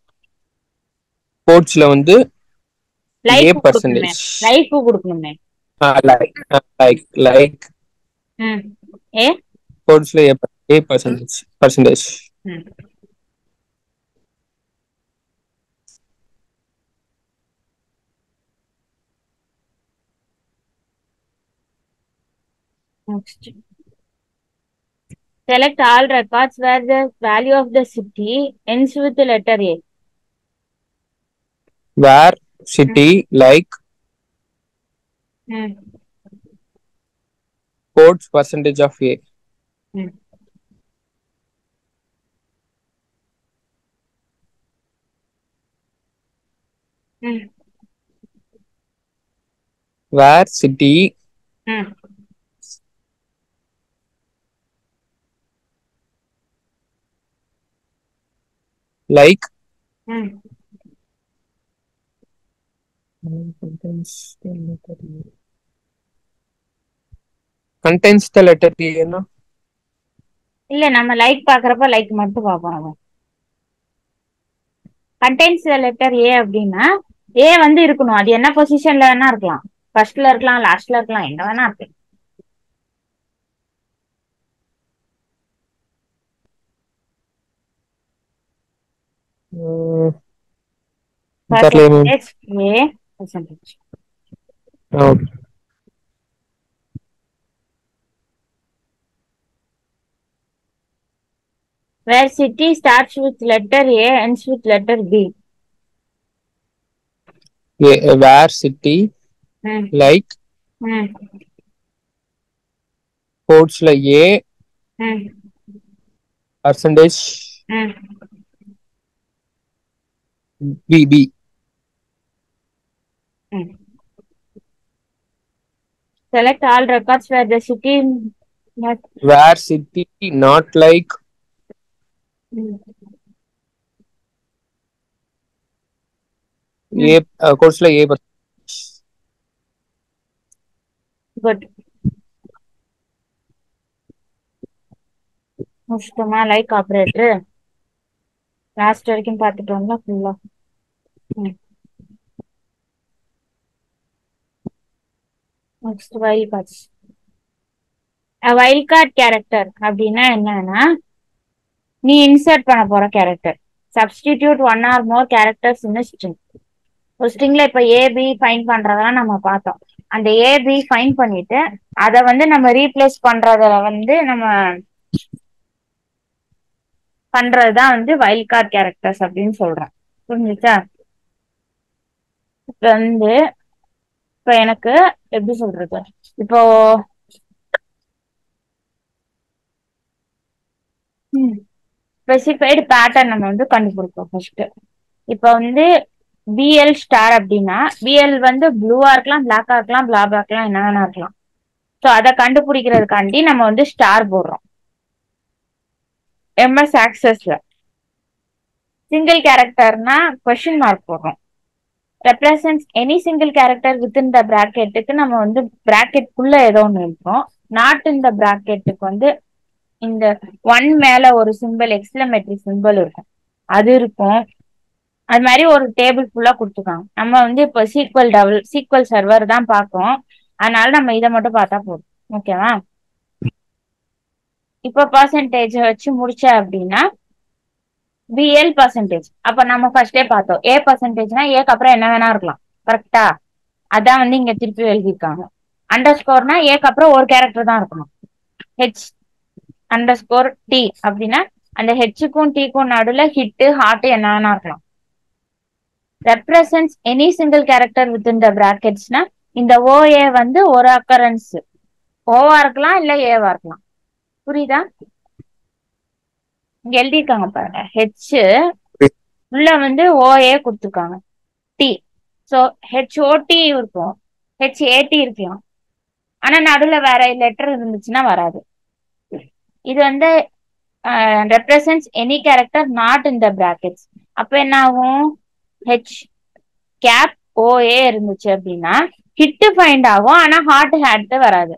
Speaker 2: ஸ்போர்ட்ஸ்ல வந்து ஏ
Speaker 1: லைஃப் கொடுக்கணுமே
Speaker 2: பர்சன்டேஜ்
Speaker 1: லைஃப் கொடுக்கணுமே
Speaker 2: லைக் லைக் லைக்
Speaker 1: ம் ஏ
Speaker 2: கோட்ஸ்ல ஏ ஏ பர்சன்டேஜ் பர்சன்டேஜ்
Speaker 1: ம் Next. Select all records where the value of the city ends with the letter A.
Speaker 2: Where city like
Speaker 1: ம்
Speaker 2: quotes percentage of A
Speaker 1: ம் ம்
Speaker 2: where city
Speaker 1: ம்
Speaker 2: like
Speaker 1: ம்
Speaker 2: contains the letter ஏன்னா
Speaker 1: இல்ல நம்ம like பாக்குறப்ப லைக் மட்டும் பார்ப்போம் அவன் கண்டென்ஸ் லெட்டர் ஏ அப்படின்னா ஏ வந்து இருக்கணும் அது என்ன பொசிஷன்ல வேணா இருக்கலாம் ஃபர்ஸ்ட்ல இருக்கலாம் லாஸ்ட்ல இருக்கலாம் எங்க வேணா இருக்கலாம்
Speaker 2: தெரியல
Speaker 1: Percentage A percentage. Where city starts with letter A ends with letter B.
Speaker 2: Where city
Speaker 1: ம்,
Speaker 2: லைக்
Speaker 1: ம்,
Speaker 2: கோட்ஸ்ல ஏ
Speaker 1: ம்,
Speaker 2: பர்சன்டேஜ்
Speaker 1: ம்.
Speaker 2: B B
Speaker 1: Select all records where the city not
Speaker 2: where city not like A கோட்ஸ்ல A
Speaker 1: good. முடிச்சிட்டோமா like operator last வரைக்கும் பார்த்துட்டோம்ல ஃபுல்லா next wild cards wild card character அப்படின்னா என்னன்னா நீ இன்சர்ட் பண்ண போற character substitute one or more characters in string ஒரு ஸ்ட்ரிங்ல இப்ப ஏபி ஃபைன் பண்றதெல்லாம் நம்ம பார்த்தோம் அந்த ஏபி ஃபைன் பண்ணிட்டு அதை வந்து நம்ம ரீப்ளேஸ் பண்றதுல வந்து நம்ம பண்றதுதான் வந்து வைல்ட் கார்ட் கேரக்டர்ஸ் அப்படின்னு சொல்றோம் புரிஞ்சுச்சா இப்ப வந்து இப்ப எனக்கு எப்படி சொல்றது இப்போ ஸ்பெசிஃபைடு பேட்டர்ன் நம்ம வந்து கண்டுபிடிப்போம் ஃபர்ஸ்ட் இப்போ வந்து பிஎல் ஸ்டார் அப்படின்னா பிஎல் வந்து ப்ளூவா இருக்கலாம் பிளாக்கா இருக்கலாம் பிளாபா இருக்கலாம் என்ன வேணா இருக்கலாம் ஸோ அதை கண்டுபிடிக்கிறதுக்காண்டி நம்ம வந்து ஸ்டார் போடுறோம் எம்எஸ் ஆக்சஸ்ல சிங்கிள் கேரக்டர்னா கொஸ்டின் மார்க் போடுறோம் represents any single character within the பிராக்கெட்டுக்கு நம்ம வந்து பிராக்கெட்குள்ள ஏதோ ஒன்று இருக்கும் நாட் இந்த பிராக்கெட்டுக்கு வந்து இந்த ஒன் மேல ஒரு சிம்பிள் எக்ஸ்லமெட்ரிக் சிம்பிள் இருக்கும் அது இருக்கும் அது மாதிரி ஒரு டேபிள் ஃபுல்லா கொடுத்துருக்காங்க நம்ம வந்து இப்போ சீக்வல் டபுள் சீக்வல் சர்வர் தான் பார்க்கோம் அதனால நம்ம இதை மட்டும் பார்த்தா போதும் ஓகேவா இப்போ பர்சன்டேஜ் வச்சு முடிச்ச அப்படின்னா பிஎல் பர்சன்டேஜ் அப்ப நம்ம ஃபர்ஸ்டே பார்த்தோம் ஏ பர்சன்டேஜ்னா ஏக்கு அப்புறம் என்ன வேணா இருக்கலாம் கரெக்டா அதான் வந்து இங்க திருப்பி எழுதியிருக்காங்க அண்டர் ஸ்கோர்னா ஏக்கு அப்புறம் ஒரு கேரக்டர் தான் இருக்கணும் ஹெச் அண்டர் ஸ்கோர் டி அப்படின்னா அந்த ஹெச்சுக்கும் டீக்கும் நடுவுல ஹிட்டு ஹார்ட் என்ன வேணா இருக்கலாம் represents any single character with இந்த பிராக்கெட்ஸ்னா இந்த ஓஏ வந்து ஒரு அக்கரன்ஸ் ஓவா இருக்கலாம் இல்ல ஏவா இருக்கலாம் புரியுதா இங்க எழுதியிருக்காங்க பாருங்க ஹெச் உள்ள வந்து ஓஏ கொடுத்துருக்காங்க டி ஸோ ஹெச்ஓடி இருக்கும் ஹெச்ஏடி இருக்கலாம் ஆனா நடுவுல வேற லெட்டர் இருந்துச்சுன்னா வராது இது வந்து represents any character not in the brackets அப்ப என்ன ஆகும் ஹெச் கேப் ஓஏ இருந்துச்சு அப்படின்னா ஹிட் ஃபைண்ட் ஆகும் ஆனா ஹார்ட் ஹேட் வராது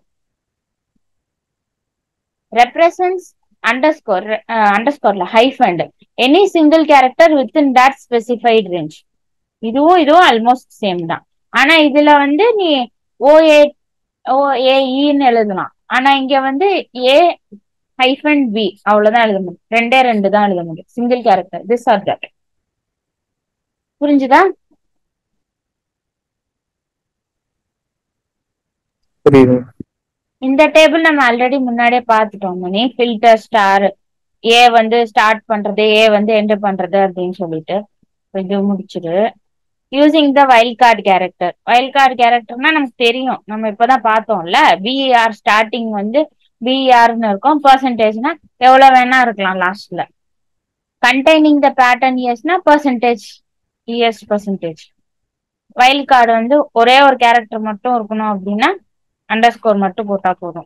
Speaker 1: ரெப்ரசன்ஸ் அண்டர்ஸ்கோர் அண்டர்ஸ்கோர்ல hyphen any single character within that specified range இதுவும் இதுவும் ஆல்மோஸ்ட் சேம் தான் ஆனா இதுல வந்து நீ ஓஏ ஓ ஏஇன்னு எழுதலாம் ஆனா இங்க வந்து ஏ ஹைஃபன் பி அவ்வளவுதான் எழுத முடியும் ரெண்டே ரெண்டு தான் எழுத முடியும் single character this or that புரிஞ்சுதா
Speaker 2: புரியுது
Speaker 1: இந்த டேபிள் நம்ம ஆல்ரெடி முன்னாடியே பார்த்துட்டோம் மணி ஃபில்டர் ஸ்டார் ஏ வந்து ஸ்டார்ட் பண்றது ஏ வந்து எண்ட் பண்றது அப்படின்னு சொல்லிட்டு இது முடிச்சிடு using the wild card character wild card கேரக்டர்னா நமக்கு தெரியும் நம்ம இப்பதான் பார்த்தோம்ல பிஆர் ஸ்டார்டிங் வந்து பிஆர்னு இருக்கும் பர்சன்டேஜ்னா எவ்வளவு வேணா இருக்கலாம் லாஸ்ட்ல கண்டெய்னிங் த பேட்டர்ன் இயர்ஸ்னா percentage years percentage wild card வந்து ஒரே ஒரு கேரக்டர் மட்டும் இருக்கணும் அப்படின்னா அண்டர் ஸ்கோர் மட்டும் போட்டா போதும்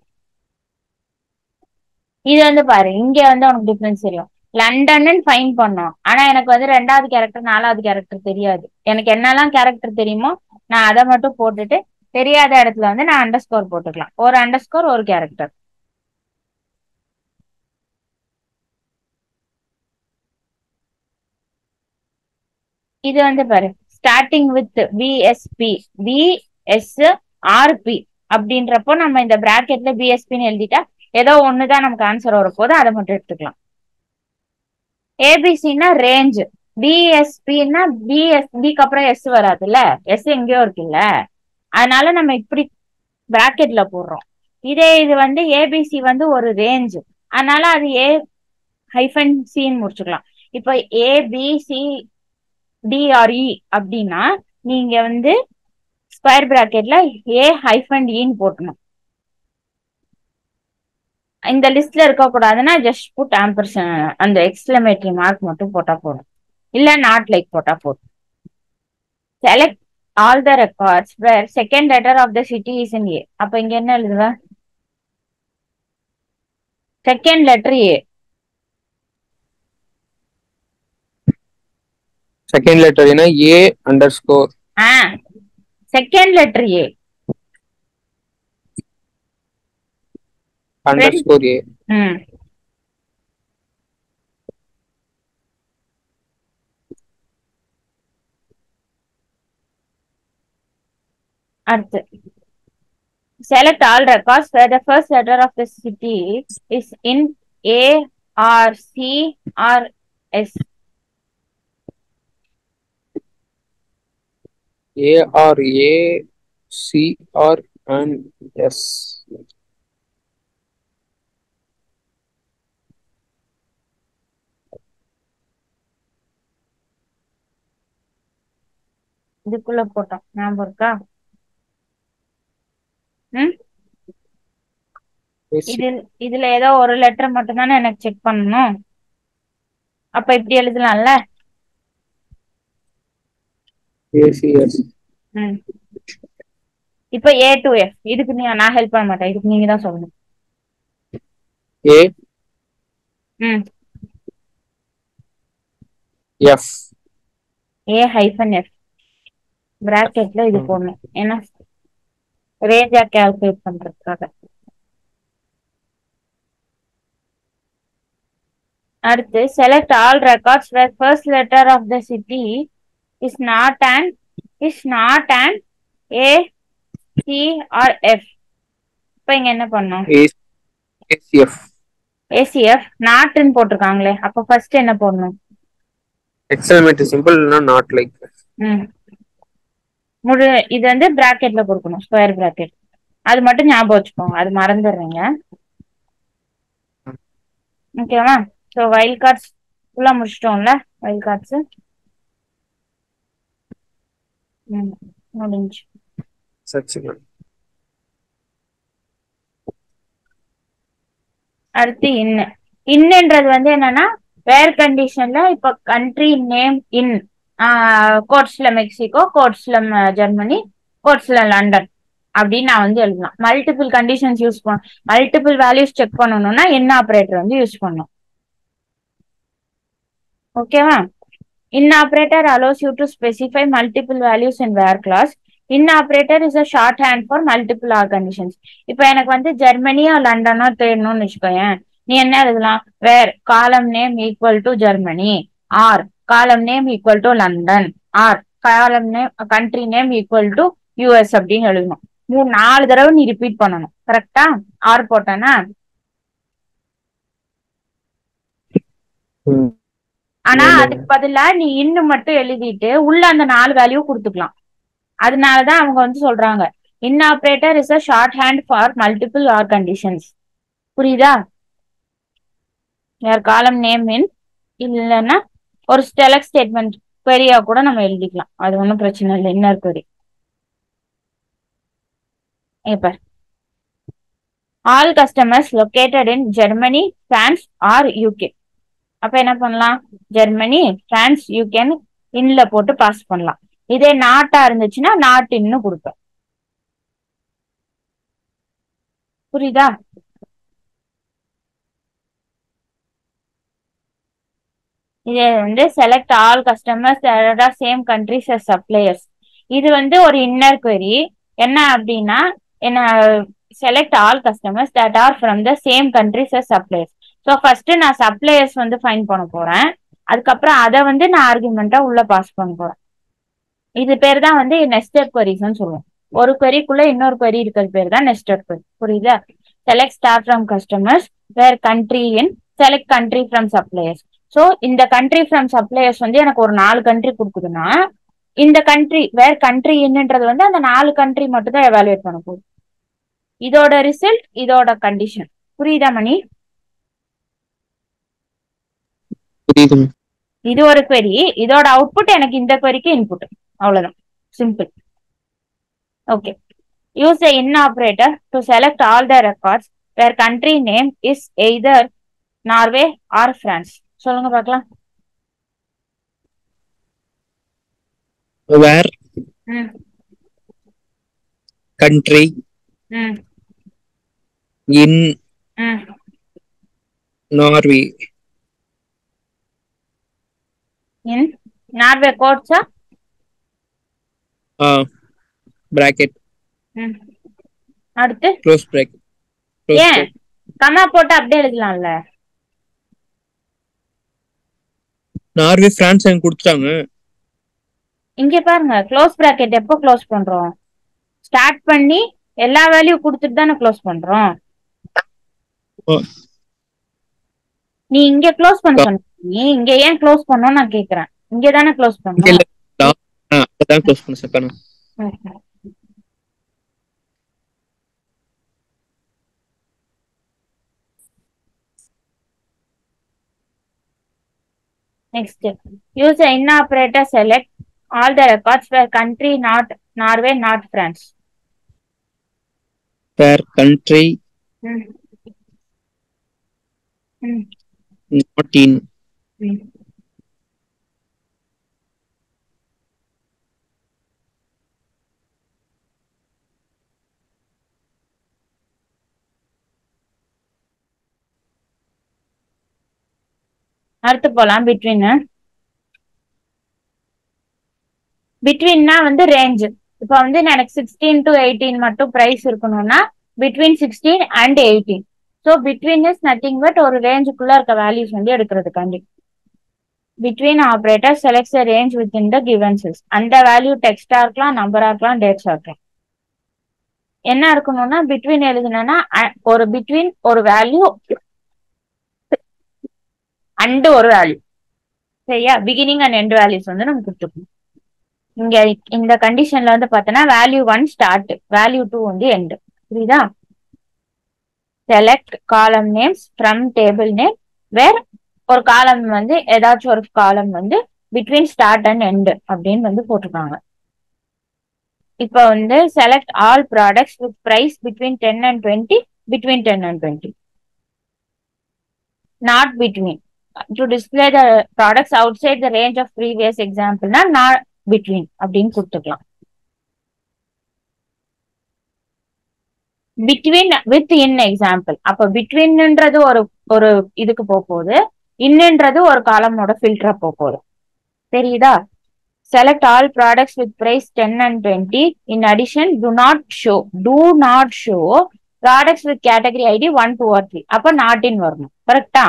Speaker 1: இது வந்து பாரு இங்க வந்து உனக்கு டிஃபரன்ஸ் தெரியும் லண்டன் ஃபைன் பண்ணோம் ஆனா எனக்கு வந்து ரெண்டாவது கேரக்டர் நாலாவது கேரக்டர் தெரியாது எனக்கு என்னெல்லாம் கேரக்டர் தெரியுமோ நான் அதை மட்டும் போட்டுட்டு தெரியாத இடத்துல வந்து நான் அண்டர் ஸ்கோர் போட்டுக்கலாம் ஒரு அண்டர் ஸ்கோர் ஒரு கேரக்டர் இது வந்து பாரு starting with B S P B S or P அப்படின்றப்போ நம்ம இந்த பிராக்கெட்ல பிஎஸ்பின்னு எழுதிட்டா ஏதோ ஒண்ணுதான் நமக்கு ஆன்சர் வரப்போது அதை மட்டும் எடுத்துக்கலாம் ஏபிசின்னா ரேஞ்ச் பிஎஸ்பின்னா பிஎஸ் பிக்கு அப்புறம் எஸ் வராதுல்ல எஸ் எங்கேயோ இருக்குல்ல அதனால நம்ம இப்படி பிராக்கெட்ல போடுறோம் இதே இது வந்து ஏபிசி வந்து ஒரு ரேஞ்ச் அதனால அது ஏ ஹைஃபன் சின்னு முடிச்சுக்கலாம் இப்போ ஏபிசி டிஆர்இ அப்படின்னா நீங்க வந்து ஸ்கொயர் பிராக்கெட்ல ஏ ஹைஃபன் இன்னு போட்டணும் இந்த லிஸ்ட்ல இருக்க கூடாதுன்னா ஜஸ்ட் புட் ஆம்பர்சன் அந்த எக்ஸ்பிளமேட்டரி மார்க் மட்டும் போட்டா போதும் இல்ல நாட் லைக் போட்டா போதும் select all the records where second letter of the city is in A அப்ப இங்க என்ன எழுதுவ second letter A
Speaker 2: second letter என்ன ஏ அண்டர் ஸ்கோர்
Speaker 1: ஆ second letter A
Speaker 2: underscore A
Speaker 1: ம் அடுத்து select all records where the first letter of the city is in A or C or S.
Speaker 2: A or A C or and S
Speaker 1: இதுக்குள்ள போட்டோம் ஞாபகம் இருக்கா ம் இதில் இதுல ஏதோ ஒரு லெட்டர் மட்டும் தானே எனக்கு செக் பண்ணணும் அப்ப இப்படி எழுதலாம்ல
Speaker 2: ஏசிஎஸ்
Speaker 1: ம் இப்ப ஏ டு எஃப் இதுக்கு நீ நான் ஹெல்ப் பண்ண மாட்டேன் இதுக்கு நீங்க தான் சொல்லணும்
Speaker 2: ஏ
Speaker 1: ம்
Speaker 2: எஃப்
Speaker 1: ஏ ஹைஃபன் எஃப் பிராக்கெட்ல இது
Speaker 2: ம்.
Speaker 1: போடணும் ஏன்னா ரேஞ்சா கால்குலேட் பண்றதுக்காக அடுத்து select all records where first letter of the city is not and is not and A C R F இப்போ இங்க என்ன பண்ணோம்
Speaker 2: ஏசிஎஃப்
Speaker 1: ஏசிஎஃப் நாட்டுன்னு போட்டிருக்காங்களே அப்ப ஃபர்ஸ்ட் என்ன போடணும்
Speaker 2: எக்ஸலமேட்டரி சிம்பிள் நாட் லைக்
Speaker 1: ம் முழு இது வந்து பிராக்கெட்ல கொடுக்கணும் ஸ்கொயர் பிராக்கெட் அது மட்டும் ஞாபகம் வச்சுக்கோங்க அது மறந்துடுறீங்க ஓகேவா ஸோ வைல்ட் கார்ட்ஸ் ஃபுல்லா முடிச்சிட்டோம்ல வைல்ட் கார்ட்ஸ் ம் முடிஞ்சு
Speaker 2: சச்சிமன்
Speaker 1: அடுத்து இன்னு இன்னுன்றது வந்து என்னன்னா வேர் கண்டிஷன்ல இப்ப கண்ட்ரி நேம் இன் கோட்ஸ்ல மெக்சிகோ கோட்ஸ்ல ஜெர்மனி கோட்ஸ்ல லண்டன் அப்படின்னு நான் வந்து எழுதலாம் மல்டிபிள் கண்டிஷன்ஸ் யூஸ் பண்ண மல்டிபிள் வேல்யூஸ் செக் பண்ணணும்னா என்ன ஆப்ரேட்டர் வந்து யூஸ் பண்ணும் ஓகேவா in operator allows you to specify multiple values in where clause in operator is a shorthand for multiple or conditions இப்போ எனக்கு வந்து ஜெர்மனியோ லண்டனோ தேடணும்னு வச்சுக்கோயேன் நீ என்ன எழுதலாம் where column name equal to Germany or column name equal to London or column name country name equal to US அப்படின்னு எழுதணும் மூணு நாலு தடவை நீ ரிப்பீட் பண்ணணும் கரெக்டா ஆர் போட்டேன்னா
Speaker 2: ம்
Speaker 1: ஆனா
Speaker 2: ஆமா.
Speaker 1: அதுக்கு பதிலா நீ இன்னும் மட்டும் எழுதிட்டு உள்ள அந்த நாலு வேல்யூ கொடுத்துக்கலாம் அதனாலதான் அவங்க வந்து சொல்றாங்க in operator is a shorthand for multiple or conditions புரியுதா யார் காலம் நேம் இன் இல்லைன்னா ஒரு செலக்ட் ஸ்டேட்மெண்ட் query-ஆ கூட நம்ம எழுதிக்கலாம் அது ஒன்றும் பிரச்சனை இல்லை இன்னர் query இப்ப all customers located in Germany France or UK அப்ப என்ன பண்ணலாம் ஜெர்மனி பிரான்ஸ் யூகேன்னு இன்ல போட்டு பாஸ் பண்ணலாம் இதே நாட்டா இருந்துச்சுன்னா நாட்டின்னு கொடுப்பேன் புரியுதா இது வந்து select all customers same countries as suppliers இது வந்து ஒரு இன்னர் query என்ன அப்படின்னா என்ன select all customers that are from the same countries as suppliers so first நான் சப்ளையர்ஸ் வந்து ஃபைன் பண்ண போறேன் அதுக்கப்புறம் அதை வந்து நான் ஆர்குமெண்டா உள்ள பாஸ் பண்ண போறேன் இது பேர் தான் வந்து நெஸ்டட் queries சொல்லுவோம் ஒரு queryக்குள்ள இன்னொரு query இருக்கிறது பேர் தான் நெஸ்டட் query புரியுதா select star from customers where country in select country from suppliers so இந்த கண்ட்ரி ஃப்ரம் சப்ளையர்ஸ் வந்து எனக்கு ஒரு நாலு கண்ட்ரி கொடுக்குதுன்னா இந்த கண்ட்ரி வேர் கண்ட்ரி என்னன்றது வந்து அந்த நாலு கண்ட்ரி மட்டும் தான் எவாலுவேட் பண்ண போகுது இதோட ரிசல்ட் இதோட கண்டிஷன் புரியுதா மணி
Speaker 2: புரியுது
Speaker 1: இது ஒரு query இதோட அவுட்புட் எனக்கு இந்த queryக்கு இன்புட் அவ்வளவுதான் simple okay use a in operator to select all the records where country name is either Norway or France சொல்லுங்க பார்க்கலாம்
Speaker 2: வேர்
Speaker 1: ம்
Speaker 2: கண்ட்ரி
Speaker 1: ம்
Speaker 2: இன்
Speaker 1: ம்
Speaker 2: நார்வே
Speaker 1: இன் நார்வே கோட்ஸா
Speaker 2: ஆ பிராக்கெட்
Speaker 1: ம் அடுத்து
Speaker 2: க்ளோஸ் பிராக்கெட் க்ளோஸ்
Speaker 1: ஏன் கமா போட்டு அப்படியே எழுதலாம்ல
Speaker 2: நார்வே பிரான்ஸ் எனக்கு கொடுத்துட்டாங்க
Speaker 1: இங்க பாருங்க க்ளோஸ் பிராக்கெட் எப்போ க்ளோஸ் பண்றோம் ஸ்டார்ட் பண்ணி எல்லா வேல்யூ கொடுத்துட்டு தானே க்ளோஸ் பண்றோம்
Speaker 2: ஓ.
Speaker 1: நீ இங்க க்ளோஸ் பண்ண சொன்ன நீ இங்க ஏன் க்ளோஸ் பண்ணோம் நான் கேக்குறேன் இங்க தானே க்ளோஸ்
Speaker 2: இங்க
Speaker 1: பண்ணோம்
Speaker 2: இல்ல ஆ அதான் க்ளோஸ் பண்ண சக்கான
Speaker 1: next use in operator select all the records where country not Norway not France
Speaker 2: where country
Speaker 1: ம் ம்
Speaker 2: நாட் இன்
Speaker 1: ம் அடுத்து போலாம் பிட்வீன் பிட்வீன்னா வந்து ரேஞ்ச் இப்போ வந்து எனக்கு சிக்ஸ்டீன் டு எயிட்டீன் மட்டும் பிரைஸ் இருக்கணும்னா between sixteen and eighteen so between is nothing but ஒரு ரேஞ்சுக்குள்ள இருக்க வேல்யூஸ் வந்து எடுக்கிறதுக்காண்டி between operator selects range within the கிவன்சஸ் அந்த வேல்யூ டெக்ஸ்டா இருக்கலாம் நம்பரா இருக்கலாம் டேட்ஸா இருக்கலாம் என்ன இருக்கணும்னா பிட்வீன் எழுதுனா ஒரு பிட்வீன் ஒரு வேல்யூ அண்ட் ஒரு வேல்யூ சரியா பிகினிங் அண்ட் எண்ட் வேல்யூஸ் வந்து நம்ம கொடுத்துக்கணும் இங்க இந்த கண்டிஷன்ல வந்து பார்த்தோன்னா value one start value two வந்து எண்ட் புரியுதா select column names from table name where ஒரு காலம் வந்து ஏதாச்சும் ஒரு காலம் வந்து பிட்வீன் ஸ்டார்ட் அண்ட் எண்ட் அப்படின்னு வந்து போட்டிருக்காங்க இப்போ வந்து select all products with price between ten and twenty between ten and twenty not between to display the products outside the range of previous எக்ஸாம்பிள்னா நாட் பிட்வீன் அப்படின்னு கொடுத்துக்கலாம் between with in example அப்ப பிட்வீன்ன்றது ஒரு ஒரு இதுக்கு போக போகுது இன்னுன்றது ஒரு காலமோட ஃபில்டரா போக போகுது தெரியுதா select all products with price ten and twenty in addition to not show to not show products with category ID one two or three அப்ப நாட் இன் வரணும் கரெக்டா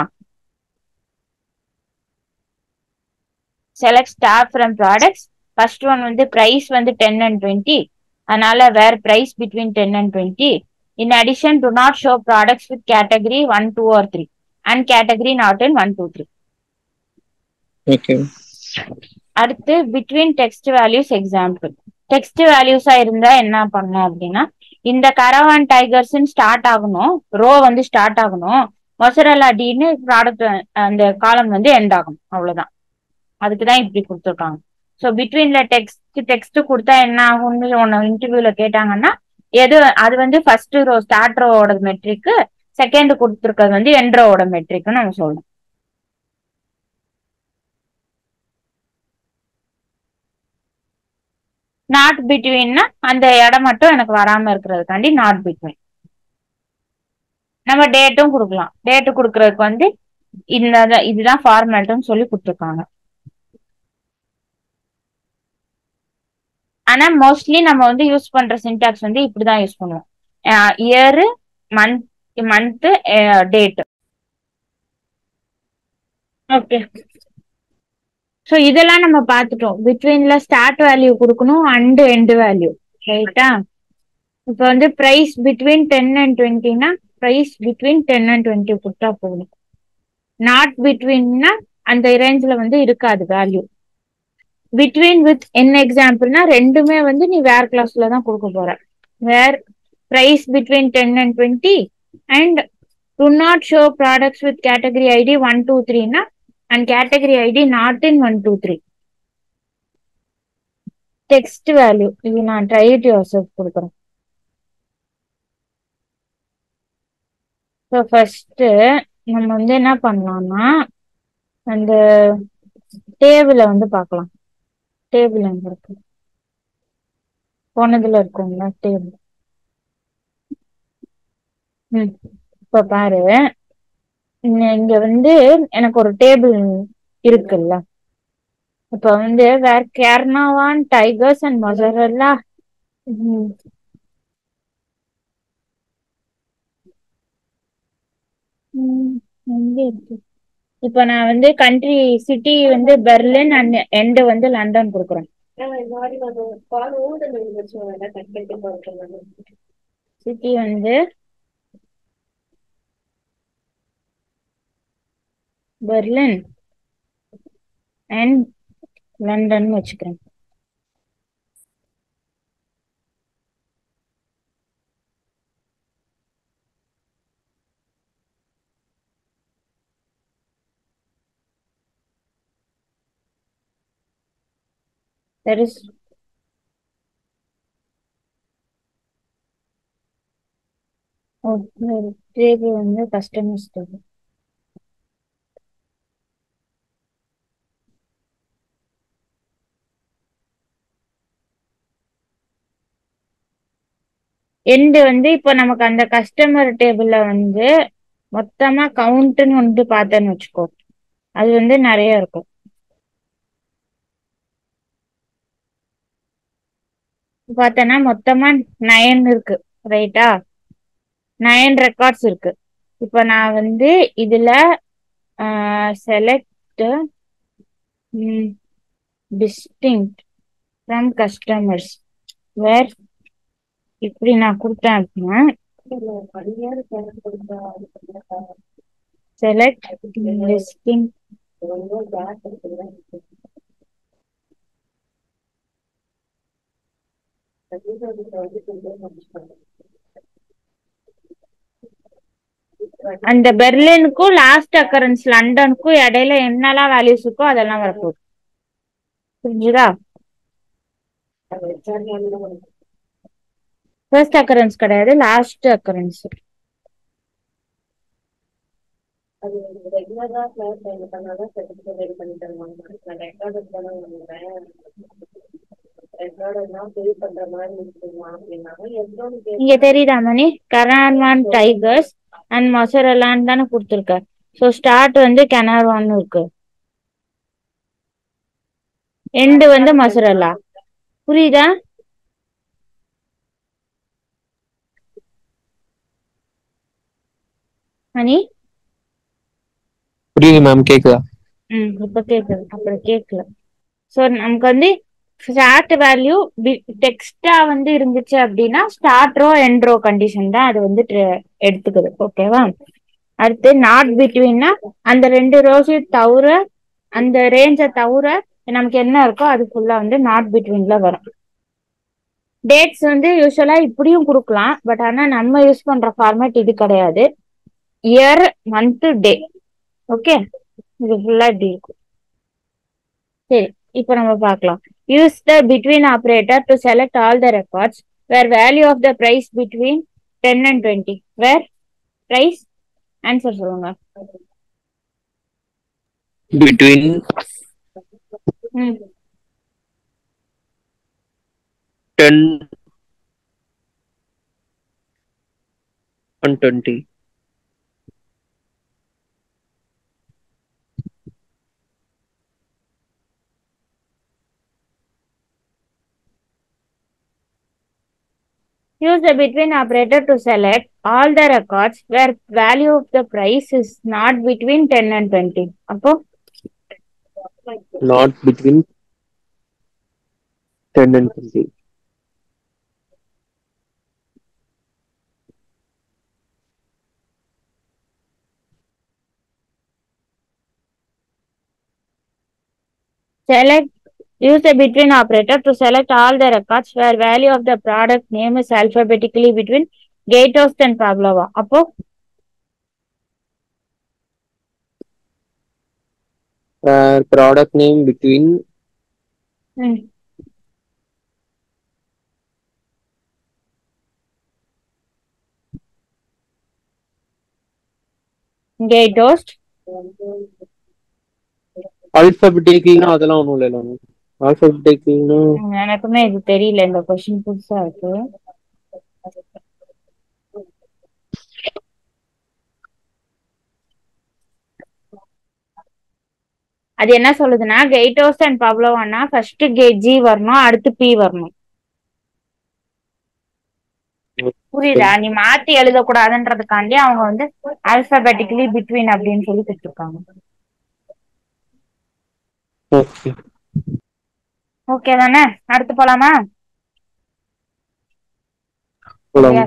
Speaker 1: select star from products first one வந்து price வந்து ten and twenty அதனால where price between ten and twenty in addition to not show products with category one two or three and category not in one two three
Speaker 2: okay
Speaker 1: அடுத்து between text values example text வேல்யூஸா இருந்தா என்ன பண்ணணும் அப்படின்னா இந்த Carnarvon டைகர்ஸ்ன்னு start ஆகணும் row வந்து ஸ்டார்ட் ஆகணும் மொசரல்லா டின்னு ப்ராடக்ட் அந்த காலம் வந்து எண்ட் ஆகணும் அவ்வளவுதான் அதுக்கு தான் இப்படி கொடுத்துருக்காங்க ஸோ பிட்வீன்ல டெக்ஸ்ட் டெக்ஸ்ட் கொடுத்தா என்ன ஆகும்னு ஒன்று இன்டர்வியூல கேட்டாங்கன்னா எது அது வந்து ஃபர்ஸ்ட் ரோ ஸ்டார்ட் ரோவோட மெட்ரிக் செகண்ட் கொடுத்துருக்கிறது வந்து எண்ட் ரோவோட மெட்ரிக்னு நம்ம சொல்லணும் நாட் பிட்வீன்னா அந்த இடம் மட்டும் எனக்கு வராம இருக்கிறதுக்காண்டி நாட் பிட்வீன் நம்ம டேட்டும் கொடுக்கலாம் டேட்டு கொடுக்கறதுக்கு வந்து இந்த இதுதான் ஃபார்மேட்னு சொல்லி கொடுத்துருக்காங்க ஆனா மோஸ்ட்லி நம்ம வந்து யூஸ் பண்ற சின்டாக்ஸ் வந்து இப்படிதான் யூஸ் பண்ணுவோம் year month month date okay so இதெல்லாம் நம்ம பார்த்துட்டோம் பிட்வீன்ல ஸ்டார்ட் வேல்யூ கொடுக்கணும் அண்ட் எண்ட் வேல்யூ ரைட்டா இப்போ வந்து ப்ரைஸ் பிட்வீன் டென் அண்ட் டுவெண்ட்டினா price between ten and twenty கொடுத்தா போதும் நாட் பிட்வீன்னா அந்த ரேஞ்சில் வந்து இருக்காது வேல்யூ பிட்வீன் வித் என்ன எக்ஸாம்பிள்னா ரெண்டுமே வந்து நீ வேற கிளாஸ்ல தான் கொடுக்க போற where price between ten and twenty and to not show products with category ID one two த்ரீனா and category ID not in 1, 2, 3. Text value. இது நான் try it yourself கொடுக்குறேன் ஸோ ஃபர்ஸ்ட் நம்ம வந்து என்ன பண்ணலாம்னா அந்த டேபிள வந்து பார்க்கலாம் டேபிள் எங்க இருக்கு போனதுல இருக்குங்களா டேபிள் ம் இப்ப பாரு இங்க வந்து எனக்கு ஒரு டேபிள் இருக்குல்ல இப்ப வந்து வேற கேர்னாவான் டைகர்ஸ் அண்ட் மொசரல்லா எங்க இருக்கு இப்ப நான் வந்து கண்ட்ரி சிட்டி வந்து பெர்லின் அண்ட் எண்ட் வந்து லண்டன் கொடுக்குறேன் சிட்டி வந்து பெர்லின் அண்ட் லண்டன் வச்சுக்கிறேன் there is டேபிள் வந்து கஸ்டமர்ஸ் டேபிள் எண்டு வந்து இப்போ நமக்கு அந்த கஸ்டமர் டேபிள்ல வந்து மொத்தமா கவுண்ட்னு வந்து பார்த்தேன்னு வச்சுக்கோ அது வந்து நிறைய இருக்கும் பார்த்தோன்னா மொத்தமா நயன் இருக்கு ரைட்டா நயன் ரெக்கார்ட்ஸ் இருக்கு இப்போ நான் வந்து இதுல select distinct from customers where இப்படி நான் கொடுத்தேன் அப்படின்னா செலக்ட் லிஸ்டிங் அந்த பெர்லினுக்கும் லாஸ்ட் அக்கரன்ஸ் லண்டனுக்கும் இடையில என்னெல்லாம் வேல்யூஸ் இருக்கோ அதெல்லாம் வரப்போகுது புரிஞ்சுதா ஃபர்ஸ்ட் அக்கரன்ஸ் கிடையாது லாஸ்ட் அக்கரன்ஸ்
Speaker 3: அது ரெகுலரா கிளாஸ் ரெடி பண்ணாதான் சர்டிஃபிகேட் ரெடி பண்ணி தருவாங்க நான் ரெக்கார்டு பண்ண ரெக்கார்டு எல்லாம் பே பண்ற மாதிரி இருக்குமா அப்படின்னாலும் எவ்வளோ
Speaker 1: இங்க தெரியுதா மணி கரான்வான் டைகர்ஸ் அண்ட் மொசரலான்னு தானே கொடுத்துருக்க ஸோ ஸ்டார்ட் வந்து கெனார்வான் இருக்கு எண்டு வந்து மொசரல்லா புரியுதா மணி
Speaker 2: புரியுது மேம் கேக்குதா
Speaker 1: ம் இப்ப கேக்குது அப்புறம் கேட்கல ஸோ நமக்கு வந்து ஸ்டார்ட் வேல்யூ டெக்ஸ்டா வந்து இருந்துச்சு அப்படின்னா start row end row condition தான் அது வந்து tra- எடுத்துக்குது ஓகேவா அடுத்து நாட் பிட்வீன்னா அந்த ரெண்டு ரோஸையும் தவிர அந்த ரேஞ்சை தவிர நமக்கு என்ன இருக்கோ அது ஃபுல்லா வந்து நாட் பிட்வீன்ல வரும் டேட்ஸ் வந்து யூஸ்வலா இப்படியும் கொடுக்கலாம் பட் ஆனா நம்ம யூஸ் பண்ற ஃபார்மேட் இது கிடையாது இயர் மந்த் டே ஓகே இது ஃபுல்லா இப்படி இருக்கும் சரி இப்போ நம்ம பார்க்கலாம் use the between operator to select all the records where value of the price between ten and twenty where price answer சொல்லுங்க
Speaker 2: between
Speaker 1: ம்
Speaker 2: 10 and 20
Speaker 1: Use the between operator to select all the records where value of the price is not between 10 and 20. அப்போ
Speaker 2: not between 10 and 20
Speaker 1: select use the between operator to select all the records where value of the product name is alphabetically between gatehouse and pavlova. அப்போ
Speaker 2: uh, product name between
Speaker 1: ம், gatehouse
Speaker 2: alphabeticalனா அதெல்லாம் ஒண்ணும் இல்ல alphabeticalனா
Speaker 1: ம், எனக்குமே இது தெரியல இந்த கொஸ்டின் புதுசா இருக்கு அது என்ன சொல்லுதுன்னா கெய்டோஸ் அண்ட் பவ்லோவானா ஃபர்ஸ்ட் கேட் ஜி வரணும் அடுத்து பி வரணும் புரியுதா நீ மாத்தி எழுதக்கூடாதுன்றதுக்காண்டி அவங்க வந்து ஆல்பபெட்டிக்கலி பிட்வீன் அப்படின்னு சொல்லி கொடுத்துருக்காங்க
Speaker 2: okay
Speaker 1: ஓகே தானே அடுத்து போலாமா
Speaker 2: போலாம்.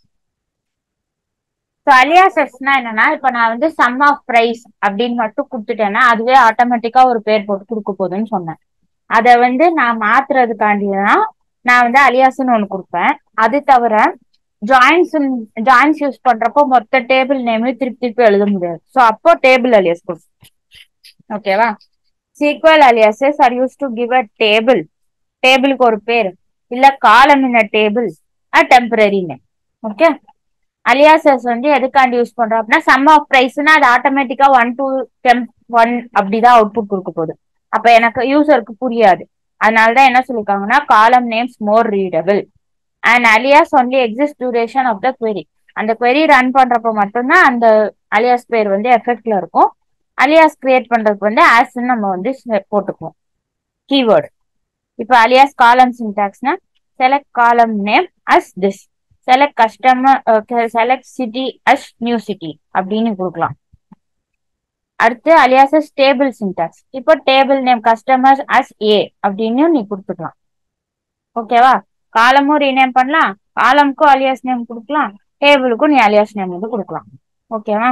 Speaker 1: ஸோ அலியாசஸ்னா என்னன்னா இப்ப நான் வந்து சம் ஆஃப் பிரைஸ் அப்படின்னு மட்டும் கொடுத்துட்டேன்னா அதுவே ஆட்டோமேட்டிக்கா ஒரு பேர் போட்டு கொடுக்க போகுதுன்னு சொன்னேன் அதை வந்து நான் மாத்துறதுக்காண்டி தான் நான் வந்து அலியாஸ்னு ஒன்று கொடுப்பேன் அது தவிர ஜாயின்ஸ் ஜாயின்ஸ் யூஸ் பண்றப்போ மொத்த டேபிள் நேமையும் திருப்பி திருப்பி எழுத முடியாது ஸோ அப்போ டேபிள் அலியாஸ் கொடுப்பேன் ஓகேவா SQL aliases are used to give a table டேபிளுக்கு ஒரு பேர் இல்ல column in table a temporary name okay aliases வந்து எதுக்காண்டி யூஸ் பண்றோம் அப்படின்னா சம் ஆஃப் பிரைஸ்னா அது ஆட்டோமேட்டிக்கா ஒன் டூ டெம்ப் ஒன் அப்படிதான் அவுட்புட் கொடுக்க போகுது அப்ப எனக்கு யூசருக்கு புரியாது அதனாலதான் என்ன சொல்லிருக்காங்கன்னா column names more readable and alias only exist duration of the query அந்த query ரன் பண்றப்ப மட்டும்தான் அந்த அலியாஸ் பேர் வந்து எஃபெக்ட்ல இருக்கும் அலியாஸ் கிரியேட் பண்றதுக்கு வந்து ஆஸ்ன்னு நம்ம வந்து se- போட்டுக்குவோம் கீவேர்டு இப்போ அலியாஸ் காலம் சின்டாக்ஸ்னா select column name as this select customer select city as new city அப்படின்னு கொடுக்கலாம் அடுத்து அலியாசஸ் டேபிள் சின்டாக்ஸ் இப்போ table name customers as A அப்படின்னு நீ கொடுத்துக்கலாம் ஓகேவா காலமும் ரீநேம் பண்ணலாம் காலமுக்கும் அலியாஸ் நேம் கொடுக்கலாம் டேபிளுக்கும் நீ அலியாஸ் நேம் வந்து கொடுக்கலாம் ஓகேவா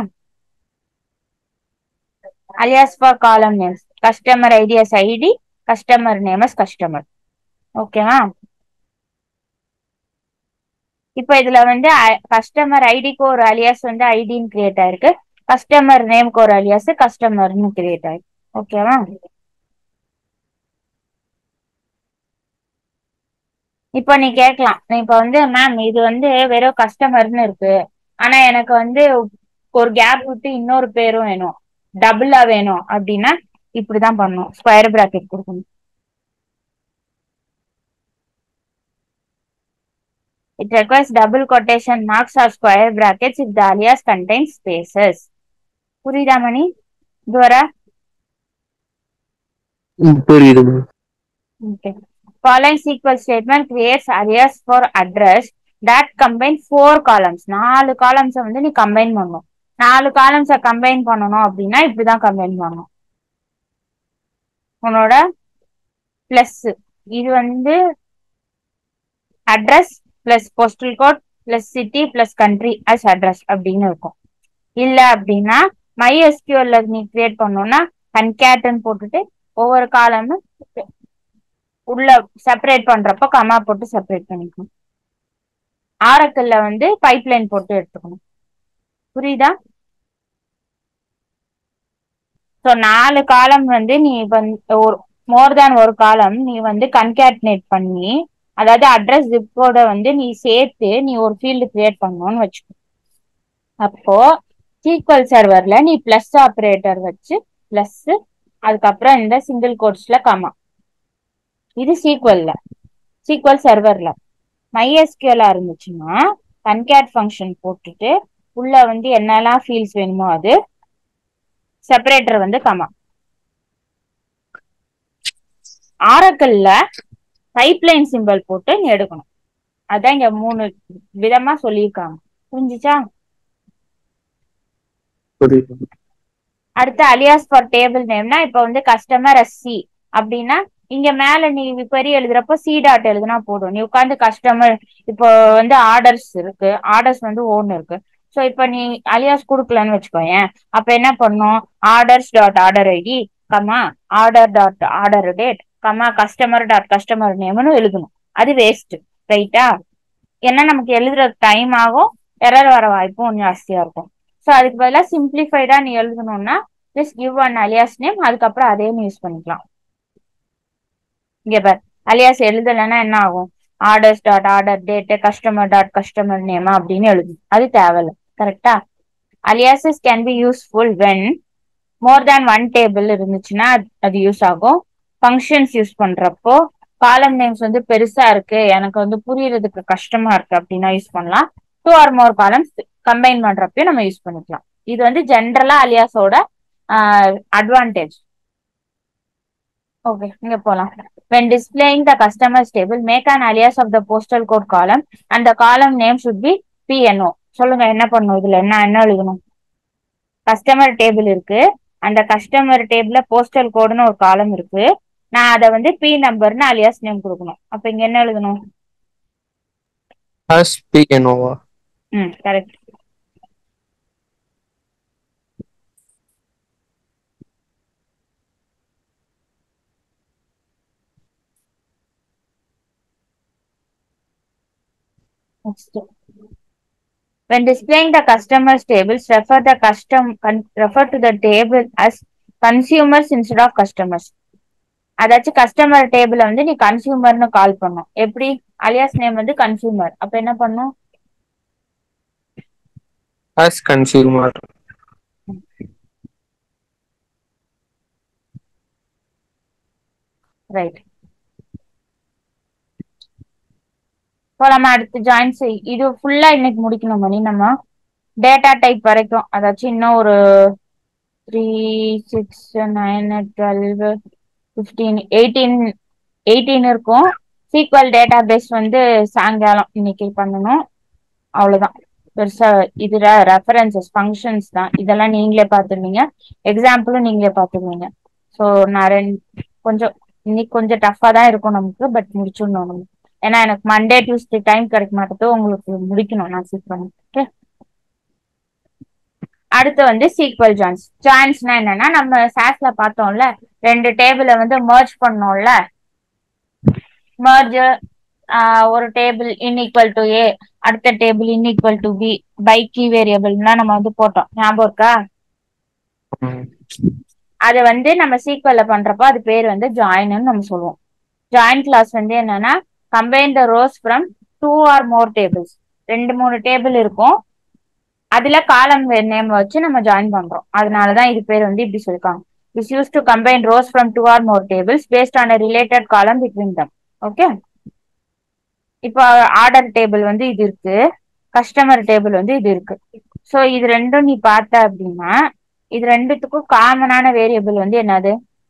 Speaker 1: alias for column names customer ID as ID customer name as customer ஓகேவா இப்போ இதுல வந்து கஸ்டமர் ஐடிக்கு ஒரு அலியாஸ் வந்து ஐடின்னு கிரியேட் ஆயிருக்கு கஸ்டமர் நேம்க்கு ஒரு அலியாஸ் கஸ்டமர்னு கிரியேட் ஆயிருக்கு ஓகேவா இப்போ நீ கேட்கலாம் நீ இப்போ வந்து மேம் இது வந்து வெறும் கஸ்டமர்னு இருக்கு ஆனா எனக்கு வந்து ஒரு கேப் விட்டு இன்னொரு பேரும் வேணும் டபுளா வேணும் அப்படின்னா இப்படிதான் பண்ணணும் ஸ்கொயர் பிராக்கெட் கொடுக்கணும் It requires double quotation marks or square brackets if the alias contains spaces. புரியுதா மணி துவரா
Speaker 2: ம், புரியுது ma'am.
Speaker 1: Okay. Following SQL statement creates alias for address that combine four columns. நாலு columns வந்து நீ combine பண்ணணும் நாலு columns combine பண்ணணும் அப்படின்னா இப்படிதான் combine பண்ணணும் உன்னோட பிளஸ் இது வந்து address plus postal code plus city plus country as address அப்படின்னு இருக்கும் இல்ல அப்படின்னா மை எஸ்கியூஎல்ல நீ கிரியேட் பண்ணோம்னா கன்கேட்னு போட்டுட்டு ஒவ்வொரு காலமும் உள்ள செப்பரேட் பண்றப்போ கமா போட்டு செப்பரேட் பண்ணிக்கணும் ஆரக்கல்ல வந்து பைப்லைன் போட்டு எடுத்துக்கணும் புரியுதா ஸோ நாலு காலம் வந்து நீ வந்து ஒரு மோர் தேன் ஒரு காலம் நீ வந்து கன்கேட்னேட் பண்ணி அதாவது அட்ரஸ் ஜிப்போட வந்து நீ சேர்த்து நீ ஒரு ஃபீல்டு கிரியேட் பண்ணணும்னு வச்சுக்கோ அப்போ சீக்வல் சர்வர்ல நீ பிளஸ் ஆப்ரேட்டர் வச்சு பிளஸ் அதுக்கப்புறம் இந்த சிங்கிள் கோட்ஸ்ல கமா இது சீக்வல்ல சீக்வல் சர்வர்ல மைஎஸ்கியூலா இருந்துச்சுன்னா கன்கேட் ஃபங்க்ஷன் போட்டுட்டு உள்ள வந்து என்னெல்லாம் ஃபீல்ட்ஸ் வேணுமோ அது செப்பரேட்டர் வந்து கமா ஆரக்கல்ல பைப்லைன் சிம்பிள் போட்டு நீ எடுக்கணும் அதான் இங்க மூணு விதமா சொல்லியிருக்காங்க புரிஞ்சுச்சா
Speaker 2: புரியுது
Speaker 1: அடுத்து அலியாஸ் ஃபார் டேபிள் நேம்னா இப்ப வந்து கஸ்டமர் எஸ்சி அப்படின்னா இங்க மேல நீ query எழுதுறப்போ சி டாட் எழுதுனா போதும் நீ உட்காந்து கஸ்டமர் இப்போ வந்து ஆர்டர்ஸ் இருக்கு ஆர்டர்ஸ் வந்து ஓன் இருக்கு ஸோ இப்போ நீ அலியாஸ் கொடுக்கலன்னு வச்சுக்கோயேன் அப்ப என்ன பண்ணும் orders dot order ID comma order dot order date comma customer dot customer நேம்னு எழுதணும் அது வேஸ்ட் ரைட்டா ஏன்னா நமக்கு எழுதுற டைம் ஆகும் எரர் வர வாய்ப்பும் ஜாஸ்தியா இருக்கும் ஸோ அதுக்கு பதிலாக சிம்பிளிஃபைடா நீ எழுதணும்னா just give one alias name அதுக்கப்புறம் அதே நீ யூஸ் பண்ணிக்கலாம் இங்க பார் அலியாஸ் எழுதலைன்னா என்ன ஆகும் orders dot order date customer dot customer நேமா அப்படின்னு எழுதும் அது தேவையில்ல கரெக்டா aliases can be useful when more than one table இருந்துச்சுன்னா அது- அது யூஸ் ஆகும் ஃபங்க்ஷன்ஸ் யூஸ் பண்றப்போ காலம் நேம்ஸ் வந்து பெருசா இருக்கு எனக்கு வந்து புரியறதுக்கு கஷ்டமா இருக்கு அப்படின்னா யூஸ் பண்ணலாம் two or more columns combine பண்றப்பயும் நம்ம யூஸ் பண்ணிக்கலாம் இது வந்து ஜென்ரலா அலியாஸோட அட்வான்டேஜ் ஓகே இங்க போலாம் when displaying the customers table make an alias of the postal code column and the column name should be PNO சொல்லுங்க என்ன பண்ணும் இதுல என்ன என்ன எழுதணும் கஸ்டமர் டேபிள் இருக்கு அந்த கஸ்டமர் டேபிள்ல போஸ்டல் கோடுன்னு ஒரு காலம் இருக்கு நான் அதை வந்து பி நம்பர்னு அலியாஸ் நேம் கொடுக்கணும் அப்ப இங்க என்ன எழுதணும்
Speaker 2: as PNOவா
Speaker 1: ம் correct Next. When displaying the customers tables, refer the custom con- refer to the table as consumers instead of customers. அதாச்சும் கஸ்டமர் டேபிள வந்து நீ கன்சியூமர்னு கால் பண்ணும் எப்படி அலியாஸ் நேம் வந்து கன்சியூமர் அப்ப என்ன பண்ணும்
Speaker 2: as consumer
Speaker 1: ரைட் போலாமா அடுத்து ஜாயின் செய் இது ஃபுல்லா இன்னைக்கு முடிக்கணும் மணி நம்ம டேட்டா டைப் வரைக்கும் அதாச்சும் இன்னும் ஒரு three six nine twelve fifteen eighteen eighteen இருக்கும் சீக்வல் டேட்டா பேஸ் வந்து சாயங்காலம் இன்னைக்கு பண்ணணும் அவ்வளவுதான் பெருசா இது ரெஃபரன்சஸ் ஃபங்க்ஷன்ஸ் தான் இதெல்லாம் நீங்களே பார்த்துருவீங்க எக்ஸாம்பிளும் நீங்களே பார்த்துருவீங்க ஸோ நான் ரெண்டு கொஞ்சம் இன்னைக்கு கொஞ்சம் டஃபா தான் இருக்கும் நமக்கு பட் முடிச்சிடணும் நம்ம ஏன்னா எனக்கு மண்டே டியூஸ்டே டைம் கிடைக்க மாட்டேது உங்களுக்கு முடிக்கணும் நான் சீக்கிரம் ஓகே அடுத்து வந்து சீக்வல் ஜாயின்ஸ் ஜாயின்ஸ்னா என்னன்னா நம்ம சாஸ்ல பார்த்தோம்ல ரெண்டு டேபிள வந்து மர்ஜ் பண்ணோம்ல மர்ஜ் ஒரு டேபிள் இன்இக்வல் டு ஏ அடுத்த table in equal to B by key வேரியபிள்லாம் நம்ம வந்து போட்டோம் ஞாபகம் இருக்கா
Speaker 2: ம்,
Speaker 1: அது வந்து நம்ம சீக்வல்ல பண்றப்போ அது பேர் வந்து ஜாயின்னு நம்ம சொல்லுவோம் ஜாயின் கிளாஸ் வந்து என்னன்னா combine the rows from two or more tables ரெண்டு மூணு டேபிள் இருக்கும் அதுல காலம் நேம் வச்சு நம்ம ஜாயின் பண்றோம் அதனாலதான் இது பேர் வந்து இப்படி சொல்லிருக்காங்க is use to combine rows from two or more tables based on related column between them okay இப்போ ஆர்டர் டேபிள் வந்து இது இருக்கு கஸ்டமர் டேபிள் வந்து இது இருக்கு ஸோ இது ரெண்டும் நீ பார்த்த அப்படின்னா இது ரெண்டுத்துக்கும் காமனான வேரியபிள் வந்து என்னது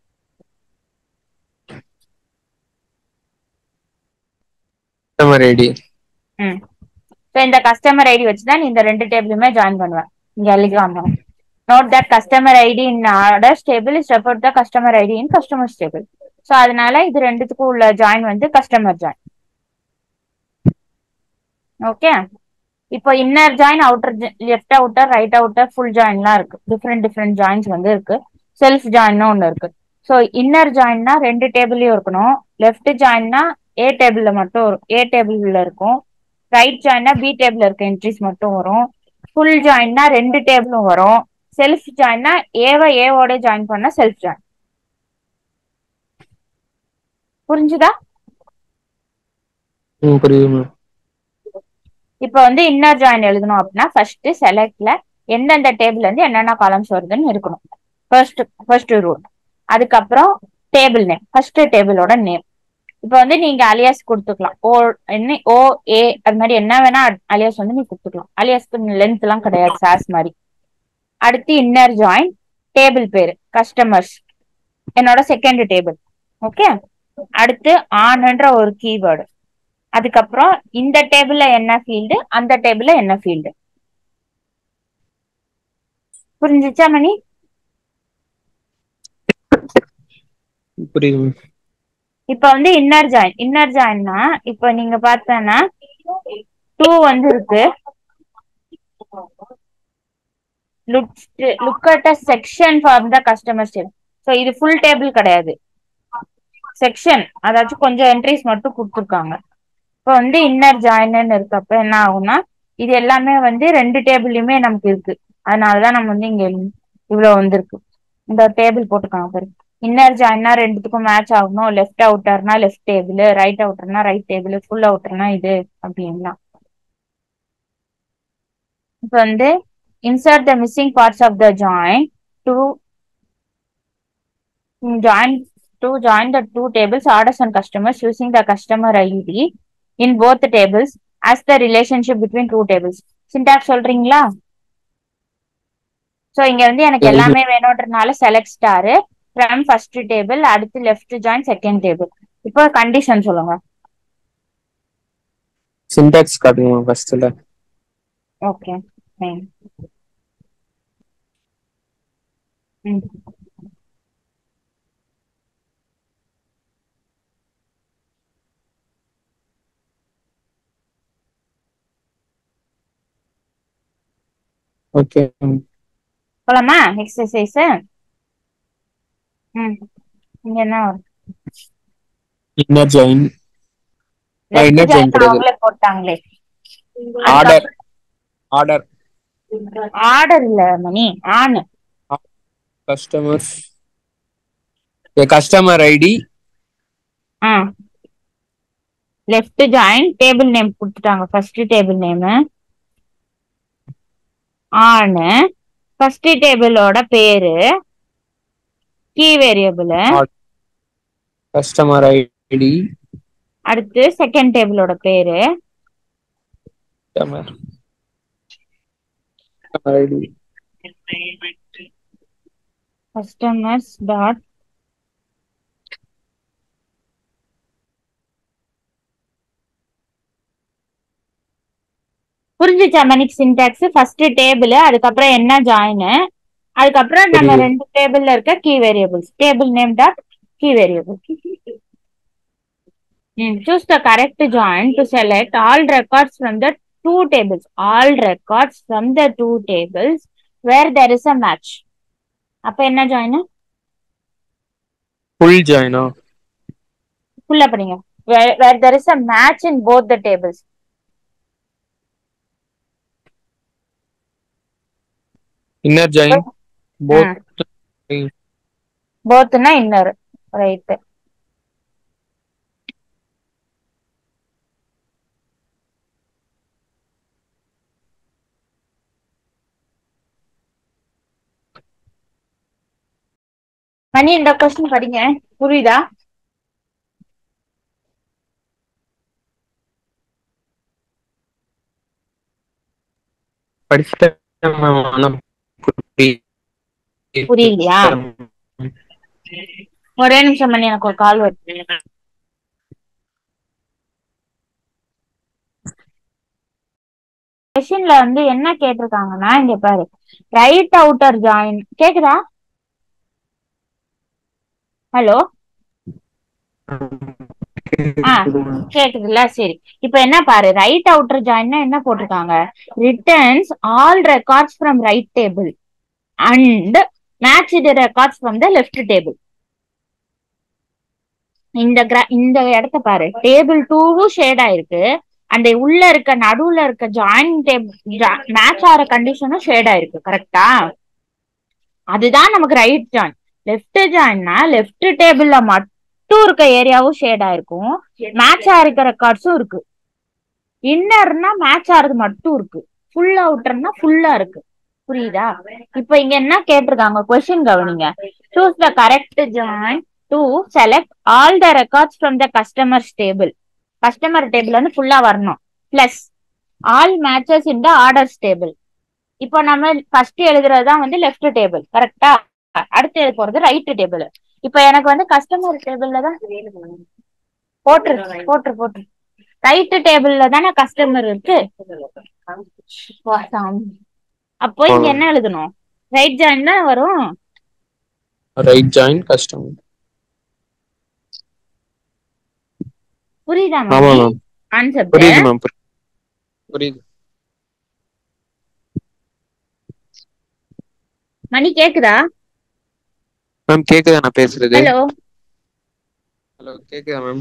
Speaker 2: customer ID
Speaker 1: ம் ஸோ இந்த கஸ்டமர் ஐடி வச்சு தான் நீ இந்த ரெண்டு டேபிளுமே ஜாயின் பண்ணுவேன் இங்க எழுதிக்காம note that customer ID in orders table is refer the customer ID in customers table so அதனால இது ரெண்டுத்துக்கும் உள்ள ஜாயின் வந்து கஸ்டமர் ஜாயின் ஓகே இப்போ inner join outer left outer right outer full ஜாயின்லாம் இருக்கு டிஃப்ரெண்ட் டிஃப்ரெண்ட் ஜாயின்ஸ் வந்து இருக்கு செல்ஃப் ஜாயின்னு ஒன்று இருக்கு ஸோ இன்னர் ஜாயின்னா ரெண்டு டேபிள்லயும் இருக்கணும் லெஃப்ட் ஜாயின்னா ஏ டேபிள்ல மட்டும் ஏ டேபிள்ல இருக்கும் ரைட் ஜாயின்னா பி டேபிள்ல இருக்க என்ட்ரிஸ் மட்டும் வரும் ஃபுல் ஜாயின்னா ரெண்டு டேபிளும் வரும் செல்ஃப் ஜாயின்னா ஏவை ஏவோட ஜாயின் பண்ணா செல்ஃப் ஜாயின் புரிஞ்சுதா
Speaker 2: ம் புரியுது மேம்
Speaker 1: இப்போ வந்து இன்னர் ஜாயின் எழுதணும் அப்படின்னா ஃபர்ஸ்ட் செலக்ட்ல எந்தெந்த டேபிள்ல இருந்து என்னென்ன காலம்ஸ் வருதுன்னு இருக்கணும் ஃபர்ஸ்ட் ஃபர்ஸ்ட் ரூல் அதுக்கப்புறம் டேபிள் நேம் ஃபர்ஸ்ட் டேபிளோட நேம் இப்போ வந்து நீங்க அலியாஸ் கொடுத்துக்கலாம் ஓ என்ன ஓ ஏ அது மாதிரி என்ன வேணா அலியாஸ் வந்து நீ கொடுத்துக்கலாம் அலியாஸ்க்கு லென்த் எல்லாம் கிடையாது சாஸ் மாதிரி அடுத்து இன்னர் ஜாயின் டேபிள் பேரு கஸ்டமர்ஸ் என்னோட செகண்ட் டேபிள் ஓகே அடுத்து ஆன்ன்ற ஒரு கீவேர்டு அதுக்கப்புறம் இந்த டேபிள்ல என்ன ஃபீல்டு அந்த டேபிள்ல என்ன ஃபீல்டு புரிஞ்சுச்சா மணி
Speaker 2: புரியுது மேம்
Speaker 1: இப்ப வந்து இன்னர் ஜாயின் இன்னர் ஜாயின்னா இப்ப நீங்க பார்த்தனா டூ வந்து இருக்கு look at a section for the customer table so இது ஃபுல் டேபிள் கிடையாது செக்ஷன் அதாச்சும் கொஞ்சம் என்ட்ரிஸ் மட்டும் கொடுத்துருக்காங்க இப்போ வந்து இன்னர் ஜாயின்னு இருக்கப்ப என்ன ஆகும்னா இது எல்லாமே வந்து ரெண்டு டேபிள்லயுமே நமக்கு இருக்கு அதனாலதான் நம்ம வந்து இங்க இவ்வளவு வந்திருக்கு இந்த டேபிள் போட்டுருக்காங்க பாரு இன்னர் ஜாயின்னா ரெண்டுத்துக்கும் மேட்ச் ஆகணும் லெஃப்ட் அவுட்டர்னா லெஃப்ட் டேபிள் ரைட் அவுட்டர்னா ரைட் டேபிள் ஃபுல் அவுட்டர்னா இது அப்படின்னா இப்போ வந்து insert the missing parts of the join to join to join the two tables orders and customers using the customer ID in both tables as the relationship between two tables syntax சொல்றீங்களா so இங்க வந்து எனக்கு
Speaker 2: சரி.
Speaker 1: எல்லாமே வேணும்ன்றனால select star from first table அடுத்து left join second table இப்போ condition சொல்லுங்க
Speaker 2: சின்டாக்ஸ் காட்டுங்க மேம் ஃபர்ஸ்ட்ல
Speaker 1: ஓகே ஃபைன் ம்
Speaker 2: ஓகே
Speaker 1: போலாமா எக்ஸசைஸ் ம் இங்க என்ன வரும்
Speaker 2: inner join
Speaker 1: Left
Speaker 2: inner join
Speaker 1: join
Speaker 2: கிடையாது.
Speaker 1: அவங்களே போட்டாங்களே
Speaker 2: ஆர்டர் ஆர்டர்
Speaker 1: ஆர்டர் இல்ல Mani on
Speaker 2: customers customer ID
Speaker 1: ஆ லெஃப்ட் ஜாயின் டேபிள் நேம் கொடுத்துட்டாங்க ஃபர்ஸ்ட் டேபிள் நேம் ஆனு ஃபர்ஸ்ட் டேபிளோட பேரு கீ வேரியபிள்
Speaker 2: கஸ்டமர் ஐடி
Speaker 1: அடுத்து செகண்ட் டேபிளோட பேரு
Speaker 2: கஸ்டமர் ஐடி
Speaker 1: கஸ்டமர்ஸ் டாட் புரிஞ்சுச்சா மணிக்கு சின்டாக்ஸ் ஃபர்ஸ்ட் டேபிள் அதுக்கப்புறம் என்ன ஜாயின் அதுக்கப்புறம் நம்ம
Speaker 2: புரியுது.
Speaker 1: ரெண்டு டேபிள்ல இருக்க கீ வேரியபிள்ஸ் table name dot key variable choose the correct join to select all records from the two tables all records from the two tables where there is a match அப்ப என்ன ஜாயின்
Speaker 2: ஃபுல் ஜாயினா
Speaker 1: ஃபுல்லா படிங்க where, where there is a match in both the tables
Speaker 2: inner join both
Speaker 1: bothனா inner right Mani இந்த question படிங்க புரியுதா
Speaker 2: படிச்சுட்டேன் ma'am ஆனா புரி-
Speaker 1: புரியலையா ஒரே நிமிஷம் மணி எனக்கு ஒரு கால் வருது கொஸ்டின்ல வந்து என்ன கேட்டிருக்காங்கன்னா இங்க பாரு ரைட் அவுட்டர் ஜாயின் கேக்குதா ஹலோ கேக்குதுல்ல சரி இப்ப என்ன பாரு ரைட் அவுட்டர் ஜாயின்னா என்ன போட்டிருக்காங்க returns all records from right table and match the records from the left table இந்த gra- இந்த இடத்த பாரு டேபிள் டூவும் ஷேட் ஆயிருக்கு அந்த உள்ள இருக்க நடுவுல இருக்க ஜாயின் டேபிள் மேட்ச் ஆகிற கண்டிஷனும் ஷேட் ஆயிருக்கு கரெக்டா அதுதான் நமக்கு ரைட் ஜாயின் லெஃப்ட் ஜாயின்னா லெஃப்ட் டேபிள்ல மட்டும் இருக்க ஏரியாவும் ஷேட் ஆயிருக்கும் மேட்ச் ஆயிருக்க ரெக்கார்ட்ஸும் இருக்கு இன்னர்னா மேட்ச் ஆறது மட்டும் இருக்கு ஃபுல் அவுட்டர்னா ஃபுல்லா இருக்கு புரியுதா இப்ப இங்க என்ன கேட்டிருக்காங்க கொஸ்டின் கவனிங்க choose the correct join to select all the records from the customers table customer table வந்து ஃபுல்லா வரணும் plus all matches in the orders table இப்போ நம்ம ஃபர்ஸ்ட் எழுதுறது தான் வந்து லெஃப்ட் டேபிள் கரெக்டா அடுத்து எழுத போறது ரைட் டேபிள் இப்போ எனக்கு வந்து கஸ்டமர் டேபிள்ல தான் போட்டுரு போட்டுரு போட்டுரு ரைட் டேபிள்ல தானே கஸ்டமர் இருக்கு வா சாமி. அப்போ இங்க என்ன எழுதணும் ரைட் ஜாயின் தான் வரும்
Speaker 2: ரைட் ஜாயின் கஸ்டமர்
Speaker 1: புரியுதா
Speaker 2: ஆமா மேம்
Speaker 1: கான்செப்ட்
Speaker 2: புரியுது மேம் புரியுது
Speaker 1: மணி கேக்குதா
Speaker 2: மேம் கேக்குதா நான் பேசுறது
Speaker 1: ஹலோ
Speaker 2: ஹலோ கேக்குதா மேம்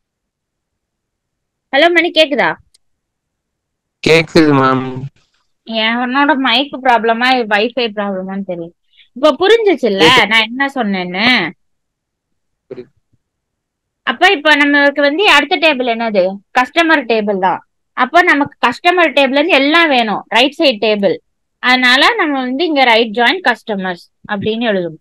Speaker 1: ஹலோ மணி கேக்குதா
Speaker 2: கேக்குது மேம்
Speaker 1: என்னோட மைக் ப்ராப்ளமா வைஃபை ப்ராப்ளமான்னு தெரியல இப்ப புரிஞ்சுச்சுல்ல நான் என்ன சொன்னேன்னு
Speaker 2: புரியுது.
Speaker 1: அப்ப இப்ப நமக்கு வந்து அடுத்த டேபிள் என்னது கஸ்டமர் டேபிள் தான் அப்ப நமக்கு கஸ்டமர் டேபிள் இருந்து எல்லாம் வேணும் ரைட் சைடு டேபிள் அதனால நம்ம வந்து இங்க ரைட் ஜாயின் கஸ்டமர்ஸ் அப்படின்னு எழுதணும்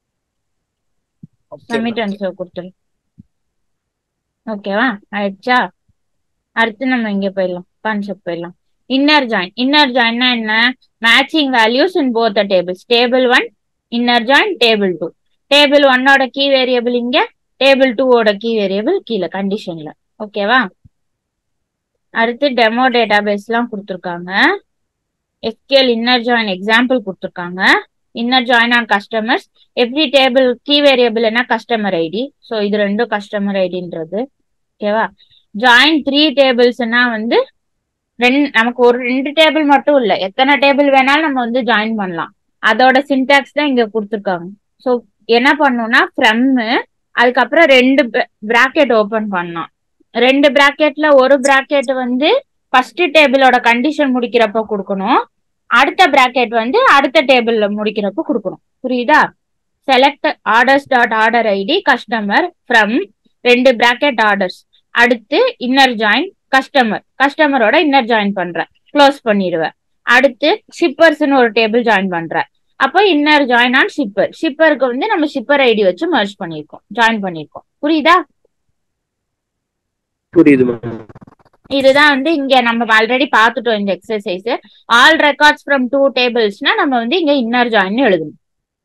Speaker 1: சப்மிட் ஆன்சர் கொடுத்துரு ஓகேவா ஆயிடுச்சா அடுத்து நம்ம இங்க போயிடலாம் கான்செப்ட் போயிடலாம் இன்னர் ஜாயின் இன்னர் ஜாயின்னா என்ன matching values in both tables table one inner join table two table ஒன்னோட கீ வேரியபிள் இங்க டேபிள் டூவோட கீ வேரியபிள் கீழே கண்டிஷன்ல ஓகேவா அடுத்து டெமோ டேட்டா பேஸ்லாம் கொடுத்துருக்காங்க எஸ்கேல் இன்னர் ஜாயின் எக்ஸாம்பிள் கொடுத்துருக்காங்க inner join on customers every table key variable என்ன கஸ்டமர் ஐடி ஸோ இது ரெண்டும் கஸ்டமர் ஐடின்றது ஓகேவா ஜாயின் த்ரீ டேபிள்ஸ்னா வந்து ரெண்டு நமக்கு ஒரு ரெண்டு டேபிள் மட்டும் இல்ல எத்தனை டேபிள் வேணாலும் நம்ம வந்து ஜாயின் பண்ணலாம் அதோட சின்டாக்ஸ் தான் இங்க கொடுத்துருக்காங்க ஸோ என்ன பண்ணணும்னா ஃப்ரம் அதுக்கப்புறம் ரெண்டு பிராக்கெட் ஓபன் பண்ணோம் ரெண்டு பிராக்கெட்ல ஒரு பிராக்கெட் வந்து ஃபர்ஸ்ட் டேபிளோட கண்டிஷன் முடிக்கிறப்ப கொடுக்கணும் அடுத்த பிராக்கெட் வந்து அடுத்த டேபிள்ல முடிக்கிறப்ப கொடுக்கணும் புரியுதா select orders dot order ID customer from ரெண்டு பிராக்கெட் ஆர்டர்ஸ் அடுத்து இன்னர் ஜாயின் கஸ்டமர் கஸ்டமரோட இன்னர் ஜாயின் பண்றேன் க்ளோஸ் பண்ணிடுவேன் அடுத்து ஷிப்பர்ஸ்னு ஒரு டேபிள் ஜாயின் பண்றேன் அப்போ இன்னர் ஜாயின் ஆன் ஷிப்பர் ஷிப்பருக்கு வந்து நம்ம ஷிப்பர் ஐடி வச்சு மர்ஜ் பண்ணிருக்கோம் ஜாயின் பண்ணிருக்கோம் புரியுதா
Speaker 2: புரியுது மேம்
Speaker 1: இதுதான் வந்து இங்க நம்ம ஆல்ரெடி பார்த்துட்டோம் இந்த exercise all records from two டேபிள்ஸ்னா நம்ம வந்து இங்க இன்னர் ஜாயின் எழுதணும்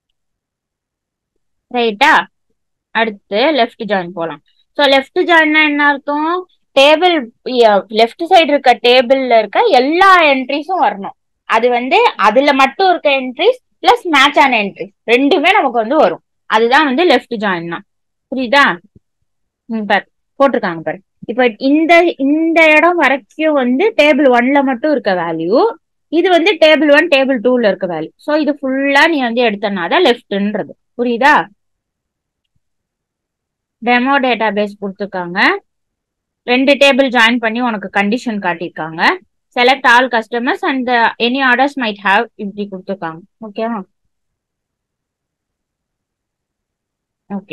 Speaker 1: ரைட்டா அடுத்து லெஃப்ட் ஜாயின் போலாம் ஸோ லெஃப்ட் ஜாயின்னா என்ன அர்த்தம் டேபிள் லெஃப்ட் சைடு இருக்க டேபிள்ல இருக்க எல்லா என்ட்ரிஸும் வரணும் அது வந்து அதுல மட்டும் இருக்க என்ட்ரிஸ் பிளஸ் மேட்ச் ஆன என்ட்ரிஸ் ரெண்டுமே நமக்கு வந்து வரும் அதுதான் வந்து லெஃப்ட் ஜாயின்னா புரியுதா ம், பாரு போட்டிருக்காங்க பாரு இப்ப இந்த இந்த இடம் வரைக்கும் வந்து டேபிள் ஒன்ல மட்டும் இருக்க வேல்யூ இது வந்து டேபிள் ஒன் டேபிள் டூல இருக்க வேல்யூ ஸோ இது ஃபுல்லா நீ வந்து எடுத்தனாதான் லெஃப்ட்ன்றது புரியுதா டெமோ டேட்டா பேஸ் கொடுத்துருக்காங்க ரெண்டு டேபிள் ஜாயின் பண்ணி உனக்கு கண்டிஷன் காட்டியிருக்காங்க select all customers and any orders might have இப்படி கொடுத்துருக்காங்க ஓகேவா ஓகே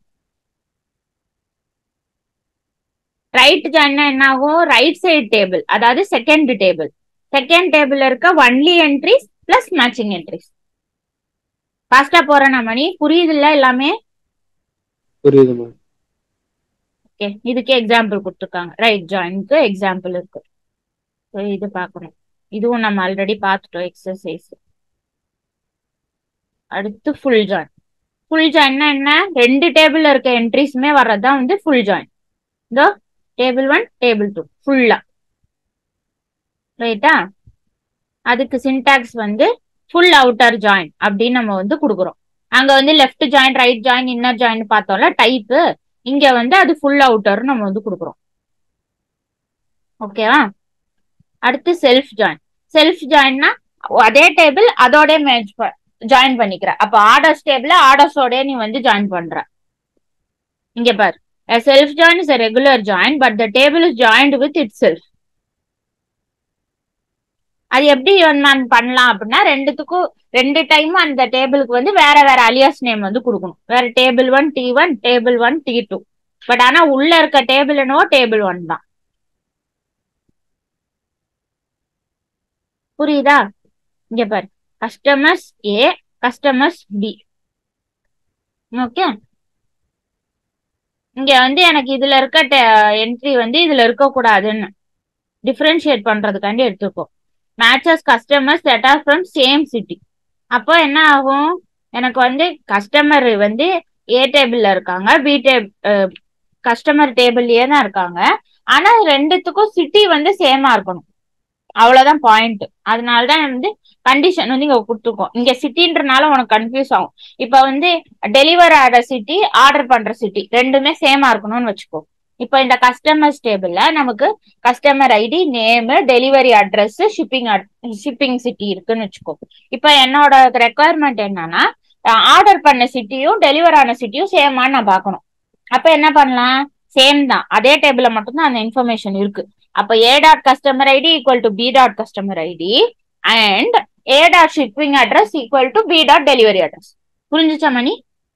Speaker 1: ரைட் ஜாயின்னா என்ன ஆகும் ரைட் சைடு டேபிள் அதாவது செகண்ட் டேபிள் செகண்ட் டேபிள் இருக்க only entries plus matching entries ஃபாஸ்டா போறேன் மணி புரியுதுல்ல எல்லாமே
Speaker 2: புரியுது மேம்
Speaker 1: ஓகே இதுக்கு எக்ஸாம்பிள் கொடுத்துருக்காங்க ரைட் ஜாயின்க்கு எக்ஸாம்பிள் இருக்கு ஸோ இது பார்க்கணும் இதுவும் நம்ம ஆல்ரெடி பார்த்துட்டோம் எக்ஸசைஸ் அடுத்து ஃபுல் ஜாயின் ஃபுல் ஜாயின்னா என்ன ரெண்டு டேபிள்ல இருக்க என்ட்ரிஸுமே வர்றதுதான் வந்து ஃபுல் ஜாயின் இதோ டேபிள் ஒன் டேபிள் டூ ஃபுல்லா ரைட்டா அதுக்கு சின்டாக்ஸ் வந்து ஃபுல் அவுட்டர் ஜாயின் அப்படின்னு நம்ம வந்து கொடுக்குறோம் அங்க வந்து left join right join inner join பார்த்தோம்ல டைப்பு இங்க வந்து அது ஃபுல் அவுட்டர் நம்ம வந்து கொடுக்குறோம் ஓகேவா அடுத்து செல்ஃப் ஜாயின் செல்ஃப் ஜாயின்னா அதே டேபிள் அதோட மேட்ச் ஜாயின் பண்ணிக்கிற அப்ப ஆர்டர்ஸ் டேபிள் ஆர்டர்ஸோட நீ வந்து ஜாயின் பண்ற இங்க பாரு A self join is a regular join, but the table is joined with itself. அது எப்படி நான் பண்ணலாம் அப்படின்னா ரெண்டுத்துக்கும் ரெண்டு டைம் அந்த டேபிளுக்கு வந்து வேற வேற அலியாஸ் நேம் வந்து கொடுக்கணும் வேற table one T one table one T two but ஆனா உள்ள இருக்க டேபிள் என்னவோ டேபிள் ஒன் தான் புரியுதா இங்க பாரு customers A customers B okay இங்க வந்து எனக்கு இதுல இருக்க என்ட்ரி வந்து இதுல இருக்க கூடாதுன்னு டிஃபரன்ஷியேட் பண்றதுக்காண்டி எடுத்துக்கோ matches customers that are from same city அப்போ என்ன ஆகும் எனக்கு வந்து கஸ்டமர் வந்து ஏ டேபிள்ல இருக்காங்க பி டேப் கஸ்டமர் டேபிள்லயே தான் இருக்காங்க ஆனா ரெண்டுத்துக்கும் சிட்டி வந்து சேமா இருக்கணும் அவ்வளவுதான் பாயிண்ட் அதனாலதான் வந்து கண்டிஷன் வந்து இங்க கொடுத்துருக்கோம் இங்க சிட்டின்றனால உனக்கு கன்ஃபியூஸ் ஆகும் இப்ப வந்து டெலிவர் ஆகிற சிட்டி ஆர்டர் பண்ற சிட்டி ரெண்டுமே சேமா இருக்கணும்னு வச்சுக்கோ இப்ப இந்த கஸ்டமர்ஸ் டேபிள்ல நமக்கு customer ID name delivery address shipping shipping city இருக்குன்னு வச்சுக்கோ இப்ப என்னோட ரெக்குவயர்மெண்ட் என்னன்னா ஆர்டர் பண்ண சிட்டியும் டெலிவர் ஆன சிட்டியும் சேமான்னு நான் பார்க்கணும் அப்ப என்ன பண்ணலாம் சேம் தான் அதே டேபிள்ல மட்டும்தான் அந்த இன்ஃபர்மேஷன் இருக்கு அப்ப A dot customer ID equal to B dot customer ID and A dot shipping address equal to B dot delivery address புரிஞ்சுச்சா மணி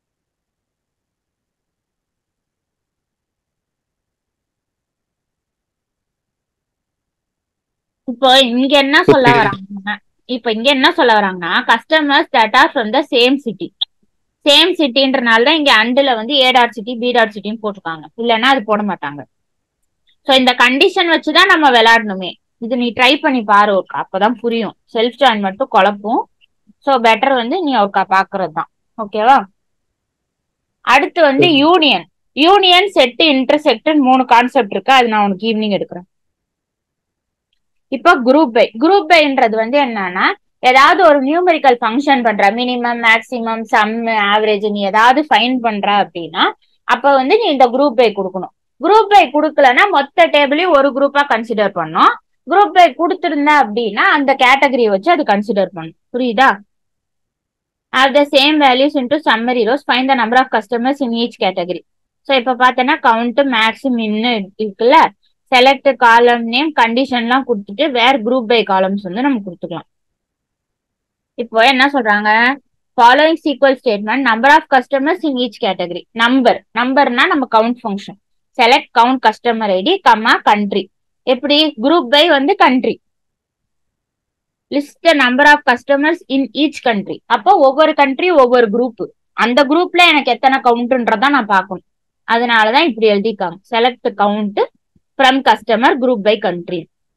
Speaker 1: இப்போ இங்க என்ன சொல்ல வராங்கன்னா இப்ப இங்க என்ன சொல்ல வராங்கன்னா customers that are from the same city same சிட்டின்றனால தான் இங்க அண்டுல வந்து A dot city B dot சிட்டின்னு போட்டிருக்காங்க இல்லைன்னா அது போட மாட்டாங்க ஸோ இந்த கண்டிஷன் வச்சுதான் நம்ம விளையாடணுமே இது நீ ட்ரை பண்ணி பாரு ஒருக்கா அப்பதான் புரியும் செல்ஃப் ஜாயின் மட்டும் குழப்பும் ஸோ பெட்டர் வந்து நீ ஒருக்கா பாக்குறது தான் ஓகேவா அடுத்து வந்து யூனியன் யூனியன் செட் இன்டர்செக்ட் மூணு கான்செப்ட் இருக்கு அது நான் உனக்கு ஈவினிங் எடுக்கிறேன் இப்போ குரூப் பை குரூப் பைன்றது வந்து என்னன்னா ஏதாவது ஒரு நியூமெரிக்கல் ஃபங்க்ஷன் பண்ற மினிமம் மேக்சிமம் சம் ஆவரேஜ் நீ ஏதாவது ஃபைன் பண்ற அப்படின்னா அப்ப வந்து நீ இந்த குரூப் பை கொடுக்கணும் குரூப் பை கொடுக்கலன்னா மொத்த டேபிளையும் ஒரு குரூப்பா கன்சிடர் பண்ணும் குரூப் பை கொடுத்துருந்த அப்படின்னா அந்த கேட்டகரி வச்சு அது கன்சிடர் பண்ணும் புரியுதா have the same values into summary rows find the number of customers in each category so இப்போ பார்த்தோன்னா கவுண்ட் மேக்ஸ் மின்னு இருக்குல்ல செலக்ட் காலம் நேம் கண்டிஷன்லாம் கொடுத்துட்டு வேற குரூப் பை காலம்ஸ் வந்து நம்ம கொடுத்துக்கலாம் இப்போ என்ன சொல்றாங்க following sequel statement number of customers in each category number நம்பர்னா நம்ம count function select count customer ID comma country எப்படி குரூப் பை வந்து country list the number of customers in each country அப்போ ஒவ்வொரு கண்ட்ரி ஒவ்வொரு குரூப் அந்த குரூப்ல எனக்கு எத்தனை கவுண்ட்ன்றதா நான் பார்க்கணும் அதனாலதான் இப்படி எழுதிக்காங்க select count from customer group by country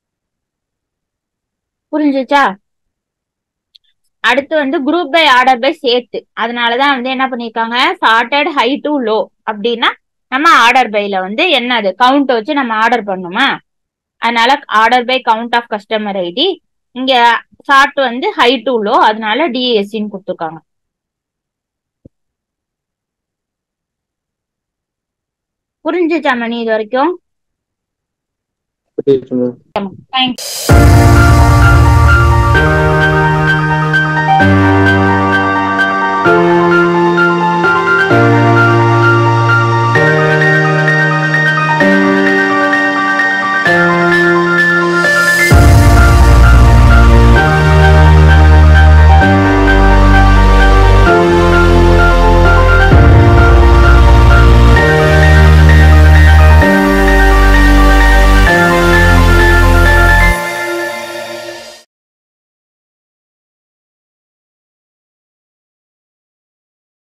Speaker 1: புரிஞ்சுச்சா அடுத்து வந்து குரூப் பை ஆர்டர் பை சேர்த்து அதனாலதான் வந்து என்ன பண்ணிருக்காங்க சார்ட்டட் ஹை டு லோ அப்படின்னா நம்ம ஆர்டர் பைல வந்து என்னது கவுண்ட் வச்சு நம்ம ஆர்டர் பண்ணுமா அதனால order by count of customer ID இங்க சார்ட் வந்து ஹை டு லோ அதனால டிஎஸ்சின்னு கொடுத்துருக்காங்க புரிஞ்சுச்சா மணி இது வரைக்கும்
Speaker 2: புரியுது மேம்
Speaker 1: தேங்க்ஸ்